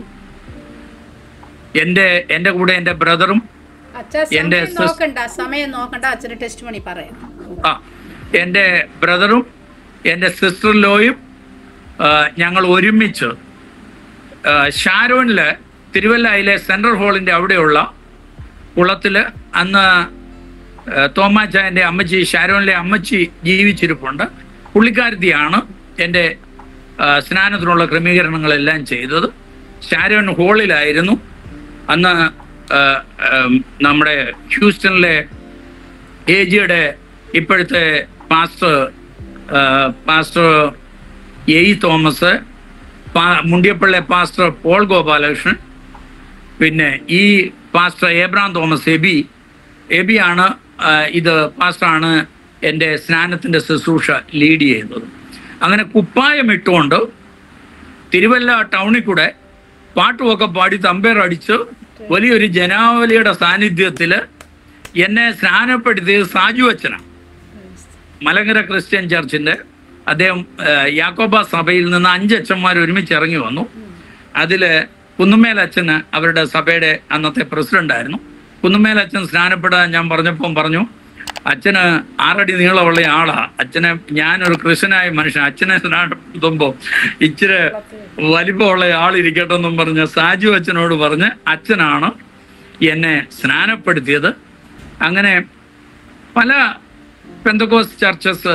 എൻ്റെ എൻ്റെ കൂടെ എൻ്റെ ബ്രദറും അച്ഛാ എന്റെ സമയം സിസ്- നോക്കണ്ട സമയം നോക്കണ്ട അച്ഛന് ടെസ്റ്റ് മണി പറയാം ആ എൻ്റെ ബ്രദറും എൻ്റെ സിസ്റ്റർ ലോയും ആ, ഞങ്ങൾ ഒരുമിച്ച് ആ, ഷാരോണില് തിരുവല്ലയിലെ സെൻട്രൽ ഹാളിന്റെ അവിടെയുള്ള കുളത്തില് അന്ന് ആ, തോമാച്ചായന്റെ അമ്മച്ചി ഷാരോണിലെ അമ്മച്ചി ജീവിച്ചിരിപ്പുണ്ട് പുള്ളിക്കാരത്തിയാണ് എൻ്റെ ആ, സ്നാനത്തിനുള്ള ക്രമീകരണങ്ങളെല്ലാം ചെയ്തത് ഷാരോൺ ഹാളിലായിരുന്നു അന്ന് ആ, ഉം, നമ്മുടെ ഹ്യൂസ്റ്റണിലെ എ ജിയുടെ ഇപ്പോഴത്തെ പാസ്റ്റർ ആ, പാസ്റ്റർ എ തോമസ് പാ- മുണ്ടിയപ്പള്ളി പാസ്റ്റർ പോൾ ഗോപാലകൃഷ്ണൻ പിന്നെ ഈ പാസ്റ്റർ ഏബ്രാം തോമസ് എബി എബിയാണ് ആ, ഇത് പാസ്റ്ററാണ് എൻ്റെ സ്നാനത്തിൻ്റെ ശുശ്രൂഷ ലീഡ് ചെയ്യുന്നത് അങ്ങനെ കുപ്പായം ഇട്ടുകൊണ്ട് തിരുവല്ല ടൗണിൽ കൂടെ പാട്ടുമൊക്കെ പാടി തമ്പേർ അടിച്ച് വലിയൊരു ജനാവലിയുടെ സാന്നിധ്യത്തിൽ എന്നെ സ്നാനപ്പെടുത്തിയത് സാജു അച്ഛനാണ് മലങ്കര ക്രിസ്ത്യൻ ചർച്ചിന്റെ അദ്ദേഹം ആ, യാക്കോബ സഭയിൽ നിന്ന് അഞ്ച് അച്ഛന്മാർ ഒരുമിച്ച് ഇറങ്ങി വന്നു അതില് കുന്നുമേൽ അച്ഛന് അവരുടെ സഭയുടെ അന്നത്തെ പ്രസിഡന്റ് ആയിരുന്നു കുന്നുമേൽ അച്ഛൻ സ്നാനപ്പെടാൻ ഞാൻ പറഞ്ഞപ്പം പറഞ്ഞു അച്ഛന് ആറടി നീളമുള്ള ആളാ അച്ഛനെ ഞാനൊരു ക്രിസ്ത്യനായ മനുഷ്യൻ അച്ഛനെ സ്നാനപ്പെടുത്തുമ്പോൾ ഇച്ചിരി വലിപ്പമുള്ള ആളിരിക്കട്ടെ എന്നും പറഞ്ഞ് സാജു അച്ഛനോട് പറഞ്ഞ് അച്ഛനാണ് എന്നെ സ്നാനപ്പെടുത്തിയത് അങ്ങനെ പല പെന്തക്കോസ് ചർച്ചസ്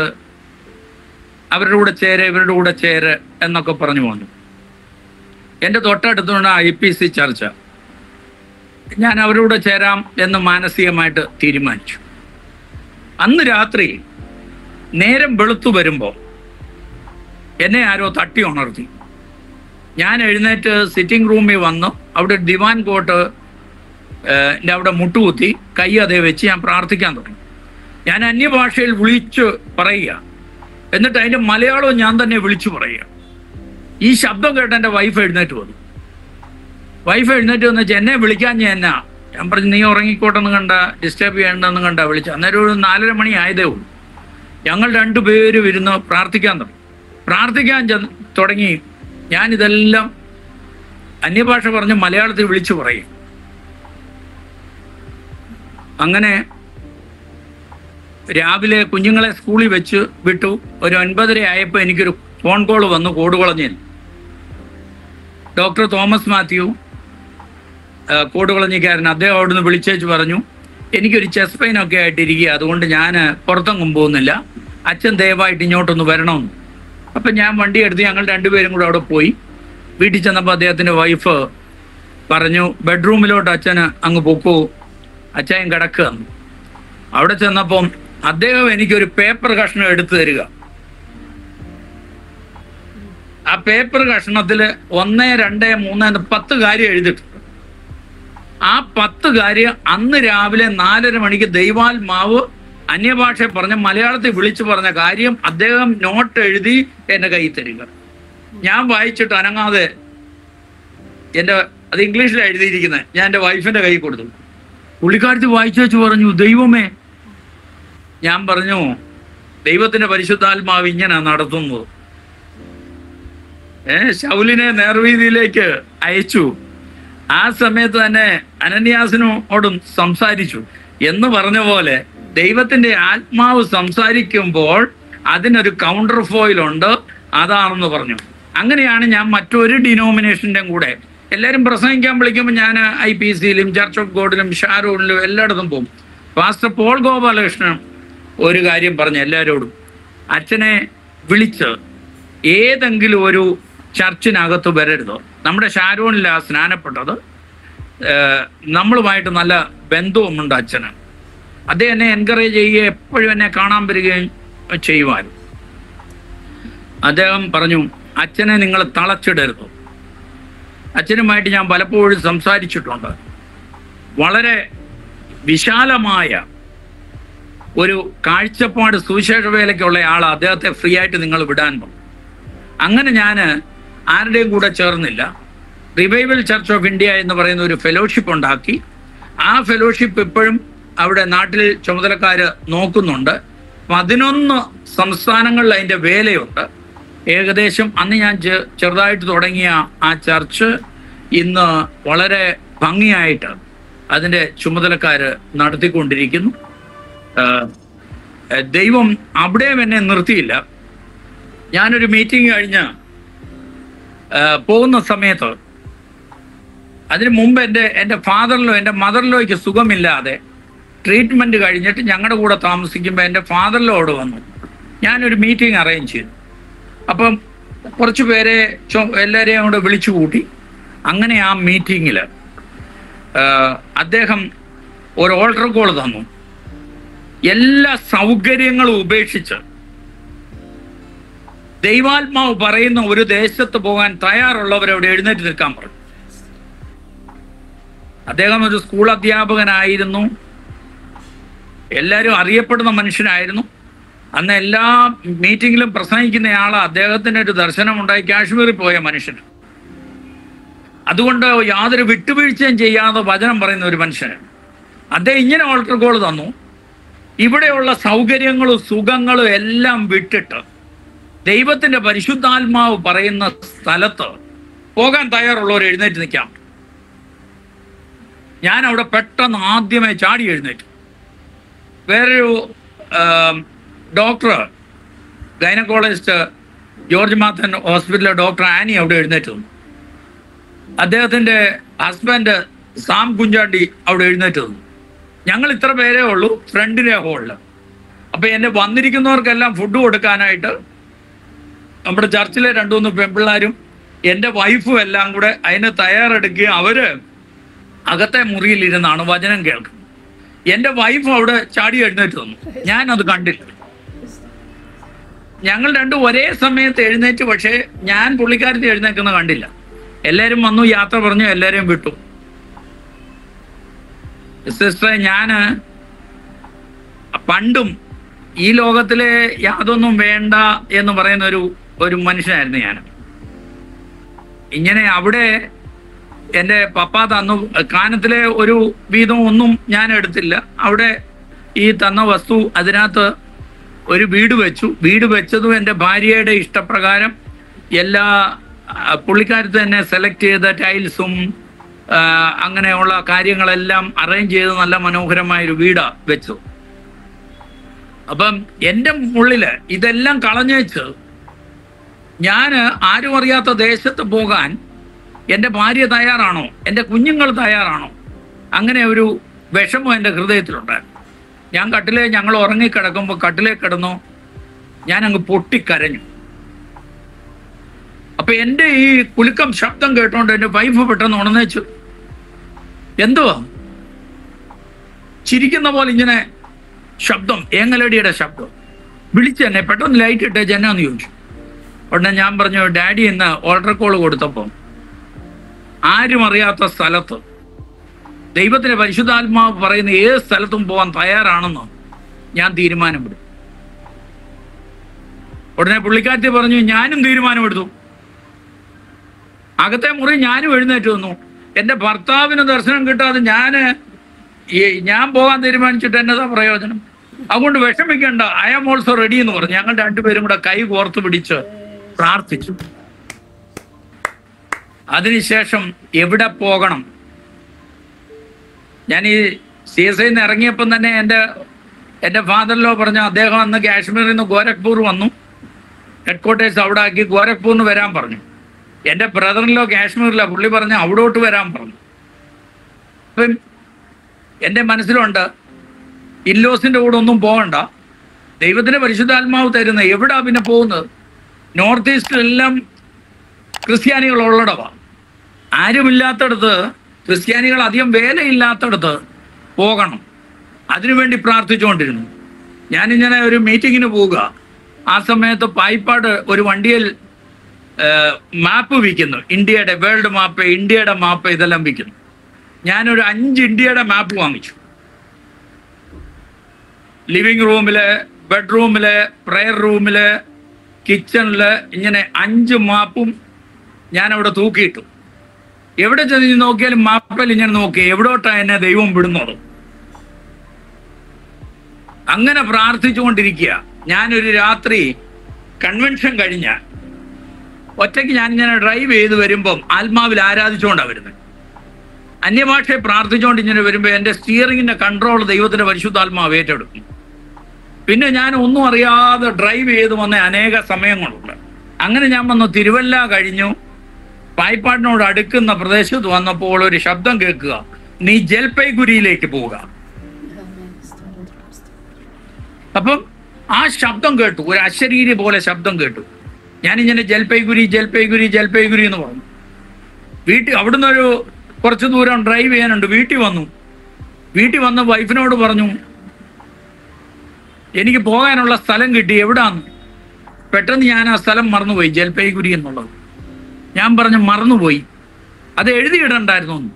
അവരുടെ കൂടെ ചേര് ഇവരുടെ കൂടെ ചേര് എന്നൊക്കെ പറഞ്ഞു വന്നു എൻ്റെ തൊട്ടടുത്തുള്ള ഐ പി സി ചർച്ച ഞാൻ അവരുടെ കൂടെ ചേരാം എന്ന് മാനസികമായിട്ട് തീരുമാനിച്ചു അന്ന് രാത്രി നേരം വെളുത്തു വരുമ്പോൾ എന്നെ ആരോ തട്ടി ഉണർത്തി ഞാൻ എഴുന്നേറ്റ് സിറ്റിംഗ് റൂമിൽ വന്നു അവിടെ ഒരു ദിവാൻ കോട്ട് ഏഹ്, ന്റെ അവിടെ മുട്ടുകുത്തി കൈ അതേ വെച്ച് ഞാൻ പ്രാർത്ഥിക്കാൻ തുടങ്ങി ഞാൻ അന്യഭാഷയിൽ വിളിച്ചു പറയുക എന്നിട്ട് അതിന്റെ മലയാളവും ഞാൻ തന്നെ വിളിച്ചു പറയുക ഈ ശബ്ദം കേട്ട് എൻ്റെ വൈഫ് എഴുന്നേറ്റ് വന്നു വൈഫ് എഴുന്നേറ്റ് വന്ന് വെച്ചാൽ എന്നെ വിളിക്കാൻ ഞാൻ എന്നാ ഞാൻ പറഞ്ഞു നീ ഉറങ്ങിക്കോട്ടെന്ന് കണ്ട ഡിസ്റ്റർബ് ചെയ്യേണ്ടെന്ന് കണ്ട വിളിച്ചു അന്നേരം ഒരു നാലര മണി ആയതേ ഉള്ളൂ ഞങ്ങൾ രണ്ടുപേരും ഇരുന്ന് പ്രാർത്ഥിക്കാൻ തുടങ്ങി പ്രാർത്ഥിക്കാൻ ചെന്ന് തുടങ്ങി ഞാനിതെല്ലാം അന്യഭാഷ പറഞ്ഞ് മലയാളത്തിൽ വിളിച്ചു പറയും അങ്ങനെ രാവിലെ കുഞ്ഞുങ്ങളെ സ്കൂളിൽ വെച്ച് വിട്ടു ഒരു ഒൻപതര ആയപ്പോൾ എനിക്കൊരു ഫോൺ കോൾ വന്നു കോടുകുളഞ്ഞിൽ ഡോക്ടർ തോമസ് മാത്യു ആ, കോടുകുളഞ്ഞിക്കാരൻ അദ്ദേഹം അവിടുന്ന് വിളിച്ചേച്ച് പറഞ്ഞു എനിക്കൊരു ചെസ്റ്റ് പെയിൻ ഒക്കെ ആയിട്ടിരിക്കുക അതുകൊണ്ട് ഞാൻ പുറത്തെങ്ങും പോകുന്നില്ല അച്ഛൻ ദയവായിട്ട് ഇങ്ങോട്ടൊന്ന് വരണമെന്ന് അപ്പം ഞാൻ വണ്ടി എടുത്ത് ഞങ്ങൾ രണ്ടുപേരും കൂടെ അവിടെ പോയി വീട്ടിൽ ചെന്നപ്പോൾ അദ്ദേഹത്തിൻ്റെ വൈഫ് പറഞ്ഞു ബെഡ്റൂമിലോട്ട് അച്ഛന് അങ്ങ് പൊക്കൂ അച്ഛൻ കിടക്കുക അവിടെ ചെന്നപ്പം അദ്ദേഹം എനിക്കൊരു പേപ്പർ കഷ്ണം എടുത്തു തരിക ആ പേപ്പർ കഷ്ണത്തിൽ ഒന്ന് രണ്ട് മൂന്ന് എന്ന് പത്ത് കാര്യം എഴുതിയിട്ടുണ്ട് ആ പത്ത് കാര്യം അന്ന് രാവിലെ നാലര മണിക്ക് ദൈവാത്മാവ് അന്യഭാഷ പറഞ്ഞ മലയാളത്തിൽ വിളിച്ചു പറഞ്ഞ കാര്യം അദ്ദേഹം നോട്ട് എഴുതി എന്റെ കയ്യിൽ തരിക ഞാൻ വായിച്ചിട്ട് അനങ്ങാതെ എന്റെ അത് ഇംഗ്ലീഷിലാണ് എഴുതിയിരിക്കുന്നത് ഞാൻ എൻ്റെ വൈഫിന്റെ കൈ കൊടുത്തു പുള്ളിക്കാരത്തി വായിച്ചു വെച്ച് പറഞ്ഞു ദൈവമേ ഞാൻ പറഞ്ഞു ദൈവത്തിന്റെ പരിശുദ്ധാത്മാവ് ഇങ്ങനെ നടത്തുന്നത് ഏ ശൗലിനെ നേർവീതിയിലേക്ക് അയച്ചു ആ സമയത്ത് തന്നെ അനന്യാസിനോടും സംസാരിച്ചു എന്ന് പറഞ്ഞ പോലെ ദൈവത്തിന്റെ ആത്മാവ് സംസാരിക്കുമ്പോൾ അതിനൊരു കൗണ്ടർ ഫോയിൽ ഉണ്ട് അതാണെന്ന് പറഞ്ഞു അങ്ങനെയാണ് ഞാൻ മറ്റൊരു ഡിനോമിനേഷൻ്റെയും കൂടെ എല്ലാവരും പ്രസംഗിക്കാൻ വിളിക്കുമ്പോൾ ഞാൻ ഐ പി സിയിലും ചർച്ച് ഓഫ് ഗോഡിലും ഷാരൂണിലും എല്ലായിടത്തും പോകും പാസ്റ്റർ പോൾ ഗോപാലകൃഷ്ണൻ ഒരു കാര്യം പറഞ്ഞു എല്ലാവരോടും അച്ഛനെ വിളിച്ച് ഏതെങ്കിലും ഒരു ചർച്ചിനകത്ത് വരരുത് നമ്മുടെ ഷാരൂണിലാണ് സ്നാനപ്പെട്ടത് ഏഹ് നമ്മളുമായിട്ട് നല്ല ബന്ധവുമുണ്ട് അച്ഛന് അദ്ദേഹം എന്നെ എൻകറേജ് ചെയ്യുകയും എപ്പോഴും എന്നെ കാണാൻ വരികയും ചെയ്യുവാൻ അദ്ദേഹം പറഞ്ഞു അച്ഛനെ നിങ്ങൾ തളച്ചിടരുത് അച്ഛനുമായിട്ട് ഞാൻ പലപ്പോഴും സംസാരിച്ചിട്ടുണ്ട് വളരെ വിശാലമായ ഒരു കാഴ്ചപ്പാട് സുവിശേഷ വേലയ്ക്കുള്ള ആൾ അദ്ദേഹത്തെ ഫ്രീ ആയിട്ട് നിങ്ങൾ വിടാൻ പറഞ്ഞു അങ്ങനെ ഞാൻ ആരുടെയും കൂടെ ചേർന്നില്ല റിവൈവൽ ചർച്ച് ഓഫ് ഇന്ത്യ എന്ന് പറയുന്ന ഒരു ഫെലോഷിപ്പ് ഉണ്ടാക്കി ആ ഫെലോഷിപ്പ് ഇപ്പോഴും അവിടെ നാട്ടിൽ ചുമതലക്കാർ നോക്കുന്നുണ്ട് പതിനൊന്ന് സംസ്ഥാനങ്ങളിൽ അതിൻ്റെ വേലയുണ്ട് ഏകദേശം അന്ന് ഞാൻ ചെ- ചെറുതായിട്ട് തുടങ്ങിയ ആ ചർച്ച് ഇന്ന് വളരെ ഭംഗിയായിട്ട് അതിൻ്റെ ചുമതലക്കാർ നടത്തിക്കൊണ്ടിരിക്കുന്നു ആഹ് ദൈവം അവിടെയും എന്നെ നിർത്തിയില്ല ഞാനൊരു മീറ്റിംഗ് കഴിഞ്ഞ് ആഹ് പോകുന്ന സമയത്ത് അതിന് മുമ്പ് എൻ്റെ എൻ്റെ ഫാദറിലോ എൻ്റെ മദറിലോയ്ക്ക് സുഖമില്ലാതെ ട്രീറ്റ്മെൻറ്റ് കഴിഞ്ഞിട്ട് ഞങ്ങളുടെ കൂടെ താമസിക്കുമ്പോൾ എൻ്റെ ഫാദറിലോട് വന്നു ഞാനൊരു മീറ്റിംഗ് അറേഞ്ച് ചെയ്തു അപ്പം കുറച്ച് പേരെ ചോ- എല്ലാവരെയും കൂടെ വിളിച്ചു കൂട്ടി അങ്ങനെ ആ മീറ്റിങ്ങിൽ അദ്ദേഹം ഒരു ഓൾട്ടർ കോൾ തന്നു എല്ലാ സൗകര്യങ്ങളും ഉപേക്ഷിച്ച് ദൈവാത്മാവ് പറയുന്ന ഒരു ദേശത്ത് പോകാൻ തയ്യാറുള്ളവരവിടെ എഴുന്നേറ്റ് നിൽക്കാൻ പറഞ്ഞു അദ്ദേഹം ഒരു സ്കൂൾ അധ്യാപകനായിരുന്നു എല്ലാവരും അറിയപ്പെടുന്ന മനുഷ്യനായിരുന്നു അന്ന് എല്ലാ മീറ്റിങ്ങിലും പ്രസംഗിക്കുന്നയാൾ അദ്ദേഹത്തിന് ഒരു ദർശനമുണ്ടായി കാശ്മീരിൽ പോയ മനുഷ്യൻ അതുകൊണ്ട് യാതൊരു വിട്ടുവീഴ്ചയും ചെയ്യാതെ വചനം പറയുന്ന ഒരു മനുഷ്യനാണ് അദ്ദേഹം ഇങ്ങനെ ഓൾട്ടർ കോൾ തന്നു ഇവിടെയുള്ള സൗകര്യങ്ങളും സുഖങ്ങളും എല്ലാം വിട്ടിട്ട് ദൈവത്തിന്റെ പരിശുദ്ധാത്മാവ് പറയുന്ന സ്ഥലത്ത് പോകാൻ തയ്യാറുള്ളവർ എഴുന്നേറ്റ് നിൽക്കാം ഞാൻ അവിടെ പെട്ടെന്ന് ആദ്യമേ ചാടി എഴുന്നേറ്റു വേറൊരു ഡോക്ടർ ഗൈനക്കോളജിസ്റ്റ് ജോർജ് മാത്തൻ ഹോസ്പിറ്റലിലെ ഡോക്ടർ ആനി അവിടെ എഴുന്നേറ്റ് നിന്നു അദ്ദേഹത്തിന്റെ ഹസ്ബൻഡ് സാം കുഞ്ചാണ്ടി അവിടെ എഴുന്നേറ്റ് നിന്നു ഞങ്ങൾ ഇത്ര പേരേ ഉള്ളൂ ഫ്രണ്ടിലെ ഹോളിൽ അപ്പൊ എന്നെ വന്നിരിക്കുന്നവർക്കെല്ലാം ഫുഡ് കൊടുക്കാനായിട്ട് നമ്മുടെ ചർച്ചിലെ രണ്ടു മൂന്ന് പെൺപിള്ളാരും എൻ്റെ വൈഫും എല്ലാം കൂടെ അതിന് തയ്യാറെടുക്കുകയും അവര് അകത്തെ മുറിയിലിരുന്നാണ് വചനം കേൾക്കുന്നത് എൻ്റെ വൈഫ് അവിടെ ചാടി എഴുന്നേറ്റ് വന്നു ഞാൻ അത് കണ്ടില്ല ഞങ്ങൾ രണ്ടും ഒരേ സമയത്ത് എഴുന്നേറ്റ് പക്ഷേ ഞാൻ പുള്ളിക്കാരത്തി എഴുന്നേക്കുന്ന കണ്ടില്ല എല്ലാവരും വന്നു യാത്ര പറഞ്ഞു എല്ലാവരെയും വിട്ടു സിസ്റ്ററെ ഞാന് പണ്ടും ഈ ലോകത്തിലെ യാതൊന്നും വേണ്ട എന്ന് പറയുന്ന ഒരു ഒരു മനുഷ്യനായിരുന്നു ഞാൻ ഇങ്ങനെ അവിടെ എൻ്റെ പപ്പ തന്നു കാനത്തിലെ ഒരു വീതം ഒന്നും ഞാൻ എടുത്തില്ല അവിടെ ഈ തന്ന വസ്തു അതിനകത്ത് ഒരു വീട് വെച്ചു വീട് വെച്ചതും എൻ്റെ ഭാര്യയുടെ ഇഷ്ടപ്രകാരം എല്ലാ ആ, പുള്ളിക്കാരത്ത് തന്നെ സെലക്ട് ചെയ്ത ടൈൽസും ആ, അങ്ങനെയുള്ള കാര്യങ്ങളെല്ലാം അറേഞ്ച് ചെയ്ത് നല്ല മനോഹരമായ ഒരു വീടാ വെച്ചു അപ്പം എൻ്റെ ഉള്ളില് ഇതെല്ലാം കളഞ്ഞേച്ച് ഞാൻ ആരും അറിയാത്ത ദേശത്ത് പോകാൻ എൻ്റെ ഭാര്യ തയ്യാറാണോ എൻ്റെ കുഞ്ഞുങ്ങൾ തയ്യാറാണോ അങ്ങനെ ഒരു വിഷമം എൻ്റെ ഹൃദയത്തിലുണ്ടായിരുന്നു ഞാൻ കട്ടിലെ ഞങ്ങൾ ഉറങ്ങിക്കിടക്കുമ്പോൾ കട്ടിലേ കിടന്നു ഞാൻ അങ്ങ് പൊട്ടിക്കരഞ്ഞു അപ്പൊ എൻ്റെ ഈ കുലുക്കം ശബ്ദം കേട്ടോണ്ട് എൻ്റെ വൈഫ് പെട്ടെന്ന് ഉണർന്നേച്ചു എന്തുവാ ചിരിക്കുന്ന പോലെ ഇങ്ങനെ ശബ്ദം ഏങ്ങലടിയുടെ ശബ്ദം വിളിച്ചെന്നെ പെട്ടെന്ന് ലൈറ്റ് ഇട്ടേ ജന്നാന്ന് ചോദിച്ചു ഉടനെ ഞാൻ പറഞ്ഞു ഡാഡി ഇന്ന് ഓർഡർ കോൾ കൊടുത്തപ്പോൾ ആരും അറിയാത്ത സ്ഥലത്ത് ദൈവത്തിന്റെ പരിശുദ്ധാത്മാവ് പറയുന്ന ഏത് സ്ഥലത്തും പോകാൻ തയ്യാറാണെന്ന് ഞാൻ തീരുമാനമെടുത്തു ഉടനെ പുള്ളിക്കാരത്തി പറഞ്ഞു ഞാനും തീരുമാനമെടുത്തു അകത്തെ മുറി ഞാനും എഴുന്നേറ്റ് വന്നു എൻ്റെ ഭർത്താവിന് ദർശനം കിട്ടാതെ ഞാന് ഈ ഞാൻ പോകാൻ തീരുമാനിച്ചിട്ട് എന്നതാ പ്രയോജനം അതുകൊണ്ട് വിഷമിക്കണ്ട ഐ ആം ഓൾസോ റെഡി എന്ന് പറഞ്ഞു ഞങ്ങൾ രണ്ടുപേരും കൂടെ കൈ കോർത്ത് പിടിച്ച് പ്രാർത്ഥിച്ചു അതിനുശേഷം എവിടെ പോകണം ഞാൻ ഈ സി എസ് ഐന്ന് ഇറങ്ങിയപ്പം തന്നെ എൻ്റെ എൻ്റെ ഫാദറിലോ പറഞ്ഞു അദ്ദേഹം അന്ന് കാശ്മീരിൽ നിന്ന് ഗോരഖ്പൂർ വന്നു ഹെഡ് ക്വാർട്ടേഴ്സ് അവിടെ ആക്കി ഗോരഖ്പൂരിന് വരാൻ പറഞ്ഞു എൻ്റെ ബ്രദറിലോ കാശ്മീരിലോ പുള്ളി പറഞ്ഞ് അവിടോട്ട് വരാൻ പറഞ്ഞു അപ്പം എൻ്റെ മനസ്സിലുണ്ട് ഇല്ലോസിൻ്റെ കൂടെ ഒന്നും പോകണ്ട ദൈവത്തിന്റെ പരിശുദ്ധാത്മാവ് തരുന്ന എവിടാ പിന്നെ പോകുന്നത് നോർത്ത് ഈസ്റ്റിലെല്ലാം ക്രിസ്ത്യാനികൾ ഉള്ളടവാ ആരുമില്ലാത്തടത്ത് ക്രിസ്ത്യാനികൾ അധികം വേലയില്ലാത്തടത്ത് പോകണം അതിനുവേണ്ടി പ്രാർത്ഥിച്ചുകൊണ്ടിരുന്നു ഞാനിങ്ങനെ ഒരു മീറ്റിങ്ങിന് പോവുക ആ സമയത്ത് പായിപ്പാട് ഒരു വണ്ടിയിൽ മാപ്പ് വിൽക്കുന്നു ഇന്ത്യയുടെ വേൾഡ് മാപ്പ് ഇന്ത്യയുടെ മാപ്പ് ഇതെല്ലാം വിൽക്കുന്നു ഞാനൊരു അഞ്ച് ഇന്ത്യയുടെ മാപ്പ് വാങ്ങിച്ചു ലിവിങ് റൂമില് ബെഡ്റൂമില് പ്രെയർ റൂമില് കിച്ചണില് ഇങ്ങനെ അഞ്ച് മാപ്പും ഞാൻ അവിടെ തൂക്കിയിട്ടു എവിടെ ചെന്ന് നോക്കിയാലും മാപ്പിൽ ഇങ്ങനെ നോക്കി എവിടോട്ടാ എന്നെ ദൈവം വിടുന്നത് അങ്ങനെ പ്രാർത്ഥിച്ചുകൊണ്ടിരിക്കുക ഞാനൊരു രാത്രി കൺവെൻഷൻ കഴിഞ്ഞ ഒറ്റയ്ക്ക് ഞാൻ ഇങ്ങനെ ഡ്രൈവ് ചെയ്ത് വരുമ്പം ആത്മാവിൽ ആരാധിച്ചുകൊണ്ടാണ് വരുന്നത് അന്യഭാഷയെ പ്രാർത്ഥിച്ചുകൊണ്ട് ഇങ്ങനെ വരുമ്പോൾ എൻ്റെ സ്റ്റിയറിങ്ങിന്റെ കൺട്രോൾ ദൈവത്തിന്റെ പരിശുദ്ധാത്മാവ് ഏറ്റെടുക്കും പിന്നെ ഞാൻ ഒന്നും അറിയാതെ ഡ്രൈവ് ചെയ്ത് വന്ന അനേക സമയങ്ങളുണ്ട് അങ്ങനെ ഞാൻ വന്നു തിരുവല്ല കഴിഞ്ഞു പായ്പാടിനോട് അടുക്കുന്ന പ്രദേശത്ത് വന്നപ്പോൾ ഒരു ശബ്ദം കേൾക്കുക നീ ജൽപൈഗുരിയിലേക്ക് പോവുക അപ്പം ആ ശബ്ദം കേട്ടു ഒരു അശരീരി പോലെ ശബ്ദം കേട്ടു ഞാനിങ്ങനെ ജൽപൈഗുരി ജൽപൈഗുരി ജൽപൈഗുരി എന്ന് പറഞ്ഞു വീട്ടിൽ അവിടുന്ന് ഒരു കുറച്ച് ദൂരം ഡ്രൈവ് ചെയ്യാനുണ്ട് വീട്ടിൽ വന്നു വീട്ടിൽ വന്ന് വൈഫിനോട് പറഞ്ഞു എനിക്ക് പോകാനുള്ള സ്ഥലം കിട്ടി എവിടാന്ന് പെട്ടെന്ന് ഞാൻ ആ സ്ഥലം മറന്നുപോയി ജൽപൈഗുരി എന്നുള്ളത് ഞാൻ പറഞ്ഞു മറന്നുപോയി അത് എഴുതിയിടണ്ടായിരുന്നു എന്ന്.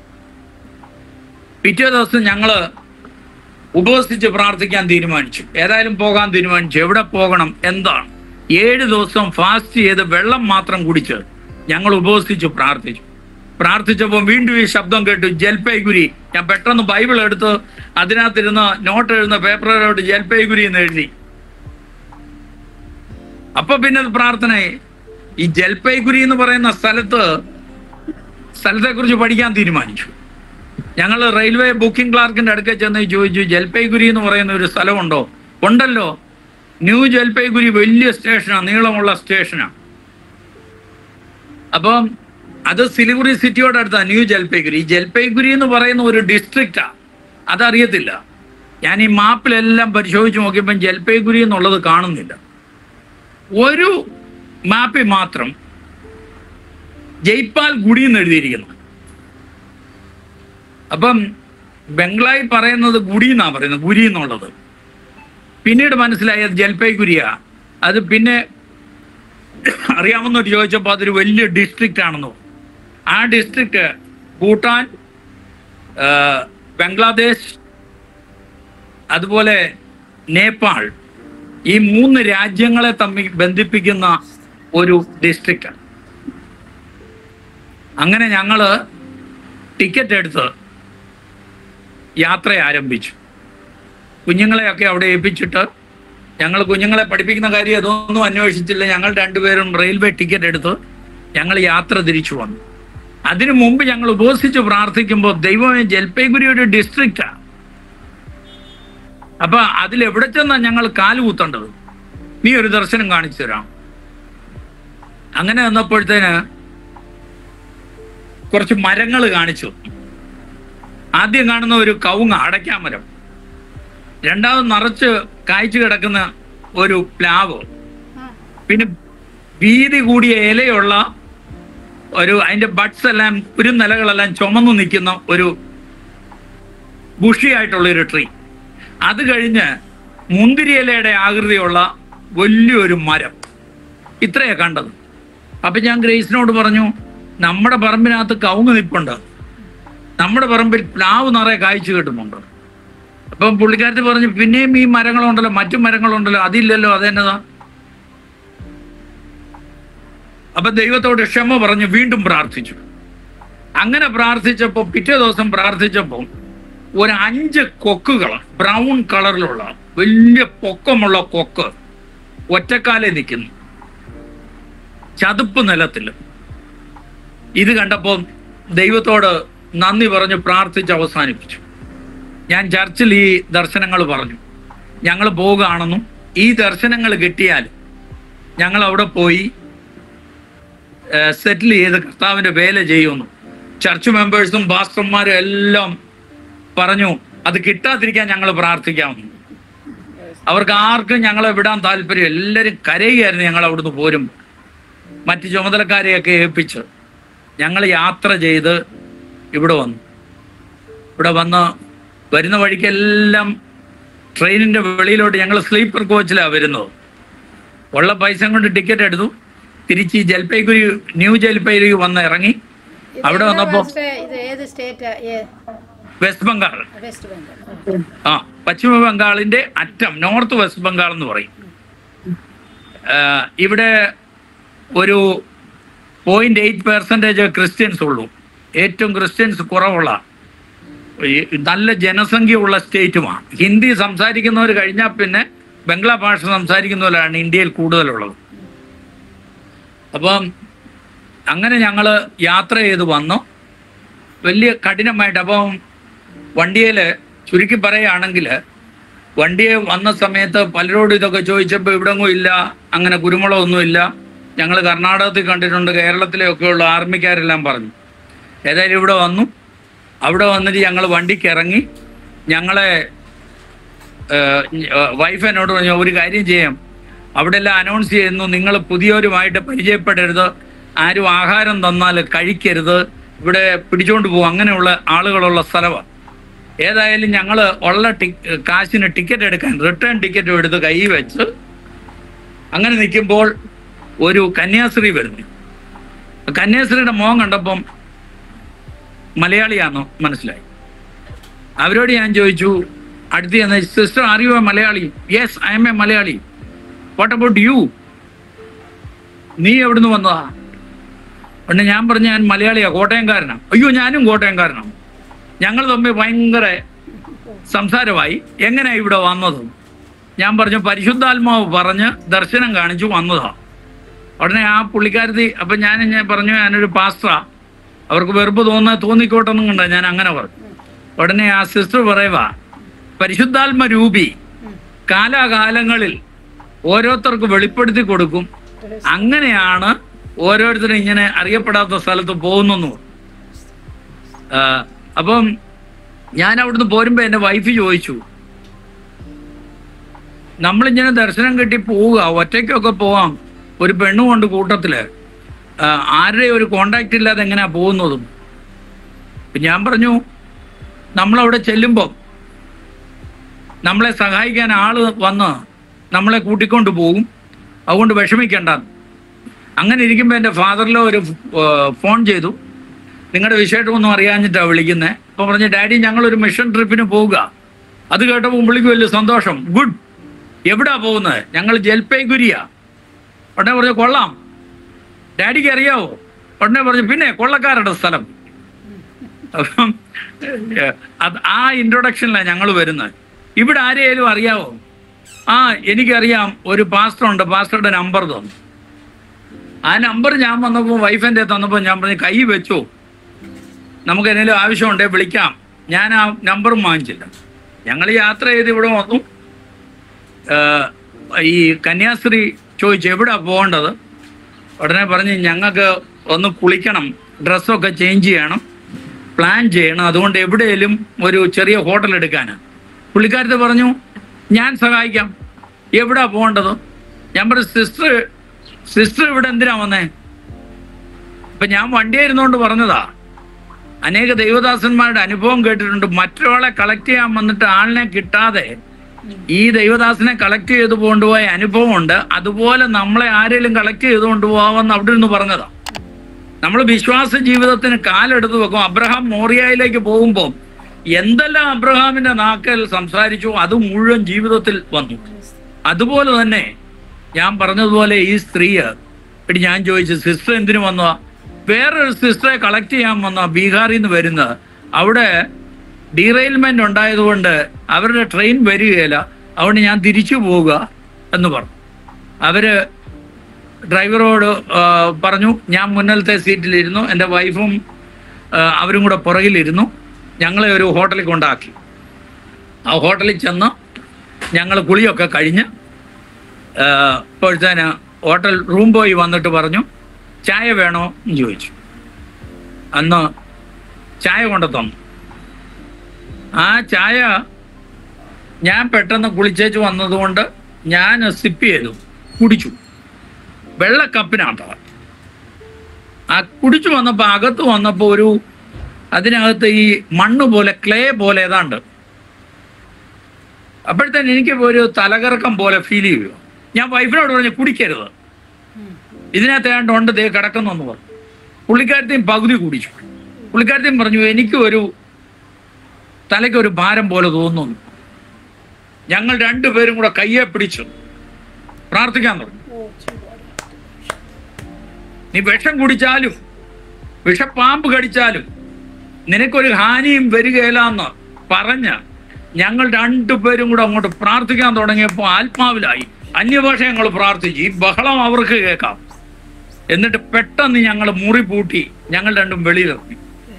പിറ്റേ ദിവസം ഞങ്ങള് ഉപവസിച്ച് പ്രാർത്ഥിക്കാൻ തീരുമാനിച്ചു ഏതായാലും പോകാൻ തീരുമാനിച്ചു എവിടെ പോകണം എന്താണ് ഏഴ് ദിവസം ഫാസ്റ്റ് ചെയ്ത് വെള്ളം മാത്രം കുടിച്ച് ഞങ്ങൾ ഉപവസിച്ച് പ്രാർത്ഥിച്ചു പ്രാർത്ഥിച്ചപ്പോൾ വീണ്ടും ഈ ശബ്ദം കേട്ടു ജൽപൈഗുരി ഞാൻ പെട്ടെന്ന് ബൈബിൾ എടുത്ത് അതിനകത്തിരുന്ന് നോട്ട് എഴുതുന്ന പേപ്പറിലോട്ട് ജൽപൈഗുരി എന്ന് എഴുതി അപ്പൊ പിന്നെ അത് പ്രാർത്ഥനയായി ഈ ജൽപൈഗുരി എന്ന് പറയുന്ന സ്ഥലത്ത് സ്ഥലത്തെ കുറിച്ച് പഠിക്കാൻ തീരുമാനിച്ചു ഞങ്ങൾ റെയിൽവേ ബുക്കിംഗ് ക്ലാർക്കിന്റെ അടുക്ക ചെന്ന് ചോദിച്ചു ജൽപൈഗുരി എന്ന് പറയുന്ന ഒരു സ്ഥലമുണ്ടോ ഉണ്ടല്ലോ ന്യൂ ജൽപൈഗുരി വലിയ സ്റ്റേഷനാണ് നീളമുള്ള സ്റ്റേഷനാണ് അപ്പം അത് സിലിഗുറി സിറ്റിയോട് അടുത്താണ് ന്യൂ ജൽപൈഗുരി ഈ ജൽപൈഗുരി എന്ന് പറയുന്ന ഒരു ഡിസ്ട്രിക്റ്റാ അതറിയത്തില്ല ഞാൻ ഈ മാപ്പിലെല്ലാം പരിശോധിച്ച് നോക്കിയപ്പോൾ ജൽപൈഗുരി എന്നുള്ളത് കാണുന്നില്ല ഒരു മാപ്പിൽ മാത്രം ജയ്പാൽ ഗുഡി എന്ന് എഴുതിയിരിക്കുന്നു അപ്പം ബംഗ്ലായി പറയുന്നത് ഗുഡി എന്നാ പറയുന്നത് ഗുരി എന്നുള്ളത് പിന്നീട് മനസ്സിലായത് ജൽപൈഗുരിയ അത് പിന്നെ അറിയാമെന്നോട്ട് ചോദിച്ചപ്പോൾ അതൊരു വലിയ ഡിസ്ട്രിക്റ്റ് ആണെന്നോ ആ ഡിസ്ട്രിക്റ്റ് ഭൂട്ടാൻ ആ, ബംഗ്ലാദേശ് അതുപോലെ നേപ്പാൾ ഈ മൂന്ന് രാജ്യങ്ങളെ തമ്മിൽ ബന്ധിപ്പിക്കുന്ന ഒരു ഡിസ്ട്രിക്റ്റ് അങ്ങനെ ഞങ്ങള് ടിക്കറ്റ് എടുത്ത് യാത്ര ആരംഭിച്ചു കുഞ്ഞുങ്ങളെയൊക്കെ അവിടെ ഏൽപ്പിച്ചിട്ട് ഞങ്ങൾ കുഞ്ഞുങ്ങളെ പഠിപ്പിക്കുന്ന കാര്യം അതൊന്നും അന്വേഷിച്ചില്ല ഞങ്ങൾ രണ്ടുപേരും റെയിൽവേ ടിക്കറ്റ് എടുത്ത് ഞങ്ങൾ യാത്ര തിരിച്ചു വന്നു അതിനു മുമ്പ് ഞങ്ങൾ ഉപവസിച്ച് പ്രാർത്ഥിക്കുമ്പോൾ ദൈവമേ ജൽപൈഗുരിയുടെ ഡിസ്ട്രിക്റ്റാ അപ്പൊ അതിൽ എവിടെ ചെന്നാ ഞങ്ങൾ കാലുകുത്തേണ്ടത് നീ ഒരു ദർശനം കാണിച്ചു തരാം അങ്ങനെ വന്നപ്പോഴത്തേന് കുറച്ച് മരങ്ങൾ കാണിച്ചു ആദ്യം കാണുന്ന ഒരു കവുങ്ങ അടയ്ക്കാമരം രണ്ടാമത് നിറച്ച് കായ്ച്ചു കിടക്കുന്ന ഒരു പ്ലാവ് പിന്നെ വീതി കൂടിയ ഇലയുള്ള ഒരു അതിന്റെ ബഡ്സ് എല്ലാം കുരുനിലകളെല്ലാം ചുമന്നു നിൽക്കുന്ന ഒരു ബുഷിയായിട്ടുള്ള ഒരു ട്രീ അത് കഴിഞ്ഞ് മുന്തിരി ഇലയുടെ ആകൃതിയുള്ള വലിയൊരു മരം ഇത്രയാ കണ്ടത് അപ്പൊ ഞാൻ ഗ്രേസിനോട് പറഞ്ഞു നമ്മുടെ പറമ്പിനകത്ത് കവുങ്ങ് നിപ്പുണ്ട് നമ്മുടെ പറമ്പിൽ പ്ലാവ് നിറയെ കായ്ച്ചു കിട്ടുന്നുണ്ട് അപ്പം പുള്ളിക്കാരത്തി പറഞ്ഞു പിന്നെയും ഈ മരങ്ങളുണ്ടല്ലോ മറ്റു മരങ്ങളുണ്ടല്ലോ അതില്ലല്ലോ അതെന്നതാ അപ്പൊ ദൈവത്തോട് ക്ഷമ പറഞ്ഞു വീണ്ടും പ്രാർത്ഥിച്ചു അങ്ങനെ പ്രാർത്ഥിച്ചപ്പോൾ പിറ്റേ ദിവസം പ്രാർത്ഥിച്ചപ്പോൾ ഒരു അഞ്ച് കൊക്കുകൾ ബ്രൗൺ കളറിലുള്ള വലിയ പൊക്കമുള്ള കൊക്ക് ഒറ്റക്കാലെ നിൽക്കുന്നു ചതുപ്പ് നിലത്തിൽ ഇത് കണ്ടപ്പോൾ ദൈവത്തോട് നന്ദി പറഞ്ഞ് പ്രാർത്ഥിച്ച് അവസാനിപ്പിച്ചു ഞാൻ ചർച്ചിൽ ഈ ദർശനങ്ങൾ പറഞ്ഞു ഞങ്ങൾ പോവുകയാണെന്നും ഈ ദർശനങ്ങൾ കിട്ടിയാൽ ഞങ്ങൾ അവിടെ പോയി സെറ്റിൽ ചെയ്ത് കർത്താവിന്റെ വേല ചെയ്യുന്നു ചർച്ച് മെമ്പേഴ്സും പാസ്റ്റർമാരും എല്ലാം പറഞ്ഞു അത് കിട്ടാതിരിക്കാൻ ഞങ്ങൾ പ്രാർത്ഥിക്കാമെന്ന് അവർക്ക് ആർക്കും ഞങ്ങളെ വിടാൻ താല്പര്യം എല്ലാവരും കരയുകയായിരുന്നു ഞങ്ങൾ അവിടുന്ന് പോരും മറ്റ് ചുമതലക്കാരെയൊക്കെ ഏൽപ്പിച്ച് ഞങ്ങൾ യാത്ര ചെയ്ത് ഇവിടെ വന്നു ഇവിടെ വന്ന് വരുന്ന വഴിക്കെല്ലാം ട്രെയിനിന്റെ വെളിയിലോട്ട് ഞങ്ങൾ സ്ലീപ്പർ കോച്ചിലാണ് വരുന്നത് ഉള്ള പൈസ കൊണ്ട് ടിക്കറ്റ് എടുത്തു തിരിച്ച് ഈ ജൽപൈഗുരി ന്യൂ ജൽപൈഗുരി വന്ന് ഇറങ്ങി അവിടെ വന്നപ്പോ ഇത് ഏത് state west Bengal west Bengal ആ പശ്ചിമ ബംഗാളിന്റെ അറ്റം നോർത്ത് വെസ്റ്റ് ബംഗാൾ എന്ന് പറയും ആ, ഇവിടെ ഒരു പോയിന്റ് എയ്റ്റ് പെർസെൻറ്റേജ് ക്രിസ്ത്യൻസ് ഉള്ളൂ ഏറ്റവും ക്രിസ്ത്യൻസ് കുറവുള്ള ഈ നല്ല ജനസംഖ്യയുള്ള സ്റ്റേറ്റുമാണ് ഹിന്ദി സംസാരിക്കുന്നവർ കഴിഞ്ഞാൽ പിന്നെ ബംഗ്ലാ ഭാഷ സംസാരിക്കുന്നവരാണ് ഇന്ത്യയിൽ കൂടുതലുള്ളത് അപ്പം അങ്ങനെ ഞങ്ങൾ യാത്ര ചെയ്ത് വന്നു വലിയ കഠിനമായിട്ട് അപ്പം വണ്ടിയിൽ ചുരുക്കി പറയുകയാണെങ്കിൽ വണ്ടിയെ വന്ന സമയത്ത് പലരോടും ഇതൊക്കെ ചോദിച്ചപ്പോൾ ഇവിടെങ്ങും ഇല്ല അങ്ങനെ കുരുമുളകൊന്നും ഇല്ല ഞങ്ങൾ കർണാടകത്തിൽ കണ്ടിട്ടുണ്ട് കേരളത്തിലെയൊക്കെയുള്ള ആർമിക്കാരെല്ലാം പറഞ്ഞു ഏതായാലും ഇവിടെ വന്നു അവിടെ വന്നിട്ട് ഞങ്ങൾ വണ്ടിക്ക് ഇറങ്ങി ഞങ്ങളെ വൈഫ് എന്നോട് പറഞ്ഞു ഒരു കാര്യം ചെയ്യാം അവിടെ എല്ലാം അനൗൺസ് ചെയ്യുന്നു നിങ്ങൾ പുതിയവരുമായിട്ട് പരിചയപ്പെടരുത് ആരും ആഹാരം തന്നാൽ കഴിക്കരുത് ഇവിടെ പിടിച്ചോണ്ട് പോകും അങ്ങനെയുള്ള ആളുകളുള്ള സ്ഥലമാണ് ഏതായാലും ഞങ്ങൾ ഉള്ള ടി കാശിന് ടിക്കറ്റ് എടുക്കാൻ റിട്ടേൺ ടിക്കറ്റും എടുത്ത് കൈ വെച്ച് അങ്ങനെ നിൽക്കുമ്പോൾ ഒരു കന്യാസ്ത്രീ വരുന്നു കന്യാസ്ത്രീയുടെ മോൻ കണ്ടപ്പം മലയാളിയാണോ മനസ്സിലായി അവരോട് ഞാൻ ചോദിച്ചു അടുത്ത് ചെന്ന് സിസ്റ്റർ അറിയോ Malayali yes I am a Malayali what about you നീ എവിടുന്ന് വന്നതാ പിന്നെ ഞാൻ പറഞ്ഞ ഞാൻ മലയാളിയാ കോട്ടയംകാരനാണ് അയ്യോ ഞാനും കോട്ടയംകാരനാണ് ഞങ്ങൾ തമ്മിൽ ഭയങ്കര സംസാരമായി എങ്ങനെയാ ഇവിടെ വന്നത് ഞാൻ പറഞ്ഞു പരിശുദ്ധാത്മാവ് പറഞ്ഞ് ദർശനം കാണിച്ചു വന്നതാ ഉടനെ ആ പുള്ളിക്കാരത്തി അപ്പം ഞാൻ ഞാൻ പറഞ്ഞു ഞാനൊരു പാസ്റ്ററാ അവർക്ക് വെറുപ്പ് തോന്നുന്ന തോന്നിക്കോട്ടെ എന്നും കണ്ട ഞാൻ അങ്ങനെ പറഞ്ഞു ഉടനെ ആ സിസ്റ്റർ പറയുക പരിശുദ്ധാത്മ രൂപി കാലാകാലങ്ങളിൽ ഓരോരുത്തർക്ക് വെളിപ്പെടുത്തി കൊടുക്കും അങ്ങനെയാണ് ഓരോരുത്തരും ഇങ്ങനെ അറിയപ്പെടാത്ത സ്ഥലത്ത് പോകുന്നു അപ്പം ഞാൻ അവിടുന്ന് പോരുമ്പോ എന്റെ വൈഫ് ചോദിച്ചു നമ്മളിങ്ങനെ ദർശനം കിട്ടി പോവുക ഒറ്റയ്ക്കൊക്കെ പോവാം ഒരു പെണ്ണും കൊണ്ട് കൂട്ടത്തില് ആ, ആരുടെയും ഒരു കോണ്ടാക്ട് ഇല്ലാതെ എങ്ങനെയാ പോകുന്നതും ഇപ്പൊ ഞാൻ പറഞ്ഞു നമ്മളവിടെ ചെല്ലുമ്പോൾ നമ്മളെ സഹായിക്കാൻ ആള് വന്ന് നമ്മളെ കൂട്ടിക്കൊണ്ട് പോകും അതുകൊണ്ട് വിഷമിക്കണ്ട അങ്ങനെ ഇരിക്കുമ്പോൾ എൻ്റെ ഫാദറിലോ ഒരു ഏർ, ഫോൺ ചെയ്തു നിങ്ങളുടെ വിശേഷമൊന്നും അറിയാഞ്ഞിട്ടാണ് വിളിക്കുന്നത് അപ്പോൾ പറഞ്ഞു ഡാഡി ഞങ്ങളൊരു മിഷൻ ട്രിപ്പിന് പോവുക അത് കേട്ടപ്പോൾ പുള്ളിക്ക് വലിയ സന്തോഷം ഗുഡ് എവിടാ പോകുന്നത് ഞങ്ങൾ ജൽപൈഗുരിയാ ഉടനെ പറഞ്ഞു കൊള്ളാം ഡാഡിക്ക് അറിയാവോ ഉടനെ പറഞ്ഞു പിന്നെ കൊള്ളക്കാരുടെ സ്ഥലം അപ്പം ഏഹ്, അത് ആ ഇൻട്രൊഡക്ഷനിലാണ് ഞങ്ങൾ വരുന്നത് ഇവിടെ ആരെയും അറിയാവോ ആ എനിക്കറിയാം ഒരു പാസ്റ്റർ ഉണ്ട് പാസ്റ്ററുടെ നമ്പർ തന്നു ആ നമ്പർ ഞാൻ വന്നപ്പോൾ വൈഫിൻ്റെ തന്നപ്പോൾ ഞാൻ പറഞ്ഞു കൈ വെച്ചോ നമുക്ക് എന്തെങ്കിലും ആവശ്യമുണ്ടെങ്കിൽ വിളിക്കാം ഞാൻ ആ നമ്പറും വാങ്ങിച്ചില്ല ഞങ്ങൾ യാത്ര ചെയ്ത് ഇവിടെ വന്നു ഏഹ്, ഈ കന്യാസ്ത്രീ ചോദിച്ചു എവിടാ പോകേണ്ടത് ഉടനെ പറഞ്ഞ് ഞങ്ങൾക്ക് ഒന്ന് കുളിക്കണം ഡ്രസ്സൊക്കെ ചേഞ്ച് ചെയ്യണം പ്ലാൻ ചെയ്യണം അതുകൊണ്ട് എവിടെയെങ്കിലും ഒരു ചെറിയ ഹോട്ടൽ എടുക്കാനാണ് പുള്ളിക്കാരത്ത് പറഞ്ഞു ഞാൻ സഹായിക്കാം എവിടാ പോകേണ്ടത് ഞാൻ പറഞ്ഞു സിസ്റ്റർ സിസ്റ്റർ ഇവിടെ എന്തിനാ വന്നേ ഇപ്പൊ ഞാൻ വണ്ടിയായിരുന്നോണ്ട് പറഞ്ഞതാ അനേക ദൈവദാസന്മാരുടെ അനുഭവം കേട്ടിട്ടുണ്ട് മറ്റൊരാളെ കളക്ട് ചെയ്യാൻ വന്നിട്ട് ആളിനെ കിട്ടാതെ ഈ ദൈവദാസനെ കളക്ട് ചെയ്ത് കൊണ്ടുപോയ അനുഭവമുണ്ട് അതുപോലെ നമ്മളെ ആരെങ്കിലും കളക്ട് ചെയ്ത് കൊണ്ടുപോകാമെന്ന് അവിടെ നിന്ന് പറഞ്ഞതാ നമ്മൾ വിശ്വാസ ജീവിതത്തിന് കാലെടുത്ത് വെക്കും അബ്രഹാം മോറിയയിലേക്ക് പോകുമ്പോൾ എന്തെല്ലാം അബ്രഹാമിന്റെ നാക്കൽ സംസാരിച്ചു അത് മുഴുവൻ ജീവിതത്തിൽ വന്നു അതുപോലെ തന്നെ ഞാൻ പറഞ്ഞതുപോലെ ഈ സ്ത്രീ എടി ഞാൻ ചോദിച്ചു സിസ്റ്റർ എന്തിനു വന്നതാ വേറൊരു സിസ്റ്ററെ കളക്ട് ചെയ്യാൻ വന്ന ബീഹാറിൽ നിന്ന് വരുന്ന അവിടെ ഡീറെയിൽമെന്റ് ഉണ്ടായതുകൊണ്ട് അവരുടെ ട്രെയിൻ വരികയില്ല അതുകൊണ്ട് ഞാൻ തിരിച്ചു പോവുക എന്ന് പറഞ്ഞു അവര് ഡ്രൈവറോട് ആ, പറഞ്ഞു ഞാൻ മുന്നിലത്തെ സീറ്റിലിരുന്നു എൻ്റെ വൈഫും ആ, അവരും കൂടെ പുറകിലിരുന്നു ഞങ്ങളെ ഒരു ഹോട്ടലിൽ കൊണ്ടാക്കി ആ ഹോട്ടലിൽ ചെന്ന് ഞങ്ങൾ കുളിയൊക്കെ കഴിഞ്ഞ് ആ, ഇപ്പോഴത്തേന് ഹോട്ടൽ റൂം ബോയ് വന്നിട്ട് പറഞ്ഞു ചായ വേണോ എന്ന് ചോദിച്ചു അന്ന് ചായ കൊണ്ട് തന്നു ആ ചായ ഞാൻ പെട്ടെന്ന് കുളിച്ചേച്ച് വന്നതുകൊണ്ട് ഞാൻ സിപ്പ് ചെയ്തു കുടിച്ചു വെള്ള കപ്പിനകത്ത് ആ കുടിച്ചു വന്നപ്പോൾ അകത്ത് വന്നപ്പോൾ ഒരു അതിനകത്ത് ഈ മണ്ണ് പോലെ ക്ലേ പോലെ ഏതാണ്ട് അപ്പോഴത്തേന് എനിക്ക് ഒരു തലകറക്കം പോലെ ഫീൽ ചെയ്യുക ഞാൻ വൈഫിനോട് പറഞ്ഞു കുടിക്കരുത് ഇതിനകത്ത് ഏതാണ്ട് ഉണ്ട് ദേ കിടക്കുന്നു എന്ന് പറഞ്ഞു പുള്ളിക്കാരത്തെയും പകുതി കുടിച്ചു പുള്ളിക്കാരത്തെയും പറഞ്ഞു എനിക്ക് ഒരു തലയ്ക്ക് ഒരു ഭാരം പോലെ തോന്നുന്നു ഞങ്ങൾ രണ്ടുപേരും കൂടെ കയ്യെ പിടിച്ചു പ്രാർത്ഥിക്കാൻ തുടങ്ങി നീ വിഷം കുടിച്ചാലും വിഷപ്പാമ്പ് കടിച്ചാലും നിനക്കൊരു ഹാനിയും വരികയില്ലെന്ന് പറഞ്ഞ് ഞങ്ങൾ രണ്ടുപേരും കൂടെ അങ്ങോട്ട് പ്രാർത്ഥിക്കാൻ തുടങ്ങിയപ്പോൾ ആത്മാവിലായി അന്യഭാഷ ഞങ്ങൾ പ്രാർത്ഥിച്ചു ഈ ബഹളം അവർക്ക് കേൾക്കാം എന്നിട്ട് പെട്ടെന്ന് ഞങ്ങൾ മുറി പൂട്ടി ഞങ്ങൾ രണ്ടും വെളിയിലിറങ്ങി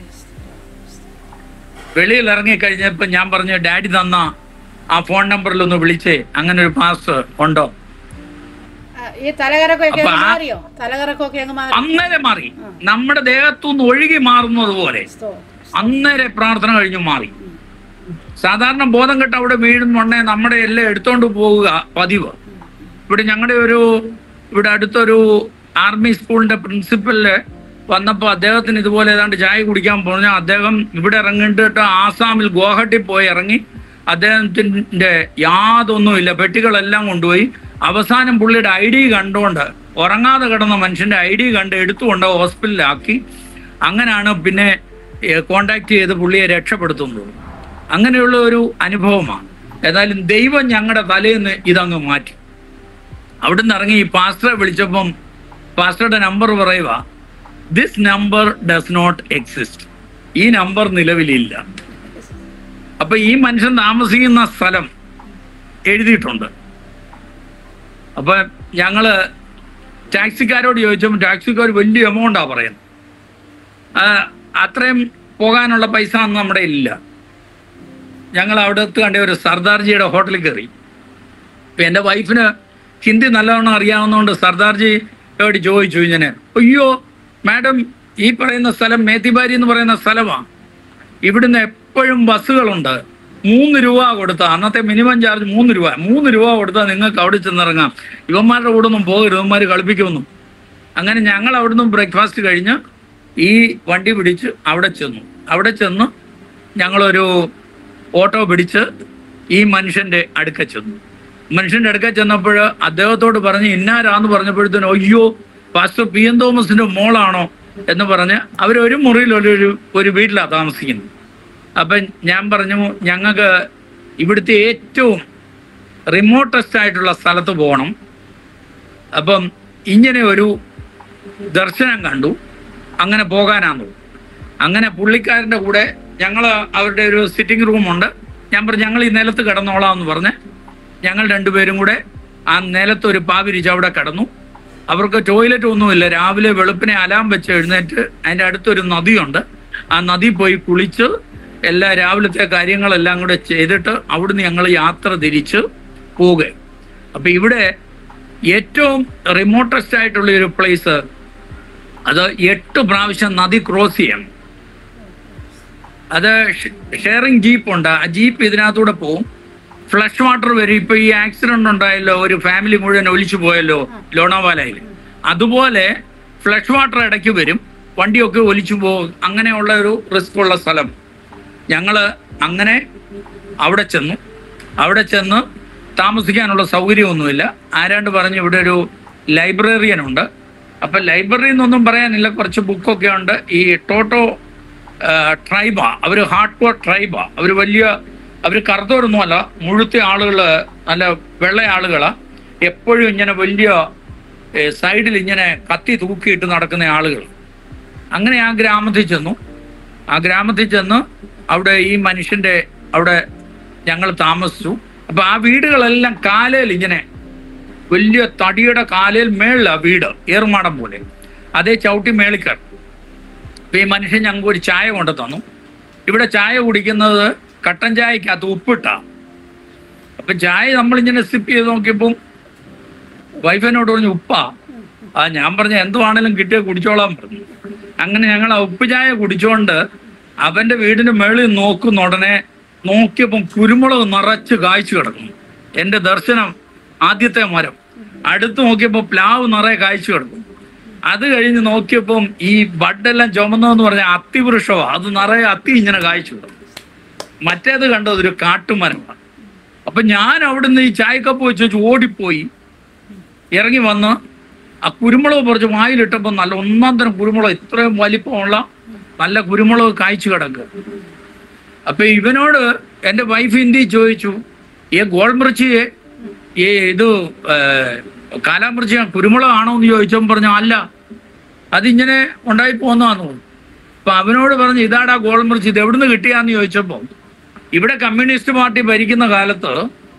വെളിയിൽ ഇറങ്ങി കഴിഞ്ഞപ്പോൾ ഞാൻ പറഞ്ഞു ഡാഡി തന്ന ആ ഫോൺ നമ്പറിൽ ഒന്ന് വിളിച്ചേ അങ്ങനെ ഒരു പാസ് ഉണ്ടോ ആ, ഈ തലകറക്കൊക്കെ അപ്പൊ അങ്ങ് ആ- മാറിയോ തലകറക്കൊക്കെ അങ്ങ് മാറി അന്നേരം മാറി നമ്മുടെ ദേഹത്തുനിന്ന് ഒഴുകി മാറുന്നത് പോലെ സ്തോ- അന്നേരെ പ്രാർത്ഥന കഴിഞ്ഞു മാറി സാധാരണ ബോധം കെട്ട് അവിടെ വീഴുന്നുണ്ടെ നമ്മുടെ എല്ലാം എടുത്തോണ്ട് പോവുക പതിവ് ഇവിടെ ഞങ്ങളുടെ ഒരു ഇവിടെ അടുത്തൊരു ആർമി സ്കൂളിന്റെ പ്രിൻസിപ്പലില് വന്നപ്പോൾ അദ്ദേഹത്തിന് ഇതുപോലെ ഏതാണ്ട് ചായ കുടിക്കാൻ പറഞ്ഞാൽ അദ്ദേഹം ഇവിടെ ഇറങ്ങിയിട്ട് ആസാമിൽ ഗുവാഹട്ടി പോയി ഇറങ്ങി അദ്ദേഹത്തിന്റെ യാതൊന്നുമില്ല പെട്ടികളെല്ലാം കൊണ്ടുപോയി അവസാനം പുള്ളിയുടെ ഐ ഡി കണ്ടുകൊണ്ട് ഉറങ്ങാതെ കിടന്ന മനുഷ്യന്റെ ഐ ഡി കണ്ട് എടുത്തുകൊണ്ട് ഹോസ്പിറ്റലിലാക്കി അങ്ങനെയാണ് പിന്നെ കോണ്ടാക്ട് ചെയ്ത് പുള്ളിയെ രക്ഷപ്പെടുത്തുന്നത് അങ്ങനെയുള്ള ഒരു അനുഭവമാണ് ഏതായാലും ദൈവം ഞങ്ങളുടെ തലയിൽ നിന്ന് ഇതങ്ങ് മാറ്റി അവിടുന്ന് ഇറങ്ങി ഈ പാസ്റ്ററെ വിളിച്ചപ്പം പാസ്റ്ററുടെ നമ്പർ പറയുക this number does not exist ഈ നമ്പർ നിലവിലില്ല അപ്പൊ ഈ മനുഷ്യൻ താമസിക്കുന്ന സ്ഥലം എഴുതിയിട്ടുണ്ട് അപ്പൊ ഞങ്ങള് ടാക്സിക്കാരോട് ചോദിച്ചപ്പോൾ ടാക്സിക്കാർ വലിയ എമൗണ്ടാ പറയുന്നത് ആ, അത്രയും പോകാനുള്ള പൈസ ഒന്നും നമ്മുടെ ഇല്ല ഞങ്ങൾ അവിടെ കണ്ട ഒരു സർദാർജിയുടെ ഹോട്ടലിൽ കയറി ഇപ്പൊ എൻ്റെ വൈഫിന് ഹിന്ദി നല്ലവണ്ണം അറിയാവുന്നതുകൊണ്ട് സർദാർജിയോട് ചോദിച്ചു ഇങ്ങനെ അയ്യോ മാഡം ഈ പറയുന്ന സ്ഥലം മേത്തിബാരി എന്ന് പറയുന്ന സ്ഥലമാണ് ഇവിടുന്ന് എപ്പോഴും ബസ്സുകളുണ്ട് മൂന്ന് രൂപ കൊടുത്താൽ അന്നത്തെ മിനിമം ചാർജ് മൂന്ന് രൂപ മൂന്ന് രൂപ കൊടുത്താൽ നിങ്ങൾക്ക് അവിടെ ചെന്നിറങ്ങാം ഇവന്മാരുടെ കൂടെ ഒന്നും പോകരുത് ഇവന്മാർ കളിപ്പിക്കുമെന്നും അങ്ങനെ ഞങ്ങൾ അവിടുന്ന് ബ്രേക്ക്ഫാസ്റ്റ് കഴിഞ്ഞ് ഈ വണ്ടി പിടിച്ച് അവിടെ ചെന്നു അവിടെ ചെന്ന് ഞങ്ങളൊരു ഓട്ടോ പിടിച്ച് ഈ മനുഷ്യന്റെ അടുക്ക ചെന്നു മനുഷ്യന്റെ അടുക്ക ചെന്നപ്പോൾ അദ്ദേഹത്തോട് പറഞ്ഞ് ഇന്നാരാന്ന് പറഞ്ഞപ്പോഴത്തേനും അയ്യോ പാസ്റ്റർ പി എൻ തോമസിന്റെ മോളാണോ എന്ന് പറഞ്ഞ് അവരൊരു മുറിയിൽ ഒരു ഒരു വീട്ടിലാണ് താമസിക്കുന്നത് അപ്പം ഞാൻ പറഞ്ഞു ഞങ്ങൾക്ക് ഇവിടുത്തെ ഏറ്റവും റിമോട്ടസ്റ്റ് ആയിട്ടുള്ള സ്ഥലത്ത് പോകണം അപ്പം ഇങ്ങനെ ഒരു ദർശനം കണ്ടു അങ്ങനെ പോകാനാന്ന് അങ്ങനെ പുള്ളിക്കാരൻ്റെ കൂടെ ഞങ്ങൾ അവരുടെ ഒരു സിറ്റിംഗ് റൂമുണ്ട് ഞാൻ പറഞ്ഞു ഞങ്ങൾ ഈ നിലത്ത് കിടന്നോളാം എന്ന് പറഞ്ഞ് ഞങ്ങൾ രണ്ടുപേരും കൂടെ ആ നിലത്ത് ഒരു പാവിരിച്ച് അവിടെ കിടന്നു അവർക്ക് ടോയ്ലറ്റ് ഒന്നുമില്ല രാവിലെ വെളുപ്പിനെ അലാം വെച്ച് എഴുന്നേറ്റ് അതിൻ്റെ അടുത്തൊരു നദിയുണ്ട് ആ നദി പോയി കുളിച്ച് എല്ലാ രാവിലത്തെ കാര്യങ്ങളെല്ലാം കൂടെ ചെയ്തിട്ട് അവിടുന്ന് ഞങ്ങൾ യാത്ര തിരിച്ച് പോവുകയും അപ്പൊ ഇവിടെ ഏറ്റവും റിമോട്ടസ്റ്റ് ആയിട്ടുള്ള ഒരു പ്ലേസ് അത് എട്ട് പ്രാവശ്യം നദി ക്രോസ് ചെയ്യണം അത് ഷെയറിംഗ് ജീപ്പ് ഉണ്ട് ആ ജീപ്പ് ഇതിനകത്തൂടെ പോവും ഫ്ലഷ് വാട്ടർ വരും ഇപ്പൊ ഈ ആക്സിഡന്റ് ഉണ്ടായല്ലോ ഒരു ഫാമിലി മുഴുവൻ ഒലിച്ചു പോയല്ലോ ലോണാവാലയിൽ അതുപോലെ ഫ്ലഷ് വാട്ടർ ഇടയ്ക്ക് വരും വണ്ടിയൊക്കെ ഒലിച്ചു പോകും അങ്ങനെയുള്ള ഒരു റിസ്ക് ഉള്ള സ്ഥലം ഞങ്ങള് അങ്ങനെ അവിടെ ചെന്നു അവിടെ ചെന്ന് താമസിക്കാനുള്ള സൗകര്യമൊന്നുമില്ല ആരാണ്ട് പറഞ്ഞു ഇവിടെ ഒരു ലൈബ്രറിയൻ ഉണ്ട് അപ്പൊ ലൈബ്രറി എന്നൊന്നും പറയാനില്ല കുറച്ച് ബുക്കൊക്കെ ഉണ്ട് ഈ ടോട്ടോ ട്രൈബാ അവര് ഹാർഡ് കോർ ട്രൈബാ അവര് വലിയ അവര് കറുത്തവരൊന്നുമല്ല മുഴുത്ത ആളുകള് നല്ല വെള്ള ആളുകളാ എപ്പോഴും ഇങ്ങനെ വലിയ സൈഡിൽ ഇങ്ങനെ കത്തി തൂക്കിയിട്ട് നടക്കുന്ന ആളുകൾ അങ്ങനെ ആ ഗ്രാമത്തിൽ ചെന്നു ആ ഗ്രാമത്തിൽ ചെന്ന് അവിടെ ഈ മനുഷ്യന്റെ അവിടെ ഞങ്ങൾ താമസിച്ചു അപ്പൊ ആ വീടുകളെല്ലാം കാലയിൽ ഇങ്ങനെ വലിയ തടിയുടെ കാലയിൽ മേളിലാ വീട് ഏറുമാടം പോലെ അതേ ചവിട്ടി മേളിക്കർ അപ്പൊ ഈ മനുഷ്യൻ ഞങ്ങൾക്ക് ഒരു ചായ കൊണ്ടു തന്നു ഇവിടെ ചായ കുടിക്കുന്നത് കട്ടൻ ചായക്കകത്ത് ഉപ്പിട്ടാ അപ്പൊ ചായ നമ്മളിങ്ങനെ സിപ്പ് ചെയ്ത് നോക്കിയപ്പം വൈഫിനോട് പറഞ്ഞു ഉപ്പാ ആ ഞാൻ പറഞ്ഞ എന്തുവാണേലും കിട്ടിയ കുടിച്ചോളാൻ പറഞ്ഞു അങ്ങനെ ഞങ്ങൾ ആ ഉപ്പ് ചായ കുടിച്ചോണ്ട് അവന്റെ വീടിന്റെ മേളിൽ നോക്കുന്ന ഉടനെ നോക്കിയപ്പം കുരുമുളക് നിറച്ച് കായ്ച്ചു കിടക്കുന്നു എന്റെ ദർശനം ആദ്യത്തെ മരം അടുത്ത് നോക്കിയപ്പോൾ പ്ലാവ് നിറയെ കായ്ച്ചു കിടക്കും അത് കഴിഞ്ഞ് നോക്കിയപ്പം ഈ ബഡെല്ലാം ചുമന്നതെന്ന് പറഞ്ഞ അത്തിവൃക്ഷമാണ് അത് നിറയെ അത്തി ഇങ്ങനെ കായ്ച്ചു കിടക്കും മറ്റേത് കണ്ടത് ഒരു കാട്ടുമരമാണ് അപ്പൊ ഞാൻ അവിടുന്ന് ഈ ചായക്കപ്പ് വെച്ച് വെച്ച് ഓടിപ്പോയി ഇറങ്ങി വന്ന് ആ കുരുമുളക് കുറച്ച് വായിലിട്ടപ്പോൾ നല്ല ഒന്നാം തരം കുരുമുളക് ഇത്രയും വലിപ്പമുള്ള നല്ല കുരുമുളക് കായ്ച്ചു കിടക്കുക അപ്പൊ ഇവനോട് എൻ്റെ വൈഫ് ഹിന്ദി ചോദിച്ചു ഈ ഗോൾമിർച്ചിയെ ഈ ഇത് കാലാമിർച്ചി കുരുമുളകാണോ എന്ന് ചോദിച്ചപ്പോൾ പറഞ്ഞു അല്ല അതിങ്ങനെ ഉണ്ടായി പോന്നതാന്ന് തോന്നുന്നു അപ്പൊ അവനോട് പറഞ്ഞു ഇതാടാ ഗോൾമിർച്ചി ഇത് എവിടുന്ന് കിട്ടിയാന്ന് ചോദിച്ചപ്പോൾ ഇവിടെ കമ്മ്യൂണിസ്റ്റ് പാർട്ടി ഭരിക്കുന്ന കാലത്ത്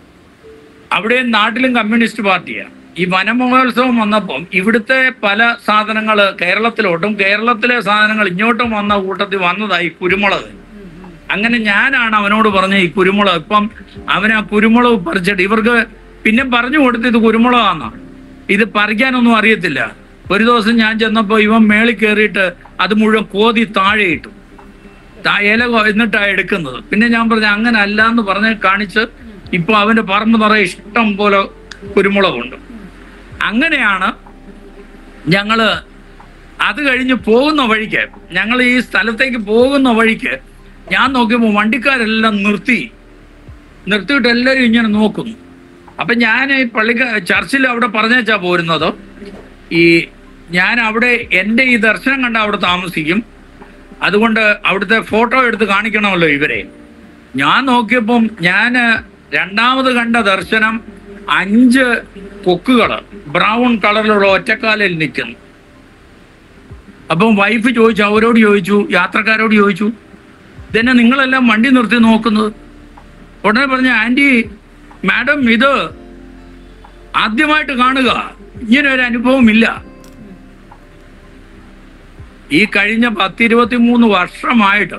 അവിടെ നാട്ടിലും കമ്മ്യൂണിസ്റ്റ് പാർട്ടിയാണ് ഈ വനമഹോത്സവം വന്നപ്പം ഇവിടുത്തെ പല സാധനങ്ങൾ കേരളത്തിലോട്ടും കേരളത്തിലെ സാധനങ്ങൾ ഇങ്ങോട്ടും വന്ന കൂട്ടത്തിൽ വന്നതായി കുരുമുളക് അങ്ങനെ ഞാനാണ് അവനോട് പറഞ്ഞ ഈ കുരുമുളക് ഇപ്പം അവൻ ആ കുരുമുളക് പറിച്ചിട്ട് ഇവർക്ക് പിന്നെ പറഞ്ഞു കൊടുത്ത് ഇത് കുരുമുളകാന്നാണ് ഇത് പറിക്കാനൊന്നും അറിയത്തില്ല ഒരു ദിവസം ഞാൻ ചെന്നപ്പോൾ ഇവൻ മേളിൽ കയറിയിട്ട് അത് മുഴുവൻ കോതി താഴെ ഇട്ടു താ- ഇല കൊ- എന്നിട്ടാ എടുക്കുന്നത് പിന്നെ ഞാൻ പറഞ്ഞു അങ്ങനെ അല്ല എന്ന് പറഞ്ഞ് കാണിച്ച് ഇപ്പൊ അവന്റെ പറമ്പ് നിറയെ ഇഷ്ടം പോലെ കുരുമുളകുണ്ട് അങ്ങനെയാണ് ഞങ്ങള് അത് കഴിഞ്ഞ് പോകുന്ന വഴിക്ക് ഞങ്ങൾ ഈ സ്ഥലത്തേക്ക് പോകുന്ന വഴിക്ക് ഞാൻ നോക്കിയപ്പോൾ വണ്ടിക്കാരെല്ലാം നിർത്തി നിർത്തിയിട്ട് എല്ലാവരും ഇങ്ങനെ നോക്കുന്നു അപ്പൊ ഞാൻ ഈ പള്ളിക്ക ചർച്ചിൽ അവിടെ പറഞ്ഞേച്ചാ പോരുന്നത് ഈ ഞാൻ അവിടെ എൻ്റെ ഈ ദർശനം കണ്ട അവിടെ താമസിക്കും അതുകൊണ്ട് അവിടുത്തെ ഫോട്ടോ എടുത്ത് കാണിക്കണമല്ലോ ഇവരെ ഞാൻ നോക്കിയപ്പം ഞാൻ രണ്ടാമത് കണ്ട ദർശനം അഞ്ച് കൊക്കുകൾ ബ്രൗൺ കളറിലുള്ള ഒറ്റക്കാലിൽ നിൽക്കുന്നു അപ്പം വൈഫ് ചോദിച്ചു അവരോട് ചോദിച്ചു യാത്രക്കാരോട് ചോദിച്ചു ഇതന്നെ നിങ്ങളെല്ലാം വണ്ടി നിർത്തി നോക്കുന്നത് ഉടനെ പറഞ്ഞ ആന്റി മാഡം ഇത് ആദ്യമായിട്ട് കാണുക ഇങ്ങനെ ഒരു അനുഭവം ഇല്ല ഈ കഴിഞ്ഞ പത്തിരുപത്തി മൂന്ന് വർഷമായിട്ട്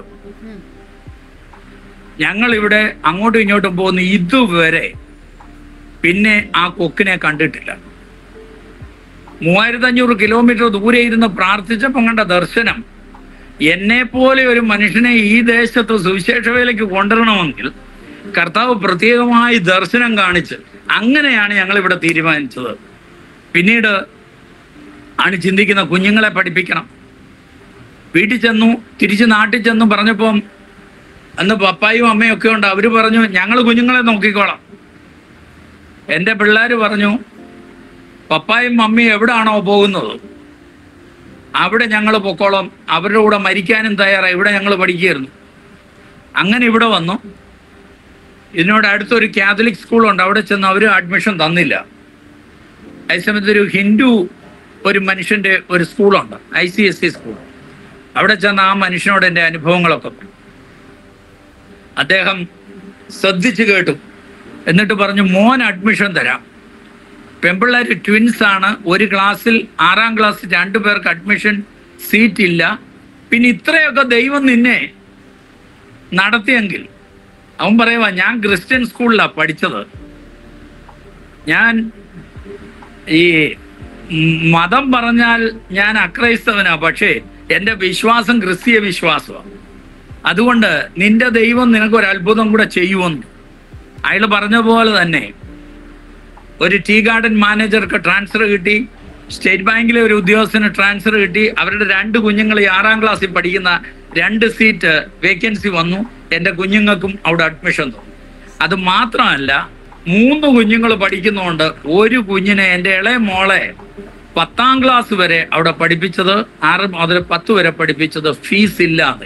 ഞങ്ങൾ ഇവിടെ അങ്ങോട്ടും ഇങ്ങോട്ടും പോകുന്ന ഇതുവരെ പിന്നെ ആ കൊക്കിനെ കണ്ടിട്ടില്ല മൂവായിരത്തി അഞ്ഞൂറ് കിലോമീറ്റർ ദൂരെ ഇരുന്ന് പ്രാർത്ഥിച്ചപ്പം കണ്ട ദർശനം എന്നെ പോലെ ഒരു മനുഷ്യനെ ഈ ദേശത്ത് സുവിശേഷ വേലയ്ക്ക് കൊണ്ടുവരണമെങ്കിൽ കർത്താവ് പ്രത്യേകമായി ദർശനം കാണിച്ച് അങ്ങനെയാണ് ഞങ്ങൾ ഇവിടെ തീരുമാനിച്ചത് പിന്നീട് ആണ് ചിന്തിക്കുന്ന കുഞ്ഞുങ്ങളെ പഠിപ്പിക്കണം വീട്ടിൽ ചെന്നു തിരിച്ച് നാട്ടിൽ ചെന്നു പറഞ്ഞപ്പം അന്ന് പപ്പായും അമ്മയും ഒക്കെ ഉണ്ട് അവര് പറഞ്ഞു ഞങ്ങൾ കുഞ്ഞുങ്ങളെ നോക്കിക്കോളാം എൻ്റെ പിള്ളേർ പറഞ്ഞു പപ്പായും മമ്മിയും എവിടാണോ പോകുന്നത് അവിടെ ഞങ്ങൾ പൊക്കോളം അവരുടെ കൂടെ മരിക്കാനും തയ്യാറായി ഇവിടെ ഞങ്ങൾ പഠിക്കുകയായിരുന്നു അങ്ങനെ ഇവിടെ വന്നു ഇതിനോട് അടുത്തൊരു കാത്തലിക് സ്കൂളുണ്ട് അവിടെ ചെന്ന് അവർ അഡ്മിഷൻ തന്നില്ല അതേസമയത്ത് ഒരു ഹിന്ദു ഒരു മനുഷ്യന്റെ ഒരു സ്കൂളുണ്ട് I C S C school അവിടെ ചെന്ന് ആ മനുഷ്യനോട് എൻ്റെ അനുഭവങ്ങളൊക്കെ പറഞ്ഞു അദ്ദേഹം ശ്രദ്ധിച്ചു കേട്ടു എന്നിട്ട് പറഞ്ഞു മോൻ അഡ്മിഷൻ തരാം പെമ്പിള്ളേർ ട്വിൻസ് ആണ് ഒരു ക്ലാസ്സിൽ ആറാം ക്ലാസ്സിൽ രണ്ടു പേർക്ക് അഡ്മിഷൻ സീറ്റ് ഇല്ല പിന്നെ ഇത്രയൊക്കെ ദൈവം നിന്നെ നടത്തിയെങ്കിൽ അവൻ പറയുവാ ഞാൻ ക്രിസ്ത്യൻ സ്കൂളിലാണ് പഠിച്ചത് ഞാൻ ഈ ഉം മതം പറഞ്ഞാൽ ഞാൻ അക്രൈസ്തവനാ പക്ഷേ എൻ്റെ വിശ്വാസം ക്രിസ്തീയ വിശ്വാസമാണ് അതുകൊണ്ട് നിന്റെ ദൈവം നിനക്ക് ഒരു അത്ഭുതം കൂടെ ചെയ്യുമെന്ന് അയാൾ പറഞ്ഞ പോലെ തന്നെ ഒരു ടീ ഗാർഡൻ മാനേജർക്ക് ട്രാൻസ്ഫർ കിട്ടി സ്റ്റേറ്റ് ബാങ്കിലെ ഒരു ഉദ്യോഗസ്ഥന് ട്രാൻസ്ഫർ കിട്ടി അവരുടെ രണ്ട് കുഞ്ഞുങ്ങൾ ഈ ആറാം ക്ലാസ്സിൽ പഠിക്കുന്ന രണ്ട് സീറ്റ് വേക്കൻസി വന്നു എൻ്റെ കുഞ്ഞുങ്ങൾക്കും അവിടെ അഡ്മിഷൻ തന്നു അത് മാത്രമല്ല മൂന്ന് കുഞ്ഞുങ്ങൾ പഠിക്കുന്നതുകൊണ്ട് ഒരു കുഞ്ഞിനെ എൻ്റെ ഇളയ മോളെ പത്താം ക്ലാസ് വരെ അവിടെ പഠിപ്പിച്ചത് ആറ് മുതൽ പത്ത് വരെ പഠിപ്പിച്ചത് ഫീസ് ഇല്ലാതെ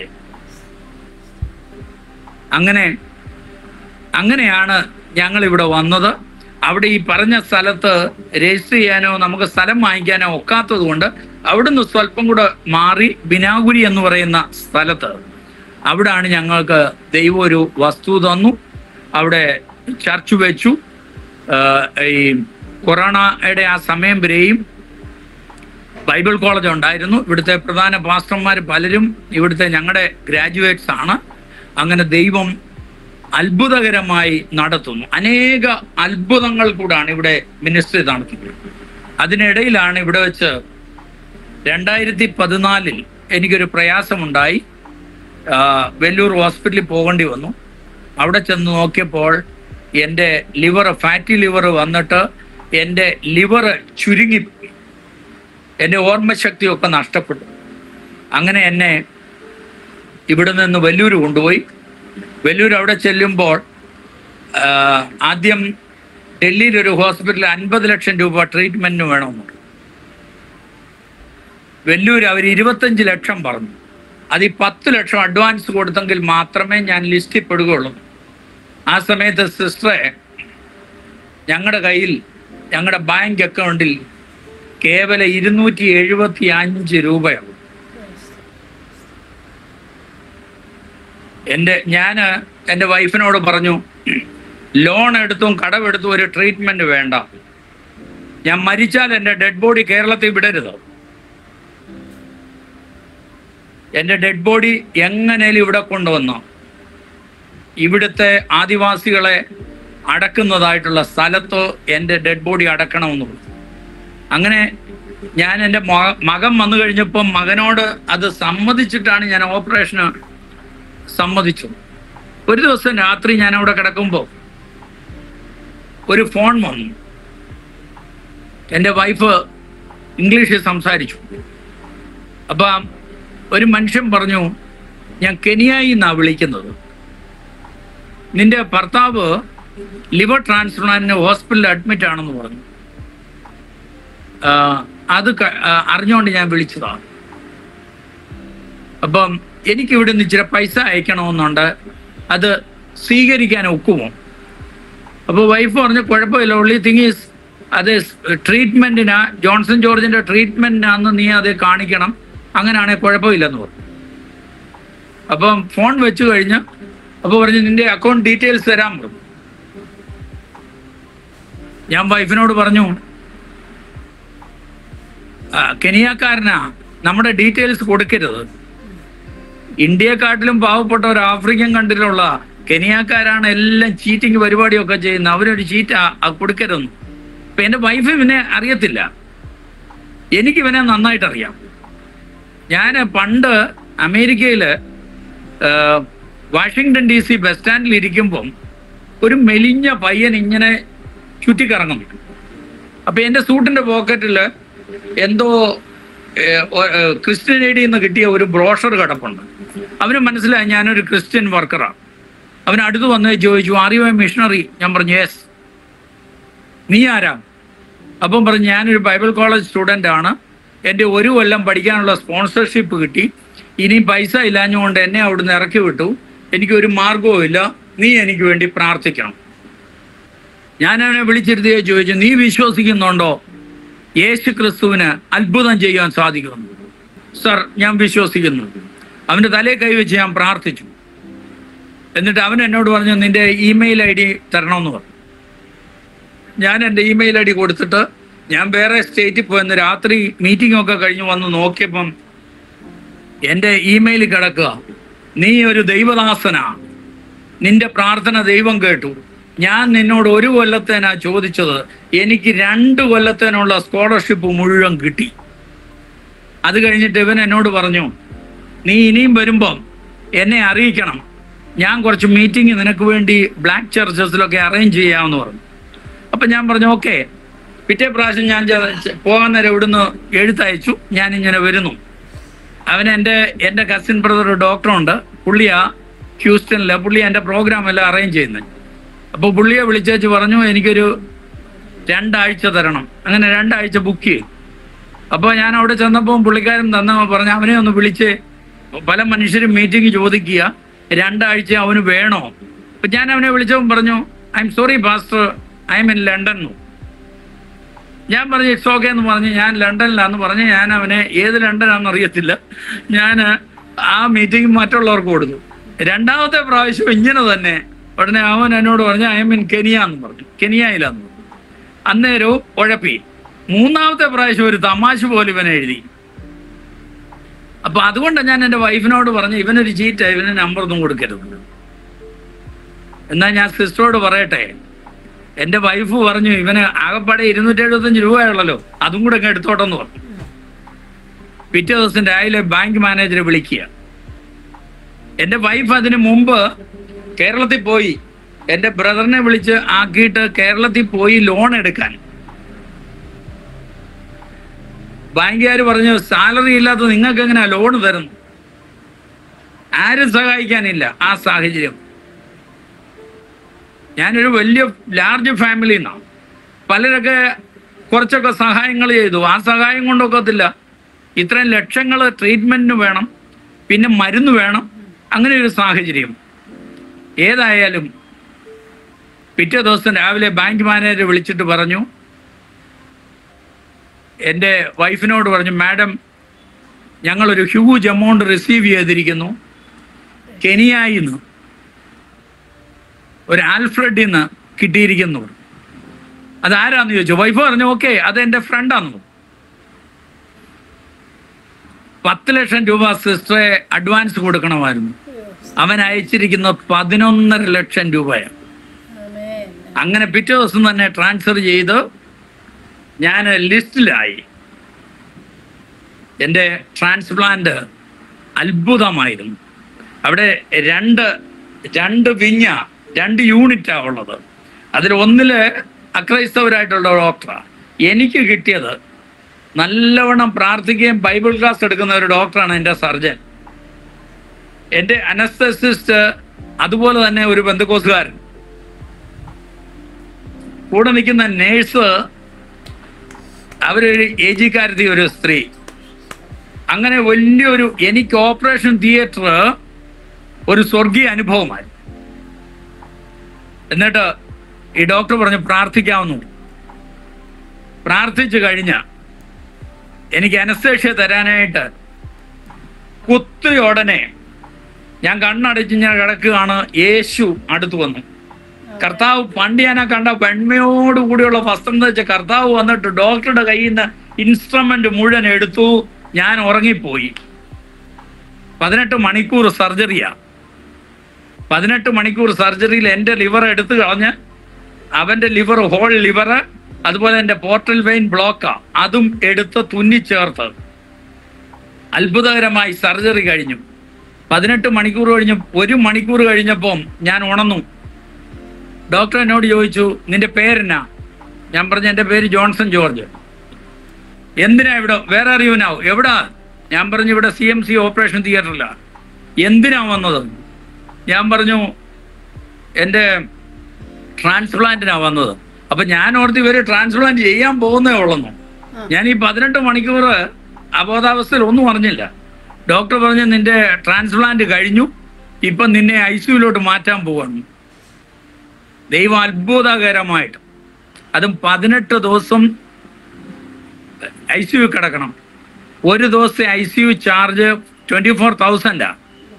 അങ്ങനെ അങ്ങനെയാണ് ഞങ്ങൾ ഇവിടെ വന്നത് അവിടെ ഈ പറഞ്ഞ സ്ഥലത്ത് രജിസ്റ്റർ ചെയ്യാനോ നമുക്ക് സ്ഥലം വാങ്ങിക്കാനോ ഒക്കാത്തത് കൊണ്ട് അവിടുന്ന് സ്വല്പം കൂടെ മാറി ബിനാഗുരി എന്ന് പറയുന്ന സ്ഥലത്ത് അവിടാണ് ഞങ്ങൾക്ക് ദൈവം ഒരു വസ്തു തന്നു അവിടെ ചർച്ച് വെച്ചു ആഹ് ഈ കൊറോണയുടെ ആ സമയം വരെയും ബൈബിൾ കോളേജ് ഉണ്ടായിരുന്നു ഇവിടുത്തെ പ്രധാന പാസ്റ്റർമാർ പലരും ഇവിടുത്തെ ഞങ്ങളുടെ ഗ്രാജുവേറ്റ്സ് ആണ് അങ്ങനെ ദൈവം അത്ഭുതകരമായി നടത്തുന്നു അനേക അത്ഭുതങ്ങൾ കൂടാണ് ഇവിടെ മിനിസ്ട്രി നടത്തുന്നത് അതിനിടയിലാണ് ഇവിടെ വെച്ച് രണ്ടായിരത്തി പതിനാലിൽ എനിക്കൊരു പ്രയാസമുണ്ടായി ആ, വെല്ലൂർ ഹോസ്പിറ്റലിൽ പോകേണ്ടി വന്നു അവിടെ ചെന്ന് നോക്കിയപ്പോൾ എൻ്റെ ലിവർ ഫാറ്റി ലിവർ വന്നിട്ട് എൻ്റെ ലിവർ ചുരുങ്ങി എൻ്റെ ഓർമ്മശക്തിയൊക്കെ നഷ്ടപ്പെട്ടു അങ്ങനെ എന്നെ ഇവിടെ നിന്ന് വെല്ലൂർ കൊണ്ടുപോയി വെല്ലൂർ അവിടെ ചെല്ലുമ്പോൾ ആ, ആദ്യം ഡൽഹിയിൽ ഒരു ഹോസ്പിറ്റലിൽ അൻപത് ലക്ഷം രൂപ ട്രീറ്റ്മെന്റിന് വേണമെന്നുണ്ട് വെല്ലൂർ അവർ ഇരുപത്തഞ്ച് ലക്ഷം പറഞ്ഞു അത് ഈ പത്ത് ലക്ഷം അഡ്വാൻസ് കൊടുത്തെങ്കിൽ മാത്രമേ ഞാൻ ലിസ്റ്റിൽ പെടുകയുള്ളൂ ആ സമയത്ത് സിസ്റ്ററെ ഞങ്ങളുടെ കയ്യിൽ ഞങ്ങളുടെ ബാങ്ക് അക്കൗണ്ടിൽ കേവലം ഇരുന്നൂറ്റി എഴുപത്തി അഞ്ച് രൂപയാണ് എൻ്റെ ഞാൻ എൻ്റെ വൈഫിനോട് പറഞ്ഞു ലോൺ എടുത്തും കടമെടുത്തും ഒരു ട്രീറ്റ്മെന്റ് വേണ്ട ഞാൻ മരിച്ചാൽ എൻ്റെ ഡെഡ് ബോഡി കേരളത്തിൽ വിടരുത് എൻ്റെ ഡെഡ് ബോഡി എങ്ങനെയും ഇവിടെ കൊണ്ടുവന്നു ഇവിടുത്തെ ആദിവാസികളെ അടക്കുന്നതായിട്ടുള്ള സ്ഥലത്ത് എൻ്റെ ഡെഡ് ബോഡി അടക്കണമെന്ന് പറഞ്ഞു അങ്ങനെ ഞാൻ എൻ്റെ മ- മകൻ വന്നു കഴിഞ്ഞപ്പോൾ മകനോട് അത് സമ്മതിച്ചിട്ടാണ് ഞാൻ ഓപ്പറേഷന് സമ്മതിച്ചു ഒരു ദിവസം രാത്രി ഞാൻ അവിടെ കിടക്കുമ്പോൾ ഒരു ഫോൺ വന്നു എൻ്റെ വൈഫ് ഇംഗ്ലീഷിൽ സംസാരിച്ചു അപ്പം ഒരു മനുഷ്യൻ പറഞ്ഞു ഞാൻ കെനിയായി എന്നാ വിളിക്കുന്നത് നിന്റെ ഭർത്താവ് ലിവർ ട്രാൻസ്പ്ലാന്റിന് ഹോസ്പിറ്റലിൽ അഡ്മിറ്റ് ആണെന്ന് പറഞ്ഞു ആ, അത് ക- ആ, അറിഞ്ഞുകൊണ്ട് ഞാൻ വിളിച്ചതാണ് അപ്പം എനിക്ക് ഇവിടെ നിന്ന് ഇച്ചിരി പൈസ അയക്കണമെന്നുണ്ട് അത് സ്വീകരിക്കാൻ ഒക്കുമോ അപ്പോൾ വൈഫ് പറഞ്ഞു കുഴപ്പമില്ല ഉള്ളി തിങ് ഈസ് അത് ട്രീറ്റ്മെന്റിനാ ജോൺസൺ ജോർജിന്റെ ട്രീറ്റ്മെന്റിനാന്ന് നീ അത് കാണിക്കണം അങ്ങനെയാണെങ്കിൽ കുഴപ്പമില്ലെന്ന് പറഞ്ഞു അപ്പം ഫോൺ വെച്ച് കഴിഞ്ഞ് അപ്പോൾ പറഞ്ഞു നിന്റെ അക്കൗണ്ട് ഡീറ്റെയിൽസ് തരാൻ പറഞ്ഞു ഞാൻ വൈഫിനോട് പറഞ്ഞു "ആ, കെനിയക്കാരനാ നമ്മുടെ ഡീറ്റെയിൽസ് കൊടുക്കരുത് ഇന്ത്യക്കാട്ടിലും പാവപ്പെട്ട ഒരു ആഫ്രിക്കൻ കൺട്രിയിലുള്ള കെനിയക്കാരാണ് എല്ലാം ചീറ്റിംഗ് പരിപാടിയൊക്കെ ചെയ്യുന്നത് അവരൊരു ചീറ്റ് കൊടുക്കരുതെന്ന് അപ്പൊ എന്റെ വൈഫ് ഇവനെ അറിയത്തില്ല എനിക്ക് ഇവനെ നന്നായിട്ട് അറിയാം ഞാൻ പണ്ട് അമേരിക്കയില് ആ, വാഷിങ്ടൺ ഡി സി ബസ് സ്റ്റാൻഡിൽ ഇരിക്കുമ്പം ഒരു മെലിഞ്ഞ പയ്യൻ ഇങ്ങനെ ചുറ്റിക്കറങ്ങുന്നു അപ്പൊ എന്റെ സൂട്ടിന്റെ പോക്കറ്റിൽ എന്തോ ഏഹ്, ഒ- ഏഹ്, ക്രിസ്ത്യൻ ഐഡിയിൽ നിന്ന് കിട്ടിയ ഒരു ബ്രോഷർ കിടപ്പുണ്ട് അവന് മനസ്സിലായി ഞാനൊരു ക്രിസ്ത്യൻ വർക്കറാണ് അവൻ അടുത്ത് വന്ന് ചോദിച്ചു അറിയോ മിഷണറി ഞാൻ പറഞ്ഞു യെസ് നീ ആരാ അപ്പം പറഞ്ഞു ഞാനൊരു ബൈബിൾ കോളേജ് സ്റ്റുഡൻ്റ് ആണ് എൻ്റെ ഒരു കൊല്ലം പഠിക്കാനുള്ള സ്പോൺസർഷിപ്പ് കിട്ടി ഇനി പൈസ ഇല്ലാഞ്ഞുകൊണ്ട് എന്നെ അവിടുന്ന് ഇറക്കി വിട്ടു എനിക്കൊരു മാർഗവും ഇല്ല നീ എനിക്ക് വേണ്ടി പ്രാർത്ഥിക്കണം ഞാൻ അവനെ വിളിച്ചിരുത്തിയെ ചോദിച്ചു നീ വിശ്വസിക്കുന്നുണ്ടോ യേശു ക്രിസ്തുവിന് അത്ഭുതം ചെയ്യാൻ സാധിക്കുന്നു സർ ഞാൻ വിശ്വസിക്കുന്നു അവന്റെ തലയിൽ കൈവച്ച് ഞാൻ പ്രാർത്ഥിച്ചു എന്നിട്ട് അവൻ എന്നോട് പറഞ്ഞു നിന്റെ ഇമെയിൽ ഐ ഡി തരണമെന്ന് പറഞ്ഞു ഞാൻ എൻ്റെ ഇമെയിൽ ഐ ഡി കൊടുത്തിട്ട് ഞാൻ വേറെ സ്റ്റേറ്റിൽ പോയെന്ന് രാത്രി മീറ്റിംഗ് ഒക്കെ കഴിഞ്ഞ് വന്ന് നോക്കിയപ്പം എൻ്റെ ഇമെയിൽ കിടക്കുക നീ ഒരു ദൈവദാസനാ നിന്റെ പ്രാർത്ഥന ദൈവം കേട്ടു ഞാൻ നിന്നോട് ഒരു കൊല്ലത്തേനാ ചോദിച്ചത് എനിക്ക് രണ്ട് കൊല്ലത്തേനുള്ള സ്കോളർഷിപ്പ് മുഴുവൻ കിട്ടി അത് കഴിഞ്ഞിട്ട് ഇവൻ എന്നോട് പറഞ്ഞു നീ ഇനിയും വരുമ്പം എന്നെ അറിയിക്കണം ഞാൻ കുറച്ച് മീറ്റിംഗ് നിനക്ക് വേണ്ടി ബ്ലാക്ക് ചർച്ചസിലൊക്കെ അറേഞ്ച് ചെയ്യാമെന്ന് പറഞ്ഞു അപ്പൊ ഞാൻ പറഞ്ഞു ഓക്കെ പിറ്റേ പ്രാവശ്യം ഞാൻ ചെ- പോകാൻ നേരം ഇവിടുന്ന് എഴുത്തയച്ചു ഞാൻ ഇങ്ങനെ വരുന്നു അവൻ എൻ്റെ എൻ്റെ കസിൻ ബ്രദർ ഡോക്ടറുണ്ട് പുള്ളിയാ ഹ്യൂസ്റ്റണില് പുള്ളി എൻ്റെ പ്രോഗ്രാം എല്ലാം അറേഞ്ച് ചെയ്യുന്നത് അപ്പോൾ പുള്ളിയെ വിളിച്ചേച്ച് പറഞ്ഞു എനിക്കൊരു രണ്ടാഴ്ച തരണം അങ്ങനെ രണ്ടാഴ്ച ബുക്ക് ചെയ്തു അപ്പോൾ ഞാൻ അവിടെ ചെന്നപ്പോൾ പുള്ളിക്കാരൻ തന്ന പറഞ്ഞു അവനെ ഒന്ന് വിളിച്ച് പല മനുഷ്യരും മീറ്റിംഗ് ചോദിക്കുക രണ്ടാഴ്ച അവന് വേണോ അപ്പൊ ഞാൻ അവനെ വിളിച്ചപ്പോൾ പറഞ്ഞു I am sorry pastor I am in London ഞാൻ പറഞ്ഞു ഇറ്റ്സ് ഓക്കെ എന്ന് പറഞ്ഞു ഞാൻ ലണ്ടനിലാന്ന് പറഞ്ഞ് ഞാൻ അവനെ ഏത് ലണ്ടനാണെന്ന് അറിയത്തില്ല ഞാൻ ആ മീറ്റിംഗ് മറ്റുള്ളവർക്ക് കൊടുത്തു രണ്ടാമത്തെ പ്രാവശ്യം ഇങ്ങനെ തന്നെ ഉടനെ അവൻ എന്നോട് പറഞ്ഞു ഐ എം ഇൻ കെനിയ എന്ന് പറഞ്ഞു കെനിയയിലാന്ന് പറഞ്ഞു അന്നേരവും ഉഴപ്പി മൂന്നാമത്തെ പ്രാവശ്യം ഒരു തമാശ പോലെ ഇവൻ എഴുതി അപ്പൊ അതുകൊണ്ടാണ് ഞാൻ എൻ്റെ വൈഫിനോട് പറഞ്ഞു ഇവനൊരു ചീറ്റ ഇവന് നമ്പർ ഒന്നും കൊടുക്കരുത് എന്നാൽ ഞാൻ സിസ്റ്ററോട് പറയട്ടെ എൻ്റെ വൈഫ് പറഞ്ഞു ഇവന് ആകപ്പാടെ ഇരുന്നൂറ്റി എഴുപത്തഞ്ച് രൂപയുള്ളല്ലോ അതും കൂടെ അങ്ങ് എടുത്തോട്ടെന്ന് പറഞ്ഞു പിറ്റേ ദിവസം രാവിലെ ബാങ്ക് മാനേജറെ വിളിക്കുക എൻ്റെ വൈഫ് അതിന് മുമ്പ് കേരളത്തിൽ പോയി എൻ്റെ ബ്രദറിനെ വിളിച്ച് ആക്കിയിട്ട് കേരളത്തിൽ പോയി ലോൺ എടുക്കാൻ ബാങ്കുകാർ പറഞ്ഞു സാലറി ഇല്ലാത്ത നിങ്ങൾക്ക് എങ്ങനെയാ ലോൺ തരുന്നു ആരും സഹായിക്കാനില്ല ആ സാഹചര്യം ഞാനൊരു വലിയ ലാർജ് ഫാമിലിയിൽ നിന്നാണ് പലരൊക്കെ കുറച്ചൊക്കെ സഹായങ്ങൾ ചെയ്തു ആ സഹായം കൊണ്ടൊക്കത്തില്ല ഇത്രയും ലക്ഷങ്ങൾ ട്രീറ്റ്മെന്റിന് വേണം പിന്നെ മരുന്ന് വേണം അങ്ങനെ ഒരു സാഹചര്യം ഏതായാലും പിറ്റേ ദിവസം രാവിലെ ബാങ്ക് മാനേജർ വിളിച്ചിട്ട് പറഞ്ഞു എൻ്റെ വൈഫിനോട് പറഞ്ഞു മാഡം ഞങ്ങളൊരു ഹ്യൂജ് എമൗണ്ട് റിസീവ് ചെയ്തിരിക്കുന്നു കെനിയായിൽ നിന്ന് ഒരു ആൽഫ്രഡിൽ നിന്ന് കിട്ടിയിരിക്കുന്നു അതാരാന്ന് ചോദിച്ചു വൈഫ് പറഞ്ഞു ഓക്കെ അത് എൻ്റെ ഫ്രണ്ടാന്ന് പത്ത് ലക്ഷം രൂപ സിസ്റ്ററെ അഡ്വാൻസ് കൊടുക്കണമായിരുന്നു അവൻ അയച്ചിരിക്കുന്ന പതിനൊന്നര ലക്ഷം രൂപയാണ് അങ്ങനെ പിറ്റേ ദിവസം തന്നെ ട്രാൻസ്ഫർ ചെയ്ത് ഞാൻ ലിസ്റ്റിലായി എൻ്റെ ട്രാൻസ്പ്ലാന്റ് അത്ഭുതമായിരുന്നു അവിടെ രണ്ട് രണ്ട് വിഞ്ഞ രണ്ട് യൂണിറ്റാണ് ഉള്ളത് അതിൽ ഒന്നില് അക്രൈസ്തവരായിട്ടുള്ള ഡോക്ടറാണ് എനിക്ക് കിട്ടിയത് നല്ലവണ്ണം പ്രാർത്ഥിക്കുകയും ബൈബിൾ ക്ലാസ് എടുക്കുന്ന ഒരു ഡോക്ടറാണ് എൻ്റെ സർജൻ എൻ്റെ അനസ്തസിസ്റ്റ് അതുപോലെ തന്നെ ഒരു ബന്ധുക്കോസുകാരൻ കൂടെ നിൽക്കുന്ന നേഴ്സ് അവരൊരു ഏജിക്കാരത്തി ഒരു സ്ത്രീ അങ്ങനെ വലിയൊരു എനിക്ക് ഓപ്പറേഷൻ തിയേറ്റർ ഒരു സ്വർഗീയ അനുഭവമായി എന്നിട്ട് ഈ ഡോക്ടർ പറഞ്ഞു പ്രാർത്ഥിക്കാവുന്നു പ്രാർത്ഥിച്ചു കഴിഞ്ഞ എനിക്ക് അനസ്തേഷ്യ തരാനായിട്ട് കുത്തി ഉടനെ ഞാൻ കണ്ണടച്ച് ഞാൻ കിടക്കുകയാണ് യേശു അടുത്ത് വന്നു കർത്താവ് പണ്ട് ഞാൻ ആ കണ്ട വെണ്മയോട് കൂടിയുള്ള വസ്ത്രം ധരിച്ച കർത്താവ് വന്നിട്ട് ഡോക്ടറുടെ കയ്യിൽ നിന്ന് ഇൻസ്ട്രുമെന്റ് മുഴുവൻ എടുത്തു ഞാൻ ഉറങ്ങിപ്പോയി പതിനെട്ട് മണിക്കൂർ സർജറിയാ പതിനെട്ട് മണിക്കൂർ സർജറിയിൽ എൻ്റെ ലിവർ എടുത്തു കളഞ്ഞ് അവന്റെ ലിവർ ഹോൾ ലിവർ അതുപോലെ എൻ്റെ പോർട്ടൽ വെയിൻ ബ്ലോക്കാ അതും എടുത്ത് തുന്നിച്ചേർത്ത് അത്ഭുതകരമായി സർജറി കഴിഞ്ഞു പതിനെട്ട് മണിക്കൂർ കഴിഞ്ഞ് ഒരു മണിക്കൂർ കഴിഞ്ഞപ്പം ഞാൻ ഉണർന്നു ഡോക്ടർ എന്നോട് ചോദിച്ചു നിന്റെ പേരെന്നാ ഞാൻ പറഞ്ഞു എൻ്റെ പേര് ജോൺസൺ ജോർജ് എന്തിനാ ഇവിടെ വേറെ അറിയുനാവും എവിടാ ഞാൻ പറഞ്ഞു ഇവിടെ സി എം സി ഓപ്പറേഷൻ തിയേറ്ററിലാ എന്തിനാ വന്നത് ഞാൻ പറഞ്ഞു എൻ്റെ ട്രാൻസ്പ്ലാന്റിനാ വന്നത് അപ്പൊ ഞാൻ ഓർത്ത് ഇവര് ട്രാൻസ്പ്ലാന്റ് ചെയ്യാൻ പോകുന്നേ ഉള്ളെന്നു ഞാൻ ഈ പതിനെട്ട് മണിക്കൂർ അബോധാവസ്ഥയിൽ ഒന്നും അറിഞ്ഞില്ല ഡോക്ടർ പറഞ്ഞു നിന്റെ ട്രാൻസ്പ്ലാന്റ് കഴിഞ്ഞു ഇപ്പൊ നിന്നെ ഐ സിയുലോട്ട് മാറ്റാൻ പോവാണ് ദൈവം അത്ഭുതകരമായിട്ട് അതും പതിനെട്ട് ദിവസം ഐ സി യു കിടക്കണം ഒരു ദിവസത്തെ I C U charge twenty four തൗസൻഡാ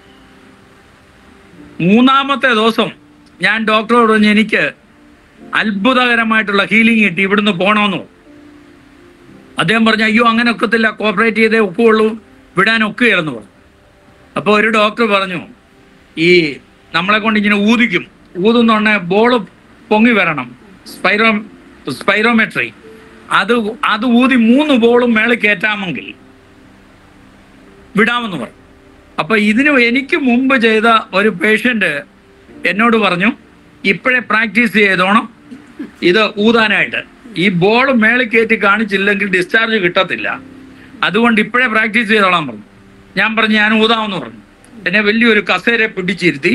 മൂന്നാമത്തെ ദിവസം ഞാൻ ഡോക്ടറോട് പറഞ്ഞു എനിക്ക് അത്ഭുതകരമായിട്ടുള്ള ഹീലിംഗ് കിട്ടി ഇവിടുന്ന് പോണമെന്നു അദ്ദേഹം പറഞ്ഞു അയ്യോ അങ്ങനെ ഒക്കത്തില്ല കോപ്പറേറ്റ് ചെയ്തേ ഒക്കുള്ളൂ വിടാൻ ഒക്കുകയായിരുന്നു പറഞ്ഞു അപ്പോൾ ഒരു ഡോക്ടർ പറഞ്ഞു ഈ നമ്മളെ കൊണ്ട് ഇങ്ങനെ ഊതിക്കും ഊതുന്ന ഉടനെ ബോള് പൊങ്ങി വരണം സ്പൈറോ സ്പൈറോമെട്രി അത് അത് ഊതി മൂന്ന് ബോളും മേളിൽ കയറ്റാമെങ്കിൽ വിടാമെന്ന് പറഞ്ഞു അപ്പൊ ഇതിന് എനിക്ക് മുമ്പ് ചെയ്ത ഒരു പേഷ്യന്റ് എന്നോട് പറഞ്ഞു ഇപ്പോഴേ പ്രാക്ടീസ് ചെയ്തോണം ഇത് ഊതാനായിട്ട് ഈ ബോൾ മേളിൽ കയറ്റി കാണിച്ചില്ലെങ്കിൽ ഡിസ്ചാർജ് കിട്ടത്തില്ല അതുകൊണ്ട് ഇപ്പോഴേ പ്രാക്ടീസ് ചെയ്തോളാൻ പറഞ്ഞു ഞാൻ പറഞ്ഞു ഞാൻ ഊതാമെന്ന് പറഞ്ഞു എന്നെ വലിയൊരു കസേര പിടിച്ചിരുത്തി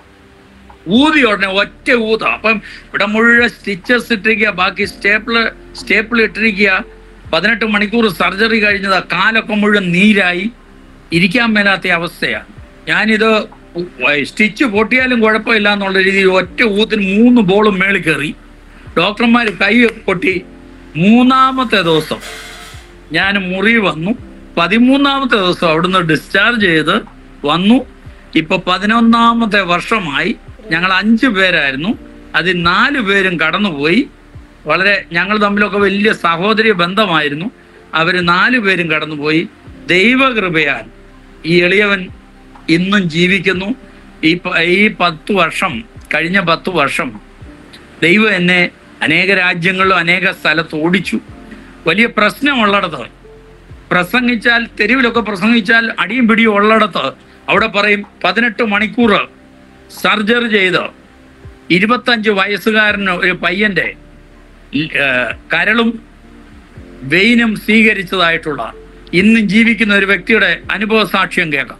ഊതി ഉടനെ ഒറ്റ ഊത അപ്പം ഇവിടെ മുഴുവൻ സ്റ്റിച്ചസ് ഇട്ടിരിക്കുക ബാക്കി സ്റ്റേപ്പിൾ സ്റ്റേപ്പിൾ ഇട്ടിരിക്കുക പതിനെട്ട് മണിക്കൂർ സർജറി കഴിഞ്ഞതാ കാലൊക്കെ മുഴുവൻ നീരായി ഇരിക്കാൻ മേലാത്ത അവസ്ഥയാണ് ഞാനിത് സ്റ്റിച്ച് പൊട്ടിയാലും കുഴപ്പമില്ല എന്നുള്ള രീതിയിൽ ഒറ്റ ഊത്തിന് മൂന്ന് ബോളും മേളിൽ കയറി ഡോക്ടർമാർ കൈ പൊട്ടി മൂന്നാമത്തെ ദിവസം ഞാൻ മുറി വന്നു പതിമൂന്നാമത്തെ ദിവസം അവിടുന്ന് ഡിസ്ചാർജ് ചെയ്ത് വന്നു ഇപ്പൊ പതിനൊന്നാമത്തെ വർഷമായി ഞങ്ങൾ അഞ്ചു പേരായിരുന്നു അതിൽ നാല് പേരും കടന്നുപോയി വളരെ ഞങ്ങൾ തമ്മിലൊക്കെ വലിയ സഹോദരി ബന്ധമായിരുന്നു അവർ നാല് പേരും കടന്നുപോയി ദൈവകൃപയാൽ ഈ എളിയവൻ ഇന്നും ജീവിക്കുന്നു ഈ പ- ഈ പത്ത് വർഷം കഴിഞ്ഞ പത്ത് വർഷം ദൈവം എന്നെ അനേക രാജ്യങ്ങളിലും അനേക സ്ഥലത്ത് ഓടിച്ചു വലിയ പ്രശ്നമുള്ളിടത്ത് പ്രസംഗിച്ചാൽ തെരുവിലൊക്കെ പ്രസംഗിച്ചാൽ അടിയും പിടിയും ഉള്ളിടത്ത് അവിടെ പറയും പതിനെട്ട് മണിക്കൂർ സർജറി ചെയ്ത് ഇരുപത്തഞ്ച് വയസ്സുകാരന് ഒരു പയ്യന്റെ ഏർ, കരളും വെയിനും സ്വീകരിച്ചതായിട്ടുള്ള ഇന്നും ജീവിക്കുന്ന ഒരു വ്യക്തിയുടെ അനുഭവ സാക്ഷ്യം കേൾക്കാം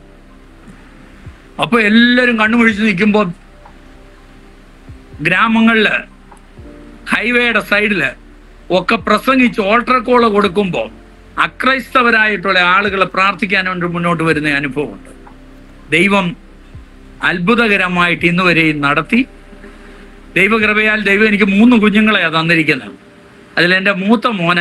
അപ്പൊ എല്ലാവരും കണ്ണുമുഴിച്ച് നിൽക്കുമ്പോൾ ഗ്രാമങ്ങളില് ഹൈവേയുടെ സൈഡില് ഒക്കെ പ്രസംഗിച്ച് ഓൾട്ടർ കോള് കൊടുക്കുമ്പോൾ അക്രൈസ്തവരായിട്ടുള്ള ആളുകൾ പ്രാർത്ഥിക്കാൻ വേണ്ടി മുന്നോട്ട് വരുന്ന അനുഭവമുണ്ട് ദൈവം അത്ഭുതകരമായിട്ട് ഇന്ന് വരെയും നടത്തി ദൈവകൃപയാൽ ദൈവം എനിക്ക് മൂന്ന് കുഞ്ഞുങ്ങളെയാണ് തന്നിരിക്കുന്നത് അതിൽ എൻ്റെ മൂത്ത മോന്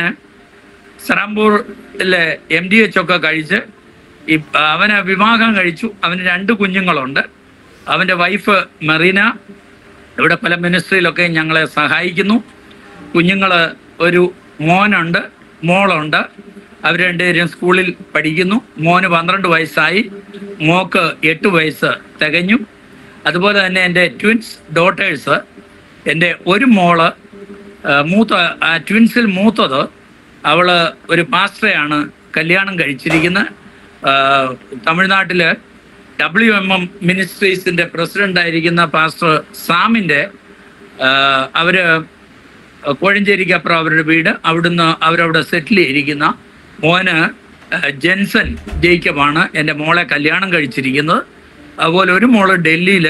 സറാംപൂരിലെ എം ഡി എച്ച് ഒക്കെ കഴിച്ച് ഈ അവന് വിവാഹം കഴിച്ചു അവന് രണ്ട് കുഞ്ഞുങ്ങളുണ്ട് അവൻ്റെ വൈഫ് മെറീന ഇവിടെ പല മിനിസ്ട്രിയിലൊക്കെ ഞങ്ങളെ സഹായിക്കുന്നു കുഞ്ഞുങ്ങൾ ഒരു മോനുണ്ട് മോളുണ്ട് അവർ രണ്ടുപേരും സ്കൂളിൽ പഠിക്കുന്നു മോന് പന്ത്രണ്ട് വയസ്സായി മോക്ക് എട്ട് വയസ്സ് തികഞ്ഞു അതുപോലെ തന്നെ എൻ്റെ ട്വിൻസ് ഡോട്ടേഴ്സ് എൻ്റെ ഒരു മോള് ആ, മൂത്ത ആ, ട്വിൻസിൽ മൂത്തത് അവള് ഒരു പാസ്റ്ററെയാണ് കല്യാണം കഴിച്ചിരിക്കുന്നത് ആ, തമിഴ്നാട്ടില് ഡബ്ല്യു എം എം മിനിസ്ട്രീസിന്റെ പ്രസിഡന്റ് ആയിരിക്കുന്ന പാസ്റ്റർ സാമിന്റെ ആ, അവര് കോഴഞ്ചേരിക്കപ്പുറം അവരുടെ വീട് അവിടുന്ന് അവരവിടെ സെറ്റിൽ ചെയ്തിരിക്കുന്ന മോന് ആ, ജെൻസൺ ജേക്കബാണ് എൻ്റെ മോളെ കല്യാണം കഴിച്ചിരിക്കുന്നത് അതുപോലെ ഒരു മോള് ഡൽഹിയിൽ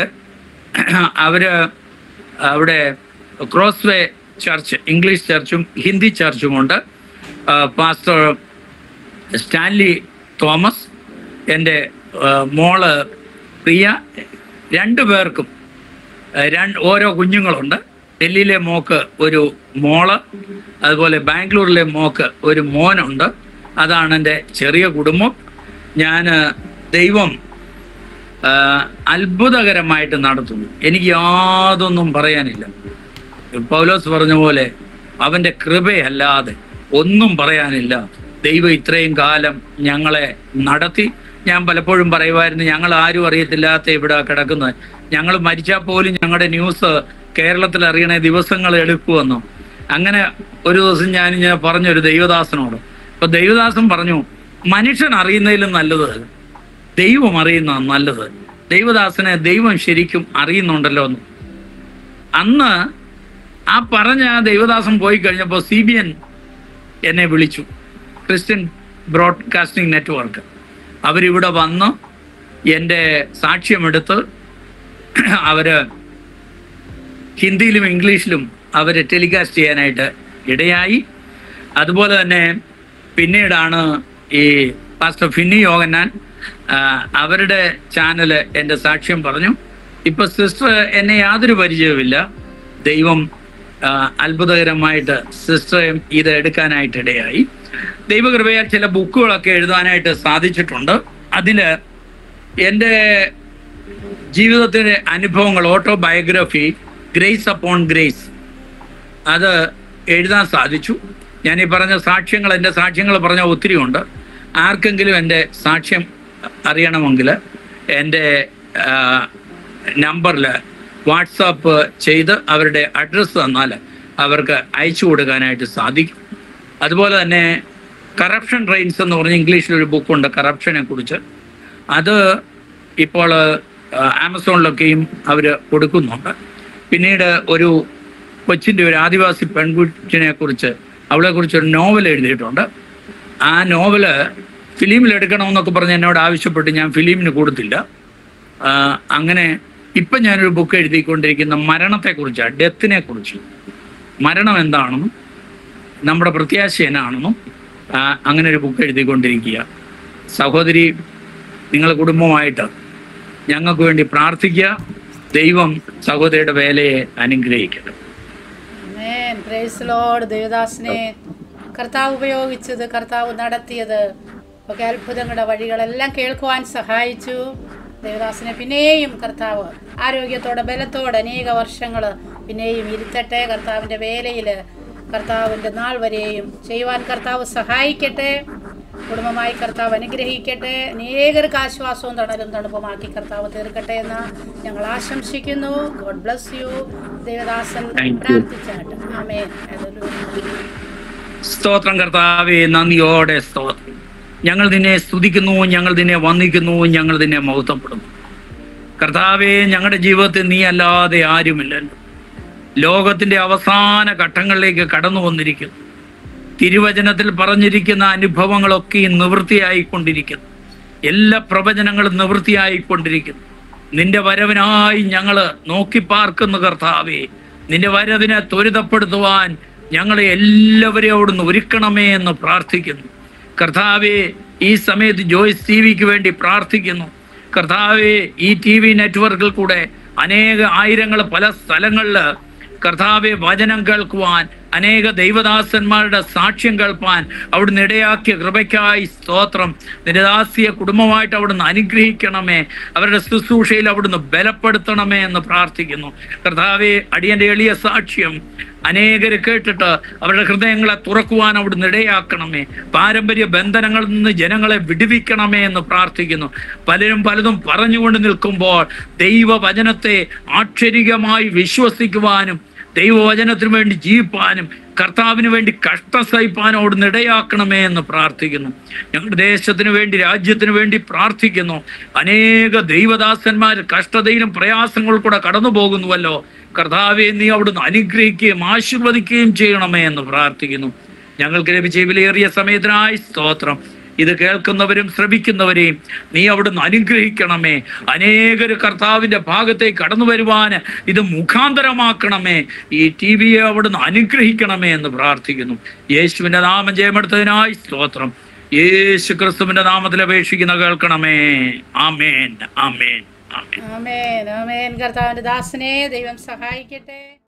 അവര് അവിടെ ക്രോസ് വേ ചർച്ച് ഇംഗ്ലീഷ് ചർച്ചും ഹിന്ദി ചർച്ചുമുണ്ട് ആ, പാസ്റ്റർ സ്റ്റാൻലി തോമസ് എൻ്റെ ആ, മോള് പ്രിയ രണ്ടു പേർക്കും ആ, രണ്ട് ഓരോ കുഞ്ഞുങ്ങളുണ്ട് ഡൽഹിയിലെ മോക്ക് ഒരു മോള് അതുപോലെ ബാംഗ്ലൂരിലെ മോക്ക് ഒരു മോനുണ്ട് അതാണ് എൻ്റെ ചെറിയ കുടുംബം ഞാൻ ദൈവം ആ, അത്ഭുതകരമായിട്ട് നടത്തുന്നു എനിക്ക് യാതൊന്നും പറയാനില്ല പൗലോസ് പറഞ്ഞ പോലെ അവന്റെ കൃപയല്ലാതെ ഒന്നും പറയാനില്ല ദൈവം ഇത്രയും കാലം ഞങ്ങളെ നടത്തി ഞാൻ പലപ്പോഴും പറയുമായിരുന്നു ഞങ്ങൾ ആരും അറിയത്തില്ലാത്ത ഇവിടെ കിടക്കുന്നത് ഞങ്ങൾ മരിച്ചാൽ പോലും ഞങ്ങളുടെ ന്യൂസ് കേരളത്തിൽ അറിയണേ ദിവസങ്ങൾ എടുക്കുമെന്നു അങ്ങനെ ഒരു ദിവസം ഞാൻ ഇങ്ങനെ പറഞ്ഞു ഒരു ദൈവദാസനോട് അപ്പൊ ദൈവദാസൻ പറഞ്ഞു മനുഷ്യൻ അറിയുന്നതിലും നല്ലത് ദൈവം അറിയുന്ന നല്ലത് ദൈവദാസനെ ദൈവം ശരിക്കും അറിയുന്നുണ്ടല്ലോ എന്ന് അന്ന് ആ പറഞ്ഞ ആ ദൈവദാസൻ പോയി കഴിഞ്ഞപ്പോൾ സി ബി എൻ എന്നെ വിളിച്ചു ക്രിസ്ത്യൻ ബ്രോഡ്കാസ്റ്റിംഗ് നെറ്റ്വർക്ക് അവരിവിടെ വന്ന് എൻ്റെ സാക്ഷ്യമെടുത്ത് അവര് ഹിന്ദിയിലും ഇംഗ്ലീഷിലും അവർ ടെലികാസ്റ്റ് ചെയ്യാനായിട്ട് ഇടയായി അതുപോലെ തന്നെ പിന്നീടാണ് ഈ പാസ്റ്റർ ഫിന്നി യോഗന്നാൻ ആ, അവരുടെ ചാനല് എൻ്റെ സാക്ഷ്യം പറഞ്ഞു ഇപ്പൊ സിസ്റ്റർ എന്നെ യാതൊരു പരിചയവുമില്ല ദൈവം ആ, അത്ഭുതകരമായിട്ട് സിസ്റ്ററേയും ഇത് എടുക്കാനായിട്ട് ഇടയായി ദൈവകൃപയാൽ ചില ബുക്കുകളൊക്കെ എഴുതാനായിട്ട് സാധിച്ചിട്ടുണ്ട് അതില് എൻ്റെ ജീവിതത്തിലെ അനുഭവങ്ങൾ ഓട്ടോബയോഗ്രഫി ഗ്രേസ് അപ്പോൺ ഗ്രേസ് അത് എഴുതാൻ സാധിച്ചു ഞാൻ ഈ പറഞ്ഞ സാക്ഷ്യങ്ങൾ എൻ്റെ സാക്ഷ്യങ്ങൾ പറഞ്ഞ ഒത്തിരി ഉണ്ട് ആർക്കെങ്കിലും എൻ്റെ സാക്ഷ്യം അറിയണമെങ്കിൽ എൻ്റെ നമ്പറിൽ വാട്സാപ്പ് ചെയ്ത് അവരുടെ അഡ്രസ്സ് തന്നാൽ അവർക്ക് അയച്ചു കൊടുക്കാനായിട്ട് സാധിക്കും അതുപോലെ തന്നെ കറപ്ഷൻ റെയിൻസ് എന്ന് പറഞ്ഞ ഇംഗ്ലീഷിലൊരു ബുക്കുണ്ട് കറപ്ഷനെ കുറിച്ച് അത് ഇപ്പോൾ ആ, ആമസോണിലൊക്കെയും അവർ കൊടുക്കുന്നുണ്ട് പിന്നീട് ഒരു കൊച്ചിൻ്റെ ഒരു ആദിവാസി പെൺകുട്ടിനെ കുറിച്ച് അവളെ കുറിച്ച് ഒരു നോവൽ എഴുതിയിട്ടുണ്ട് ആ നോവല് ഫിലിമിൽ എടുക്കണമെന്നൊക്കെ പറഞ്ഞ് എന്നോട് ആവശ്യപ്പെട്ട് ഞാൻ ഫിലിമിന് കൊടുത്തില്ല ആ, അങ്ങനെ ഇപ്പം ഞാനൊരു ബുക്ക് എഴുതിക്കൊണ്ടിരിക്കുന്ന മരണത്തെക്കുറിച്ചാണ് ഡെത്തിനെ കുറിച്ച് മരണം എന്താണെന്നും നമ്മുടെ പ്രത്യാശ എന്നാണെന്നും ആ, അങ്ങനെ ഒരു ബുക്ക് എഴുതിക്കൊണ്ടിരിക്കുക സഹോദരി നിങ്ങൾ കുടുംബമായിട്ട് ഞങ്ങൾക്ക് വേണ്ടി പ്രാർത്ഥിക്കുക ദൈവം സഹോദരിയുടെ വേലയെ അനുഗ്രഹിക്കട്ടെ ആമേൻ. പ്രൈസ് ലോർഡ് ദേവദാസിനെ കർത്താവ് ഉപയോഗിച്ചത് കർത്താവ് നടത്തിയത് ഒക്കെ അത്ഭുതങ്ങളുടെ വഴികളെല്ലാം കേൾക്കുവാൻ സഹായിച്ചു ദേവദാസിനെ പിന്നെയും കർത്താവ് ആരോഗ്യത്തോടെ ബലത്തോടെ അനേക വർഷങ്ങൾ പിന്നെയും ഇരുത്തട്ടെ കർത്താവിൻ്റെ വേലയിൽ കർത്താവിൻ്റെ നാൾ വരെയും ചെയ്യുവാൻ കർത്താവ് സഹായിക്കട്ടെ കുടുംബമായി കർത്താവ് അനുഗ്രഹിക്കട്ടെ അനേകർക്ക് ആശ്വാസവും തണലും തണുപ്പുമാക്കി കർത്താവ് തീർക്കട്ടെ എന്ന് ഞങ്ങൾ ആശംസിക്കുന്നു God bless you Devadasan Thank you. പ്രാർത്ഥിച്ചാട്ട് ആമേൻ ഹല്ലേലൂയ. സ്തോത്രം കർത്താവേ നന്ദിയോടെ സ്തോത്രം ഞങ്ങൾ നിന്നെ സ്തുതിക്കുന്നു ഞങ്ങൾ നിന്നെ വന്ദിക്കുന്നു ഞങ്ങൾ നിന്നെ മഹത്വപ്പെടുന്നു കർത്താവേ ഞങ്ങളുടെ ജീവിതത്തിൽ നീ അല്ലാതെ ആരുമില്ലല്ലോ ലോകത്തിന്റെ അവസാന ഘട്ടങ്ങളിലേക്ക് കടന്നു വന്നിരിക്കുന്നു തിരുവചനത്തിൽ പറഞ്ഞിരിക്കുന്ന അനുഭവങ്ങളൊക്കെ നിവൃത്തിയായിക്കൊണ്ടിരിക്കുന്നു എല്ലാ പ്രവചനങ്ങളും നിവൃത്തിയായിക്കൊണ്ടിരിക്കുന്നു നിന്റെ വരവിനായി ഞങ്ങൾ നോക്കി പാർക്കുന്നു കർത്താവേ നിന്റെ വരവിനെ ത്വരിതപ്പെടുത്തുവാൻ ഞങ്ങളെ എല്ലാവരെയും അവിടുന്ന് ഒരുക്കണമേ എന്ന് പ്രാർത്ഥിക്കുന്നു കർത്താവെ ഈ സമയത്ത് ജോയ്സ് ടി വിക്ക് വേണ്ടി പ്രാർത്ഥിക്കുന്നു കർത്താവെ ഈ ടി വി നെറ്റ്വർക്കിൽ കൂടെ അനേക ആയിരങ്ങൾ പല സ്ഥലങ്ങളിൽ കർത്താവെ വചനം കേൾക്കുവാൻ അനേക ദൈവദാസന്മാരുടെ സാക്ഷ്യം കേൾപ്പാൻ അവിടുന്ന് ഇടയാക്കിയ കൃപയ്ക്കായി സ്തോത്രം നിരദാസിയ കുടുംബമായിട്ട് അവിടുന്ന് അനുഗ്രഹിക്കണമേ അവരുടെ ശുശ്രൂഷയിൽ അവിടുന്ന് ബലപ്പെടുത്തണമേ എന്ന് പ്രാർത്ഥിക്കുന്നു കർത്താവെ അടിയന്റെ എളിയ സാക്ഷ്യം അനേകര് കേട്ടിട്ട് അവരുടെ ഹൃദയങ്ങളെ തുറക്കുവാൻ അവിടുന്ന് ഇടയാക്കണമേ പാരമ്പര്യ ബന്ധനങ്ങളിൽ നിന്ന് ജനങ്ങളെ വിടുവിക്കണമേ എന്ന് പ്രാർത്ഥിക്കുന്നു പലരും പലതും പറഞ്ഞുകൊണ്ട് നിൽക്കുമ്പോൾ ദൈവവചനത്തെ ആക്ഷരികമായി വിശ്വസിക്കുവാനും ദൈവവചനത്തിന് വേണ്ടി ജീവിപ്പാനും കർത്താവിന് വേണ്ടി കഷ്ടം സഹിപ്പാനും അവിടുന്ന് ഇടയാക്കണമേ എന്ന് പ്രാർത്ഥിക്കുന്നു ഞങ്ങളുടെ ദേശത്തിന് വേണ്ടി രാജ്യത്തിന് വേണ്ടി പ്രാർത്ഥിക്കുന്നു അനേക ദൈവദാസന്മാർ കഷ്ടതയിലും പ്രയാസങ്ങൾ കൂടെ കടന്നു പോകുന്നുവല്ലോ കർത്താവെ നീ അവിടുന്ന് അനുഗ്രഹിക്കുകയും ആശീർവദിക്കുകയും ചെയ്യണമേ എന്ന് പ്രാർത്ഥിക്കുന്നു ഞങ്ങൾക്ക് ലഭിച്ച ഈ വിലയേറിയ സമയത്തിനായി സ്തോത്രം ഇത് കേൾക്കുന്നവരും ശ്രമിക്കുന്നവരെയും നീ അവിടുന്ന് അനുഗ്രഹിക്കണമേ അനേകർ കർത്താവിന്റെ ഭാഗത്തേക്ക് കടന്നു വരുവാൻ ഇത് മുഖാന്തരമാക്കണമേ ഈ ടി വിയെ അവിടുന്ന് അനുഗ്രഹിക്കണമേ എന്ന് പ്രാർത്ഥിക്കുന്നു യേശുവിന്റെ നാമം ജയമെടുത്തതിനായി സ്തോത്രം യേശു ക്രിസ്തുവിന്റെ നാമത്തിൽ അപേക്ഷിക്കുന്ന കേൾക്കണമേ ആമേൻ ആമേൻ ആമേൻ ആമേൻ ആമേൻ കർത്താവിന്റെ ദാസനെ ദൈവം സഹായിക്കട്ടെ